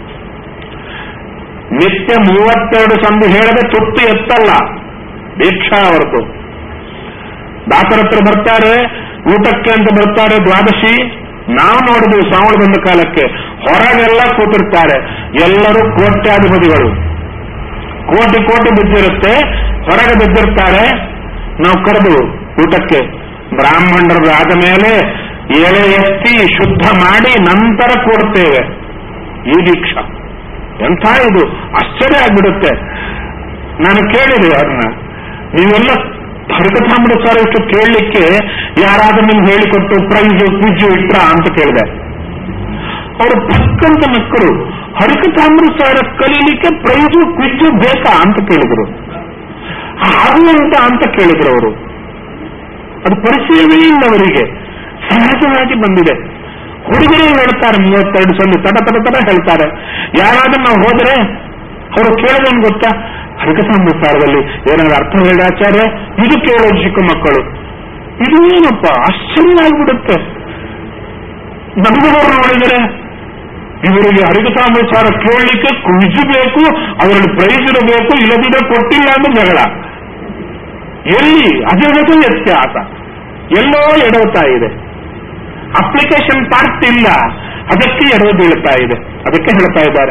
ನಿತ್ಯ ಮೂವತ್ತೆರಡು ಸಂಧಿ ಹೇಳದೆ ತುತ್ತು ಎತ್ತಲ್ಲ ದೀಕ್ಷಾ ಹೊರತು ದಾಸರ ಹತ್ರ ಬರ್ತಾರೆ ಊಟಕ್ಕೆ ಅಂತ ಬರ್ತಾರೆ ದ್ವಾದಶಿ ನಾವು ನೋಡಿದ್ವಿ ಶ್ರಾವಣ ಬಂದ ಕಾಲಕ್ಕೆ ಹೊರಗೆಲ್ಲ ಕೂತಿರ್ತಾರೆ ಎಲ್ಲರೂ ಕೋಟ್ಯಾಧಿಪತಿಗಳು ಕೋಟಿ ಕೋಟಿ ಬಿದ್ದಿರುತ್ತೆ ಹೊರಗೆ ಬಿದ್ದಿರ್ತಾರೆ ನಾವು ಕರೆದು ಊಟಕ್ಕೆ ಬ್ರಾಹ್ಮಣರು ಆದ ಮೇಲೆ ಎಳೆ ಎತ್ತಿ ಶುದ್ಧ ಮಾಡಿ ನಂತರ ಕೊಡ್ತೇವೆ ಈ ದೀಕ್ಷಾ ಎಂಥ ಇದು ಆಶ್ಚರ್ಯ ಆಗ್ಬಿಡುತ್ತೆ ನಾನು ಕೇಳಿದೆ ಅವ್ರನ್ನ ನೀವೆಲ್ಲ ಹರಿಕಥಾಮೃತ ಸರ್ ಇಷ್ಟು ಕೇಳಲಿಕ್ಕೆ ಯಾರಾದ್ರೂ ನಿಮ್ಗೆ ಹೇಳಿಕೊಟ್ಟು ಪ್ರೈಸ್ ಕ್ವಿಜ್ ಇಟ್ರ ಅಂತ ಕೇಳಿದೆ ಅವರು ಪಕ್ಕಂತ ಮಕ್ಕಳು ಹರಿಕತಾಮೃತಾರ ಕಲೀಲಿಕ್ಕೆ ಪ್ರೈಜು ಕ್ವಿಜ್ಜು ಬೇಕಾ ಅಂತ ಕೇಳಿದ್ರು ಹಾಗೆ ಅಂತ ಅಂತ ಕೇಳಿದ್ರು ಅವರು ಅದು ಪರಿಚಯವೇ ಇಲ್ಲ ಅವರಿಗೆ ಸಹಜವಾಗಿ ಬಂದಿದೆ ಹುಡುಗರು ಹೇಳ್ತಾರೆ ಮೂವತ್ತೆರಡು ಸಲ ತಟ ತಟ ತಟ ಹೇಳ್ತಾರೆ ಯಾರಾದ್ರೂ ನಾವು ಹೋದ್ರೆ ಅವರು ಕೇಳೋದೇನು ಗೊತ್ತಾ ಹರಿಕತಾಮೃತಾರದಲ್ಲಿ ಏನಾದ್ರು ಅರ್ಥ ಹೇಳಿ ಆಚಾರ್ಯ ಇದು ಕೇಳೋದು ಚಿಕ್ಕ ಮಕ್ಕಳು ಇದು ಏನಪ್ಪ ಆಶ್ಚರ್ಯ ಆಗ್ಬಿಡುತ್ತೆ ನಮಗವರು ನೋಡಿದರೆ ಇವರಿಗೆ ಹರಿಕತಾಮೃತಾರ ಕೇಳಲಿಕ್ಕೆ ಕ್ವಿಜ್ ಬೇಕು ಅವರಲ್ಲಿ ಪ್ರೈಸ್ ಇರಬೇಕು ಇಲ್ಲದಿದ್ರೆ ಕೊಟ್ಟಿಲ್ಲ ಅಂದ್ರೆ ಜಗಳ ಎಲ್ಲಿ ಅಜಗದ ವ್ಯತ್ಯಾಸ ಎಲ್ಲೋ ಎಡವತಾ ಇದೆ ಅಪ್ಲಿಕೇಶನ್ ಪಾರ್ಟ್ ಇಲ್ಲ ಅದಕ್ಕೆ ಎಡವು ಬೀಳ್ತಾ ಇದೆ ಅದಕ್ಕೆ ಹೇಳ್ತಾ ಇದ್ದಾರೆ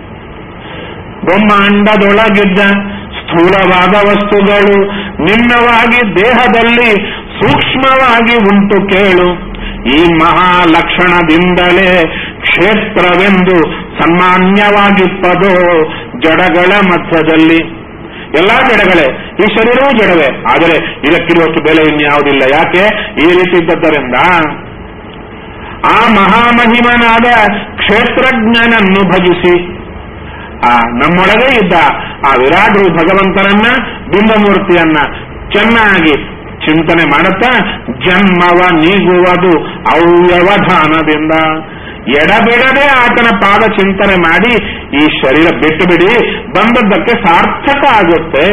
ಬ್ರಹ್ಮಾಂಡದೊಳಗಿದ್ದ ಸ್ಥೂಲವಾದ ವಸ್ತುಗಳು ನಿನ್ನವಾಗಿ ದೇಹದಲ್ಲಿ ಸೂಕ್ಷ್ಮವಾಗಿ ಉಂಟು ಕೇಳು ಈ ಮಹಾಲಕ್ಷಣದಿಂದಲೇ ಕ್ಷೇತ್ರವೆಂದು ಸಾಮಾನ್ಯವಾಗಿಪ್ಪದೋ ಜಡಗಳ ಮಧ್ಯದಲ್ಲಿ ಎಲ್ಲಾ ಜಡಗಳೇ ಈ ಶರೀರವೂ ಜಡವೇ ಆದರೆ ಇದಕ್ಕಿರುವಷ್ಟು ಬೆಲೆ ಇನ್ಯಾವುದಿಲ್ಲ ಯಾಕೆ ಈ ರೀತಿ ಇದ್ದದ್ದರಿಂದ ಆ ಮಹಾಮಹಿಮನಾದ ಕ್ಷೇತ್ರಜ್ಞನನ್ನು ಭಜಿಸಿ ಆ ನಮ್ಮೊಳಗೆ ಇದ್ದ ಆ ವಿರಾಟ್ ರೂಪ ಭಗವಂತನನ್ನ ಬಿಂಬಮೂರ್ತಿಯನ್ನ ಚೆನ್ನಾಗಿ ಚಿಂತನೆ ಮಾಡುತ್ತಾ ಜನ್ಮವ ನೀಗುವುದು ಅವ್ಯವಧಾನದಿಂದ ಎಡಬಿಡದೆ ಆತನ ಪಾದ ಚಿಂತನೆ ಮಾಡಿ ಈ ಶರೀರ ಬಿಟ್ಟು ಬಿಡಿ ಬಂದದ್ದಕ್ಕೆ ಸಾರ್ಥಕ ಆಗುತ್ತೆ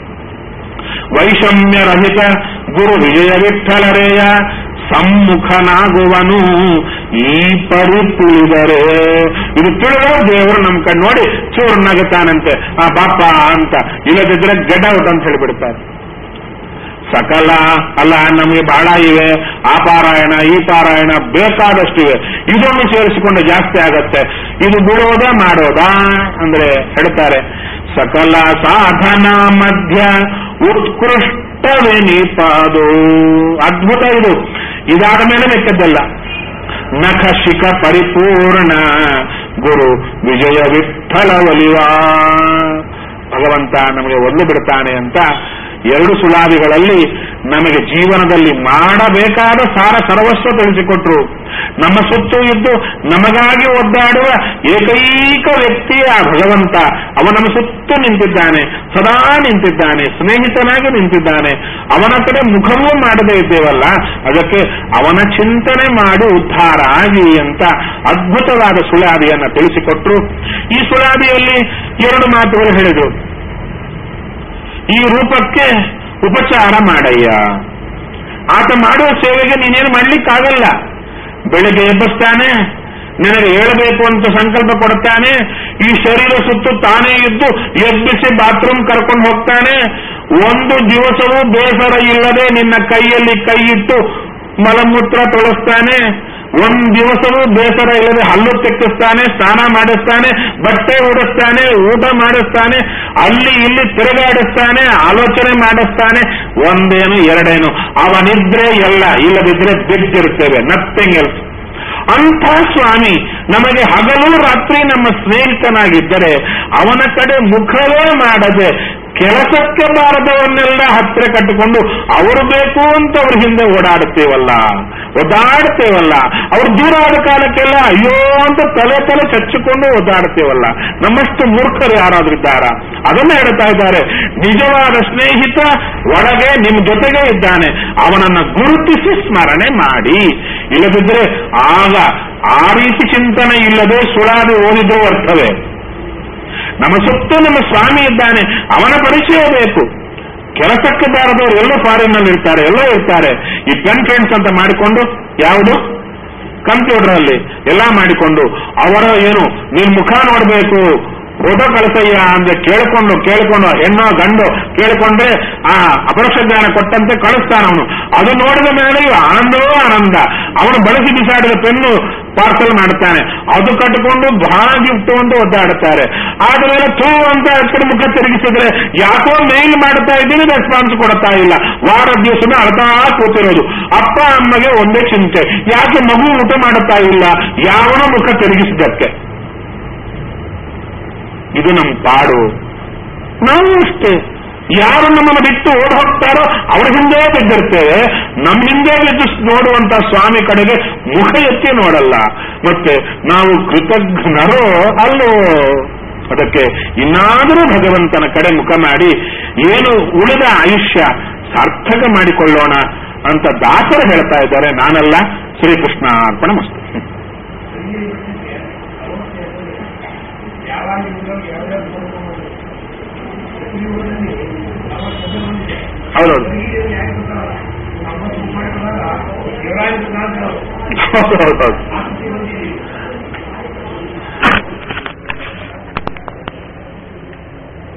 ವೈಷಮ್ಯರಹಿತ ಗುರು ವಿಜಯ ವಿಠಲರೇಯ ಸಮ್ಮುಖನಾಗುವನು ಈ ಪರಿ ತಿಳಿದರೆ ಇದು ತಿಳಿದ ದೇವರು ನಮ್ ಕಣ್ಣು ನೋಡಿ ಚೂರು ನಗುತ್ತಾನಂತೆ ಆ ಬಾಪ ಅಂತ ಇಲ್ಲದಿದ್ರೆ ಗೆಟ್ ಔಟ್ ಅಂತ ಹೇಳಿಬಿಡ್ತಾರೆ ಸಕಲ ಅಲ್ಲ ನಮಗೆ ಬಹಳ ಇವೆ ಆ ಪಾರಾಯಣ ಈ ಪಾರಾಯಣ ಬೇಕಾದಷ್ಟಿವೆ ಇದನ್ನು ಸೇರಿಸಿಕೊಂಡು ಜಾಸ್ತಿ ಆಗತ್ತೆ ಇದು ಬಿಡೋದಾ ಮಾಡೋದಾ ಅಂದ್ರೆ ಹೇಳ್ತಾರೆ ಸಕಲ ಸಾಧನ ಮಧ್ಯ ಉತ್ಕೃಷ್ಟವೆನಿಪಾದು ಅದ್ಭುತ ಇದು ಇದಾದ ಮೇಲೆ ಮೆಟ್ಟದ್ದಲ್ಲ ನಖ ಶಿಖ ಪರಿಪೂರ್ಣ ಗುರು ವಿಜಯ ವಿಠಲ ಒಲಿವಾ ಭಗವಂತ ನಮಗೆ ಒಲ್ಲು ಬಿಡ್ತಾನೆ ಅಂತ ಎರಡು ಸುಳಾದಿಗಳಲ್ಲಿ ನಮಗೆ ಜೀವನದಲ್ಲಿ ಮಾಡಬೇಕಾದ ಸಾರ ಸರ್ವಸ್ವ ತಿಳಿಸಿಕೊಟ್ರು ನಮ್ಮ ಸುತ್ತು ಇದ್ದು ನಮಗಾಗಿ ಒದ್ದಾಡುವ ಏಕೈಕ ವ್ಯಕ್ತಿ ಆ ಭಗವಂತ ಅವ ನಮ್ಮ ಸುತ್ತು ನಿಂತಿದ್ದಾನೆ ಸದಾ ನಿಂತಿದ್ದಾನೆ ಸ್ನೇಹಿತನಾಗಿ ನಿಂತಿದ್ದಾನೆ ಅವನ ಕಡೆ ಮುಖವೂ ಮಾಡದೇ ಇದ್ದೇವಲ್ಲ ಅದಕ್ಕೆ ಅವನ ಚಿಂತನೆ ಮಾಡಿ ಉದ್ಧಾರ ಆಗಿ ಅಂತ ಅದ್ಭುತವಾದ ಸುಳಾದಿಯನ್ನ ತಿಳಿಸಿಕೊಟ್ರು ಈ ಸುಳಾದಿಯಲ್ಲಿ ಎರಡು ಮಾತುಗಳು ಹೇಳಿದರು ಈ ರೂಪಕ್ಕೆ ಉಪಚಾರ ಮಾಡಯ್ಯ ಆತ ಮಾಡುವ ಸೇವೆಗೆ ನೀನೇನು ಮಾಡ್ಲಿಕ್ಕಾಗಲ್ಲ ಬೆಳಿಗ್ಗೆ ಎಬ್ಬಿಸ್ತಾನೆ ನಿನಗೆ ಹೇಳಬೇಕು ಅಂತ ಸಂಕಲ್ಪ ಕೊಡ್ತಾನೆ ಈ ಶರೀರ ಸುತ್ತು ತಾನೇ ಇದ್ದು ಎಬ್ಬಿಸಿ ಬಾತ್ರೂಮ್ ಕರ್ಕೊಂಡು ಹೋಗ್ತಾನೆ ಒಂದು ದಿವಸವೂ ಬೇಸರ ಇಲ್ಲದೆ ನಿನ್ನ ಕೈಯಲ್ಲಿ ಕೈ ಇಟ್ಟು ಮಲಮೂತ್ರ ತೊಳಸ್ತಾನೆ ಒಂದ್ ದಿವಸವೂ ಬೇಸರ ಇಲ್ಲದೆ ಹಲ್ಲು ತೆಕ್ಕಿಸ್ತಾನೆ ಸ್ನಾನ ಮಾಡಿಸ್ತಾನೆ ಬಟ್ಟೆ ಉಡಿಸ್ತಾನೆ ಊಟ ಮಾಡಿಸ್ತಾನೆ ಅಲ್ಲಿ ಇಲ್ಲಿ ತಿರುಗಾಡಿಸ್ತಾನೆ ಆಲೋಚನೆ ಮಾಡಿಸ್ತಾನೆ ಒಂದೇನು ಎರಡೇನು ಅವನಿದ್ರೆ ಎಲ್ಲ ಇಲ್ಲದಿದ್ರೆ ಬಿದ್ದಿರ್ತೇವೆ ನಥಿಂಗ್ ಎಲ್ಸ್ ಅಂಥ ಸ್ವಾಮಿ ನಮಗೆ ಹಗಲು ರಾತ್ರಿ ನಮ್ಮ ಸ್ನೇಹಿತನಾಗಿದ್ದರೆ ಅವನ ಕಡೆ ಮುಖವೇ ಮಾಡದೆ ಕೆಲಸಕ್ಕೆ ಬಾರದವನ್ನೆಲ್ಲ ಹತ್ತಿರ ಕಟ್ಟಿಕೊಂಡು ಅವರು ಬೇಕು ಅಂತ ಅವ್ರ ಹಿಂದೆ ಓಡಾಡುತ್ತೇವಲ್ಲ ಒದ್ದಾಡ್ತೇವಲ್ಲ ಅವ್ರು ದೂರ ಆದ ಕಾಲಕ್ಕೆಲ್ಲ ಅಯ್ಯೋ ಅಂತ ತಲೆ ತಲೆ ಚಚ್ಚಿಕೊಂಡು ಒದ್ದಾಡ್ತೇವಲ್ಲ ನಮ್ಮಷ್ಟು ಮೂರ್ಖರು ಯಾರಾದ್ರೂ ಇದ್ದಾರಾ ಅದನ್ನ ಹೇಳ್ತಾ ಇದ್ದಾರೆ ನಿಜವಾದ ಸ್ನೇಹಿತ ಒಳಗೆ ನಿಮ್ ಜೊತೆಗೆ ಇದ್ದಾನೆ ಅವನನ್ನ ಗುರುತಿಸಿ ಸ್ಮರಣೆ ಮಾಡಿ ಇಲ್ಲದಿದ್ರೆ ಆಗ ಆ ರೀತಿ ಚಿಂತನೆ ಇಲ್ಲದೆ ಸುಳಾದಿ ಓದಿದ್ರು ಅರ್ಥವೇ ನಮ್ಮ ಸುತ್ತ ನಮ್ಮ ಸ್ವಾಮಿ ಇದ್ದಾನೆ ಅವನ ಪರಿಚಯ ಬೇಕು ಕೆಲಸಕ್ಕೆ ಬಾರದವರು ಎಲ್ಲೋ ಫಾರಿನ್ ನಲ್ಲಿ ಇರ್ತಾರೆ ಎಲ್ಲೋ ಇರ್ತಾರೆ ಈ ಪೆನ್ ಫ್ರೆಂಡ್ಸ್ ಅಂತ ಮಾಡಿಕೊಂಡು ಯಾವುದು ಕಂಪ್ಯೂಟರ್ ಅಲ್ಲಿ ಎಲ್ಲ ಮಾಡಿಕೊಂಡು ಅವರ ಏನು ನೀನ್ ಮುಖ ನೋಡ್ಬೇಕು ಫೋಟೋ ಕಳಿಸಯ್ಯ ಅಂದ್ರೆ ಕೇಳಿಕೊಂಡು ಕೇಳಿಕೊಂಡು ಹೆಣ್ಣೋ ಗಂಡು ಕೇಳಿಕೊಂಡ್ರೆ ಆ ಅಪರೋಕ್ಷ ಜ್ಞಾನ ಕೊಟ್ಟಂತೆ ಕಳಿಸ್ತಾನ ಅವನು ಅದು ನೋಡಿದ ಮೇಲೆ ಇವ ಆನಂದವೋ ಆನಂದ ಅವನು ಬಳಸಿ ಬಿಸಾಡಿದ ಪೆನ್ನು ಪಾರ್ಸಲ್ ಮಾಡ್ತಾನೆ ಅದು ಕಟ್ಟಿಕೊಂಡು ಬಹಳ ಗಿಫ್ಟ್ ಅಂತ ಒದ್ದಾಡುತ್ತಾರೆ ಆದ್ಮೇಲೆ ಥೂ ಅಂತ ಆ ಕಡೆ ಮುಖ ತಿರುಗಿಸಿದ್ರೆ ಯಾಕೋ ಮೇಲ್ ಮಾಡ್ತಾ ಇದ್ದೀನಿ ರೆಸ್ಪಾನ್ಸ್ ಕೊಡ್ತಾ ಇಲ್ಲ ವಾರ ದಿವಸದ ಅಳ್ತಾ ಕೂತಿರೋದು ಅಪ್ಪ ಅಮ್ಮಗೆ ಒಂದೇ ಚಿಂತೆ ಯಾಕೆ ಮಗು ಊಟ ಮಾಡುತ್ತಾ ಇಲ್ಲ ಯಾವನ ಮುಖ ತಿರುಗಿಸಿದಕ್ಕೆ ಇದು ನಮ್ಮ ಪಾಡು ನಾವು ಅಷ್ಟೇ ಯಾರು ನಮ್ಮನ್ನು ಬಿಟ್ಟು ಓಡ್ ಹೋಗ್ತಾರೋ ಅವ್ರ ಹಿಂದೆ ಬಿದ್ದಿರ್ತೇವೆ ನಮ್ಮ ಹಿಂದೆ ಬಿದ್ದು ನೋಡುವಂತ ಸ್ವಾಮಿ ಕಡೆಗೆ ಮುಖ ಎತ್ತಿ ನೋಡಲ್ಲ ಮತ್ತೆ ನಾವು ಕೃತಜ್ಞರೋ ಅಲ್ಲೋ ಅದಕ್ಕೆ ಇನ್ನಾದರೂ ಭಗವಂತನ ಕಡೆ ಮುಖ ಮಾಡಿ ಏನು ಉಳಿದ ಆಯುಷ್ಯ ಸಾರ್ಥಕ ಮಾಡಿಕೊಳ್ಳೋಣ ಅಂತ ದಾಸರು ಹೇಳ್ತಾ ಇದ್ದಾರೆ ನಾನಲ್ಲ ಶ್ರೀಕೃಷ್ಣ ಅರ್ಪಣ ಮಸ್ತು ಹೌದೌದು ಹೌದೌದು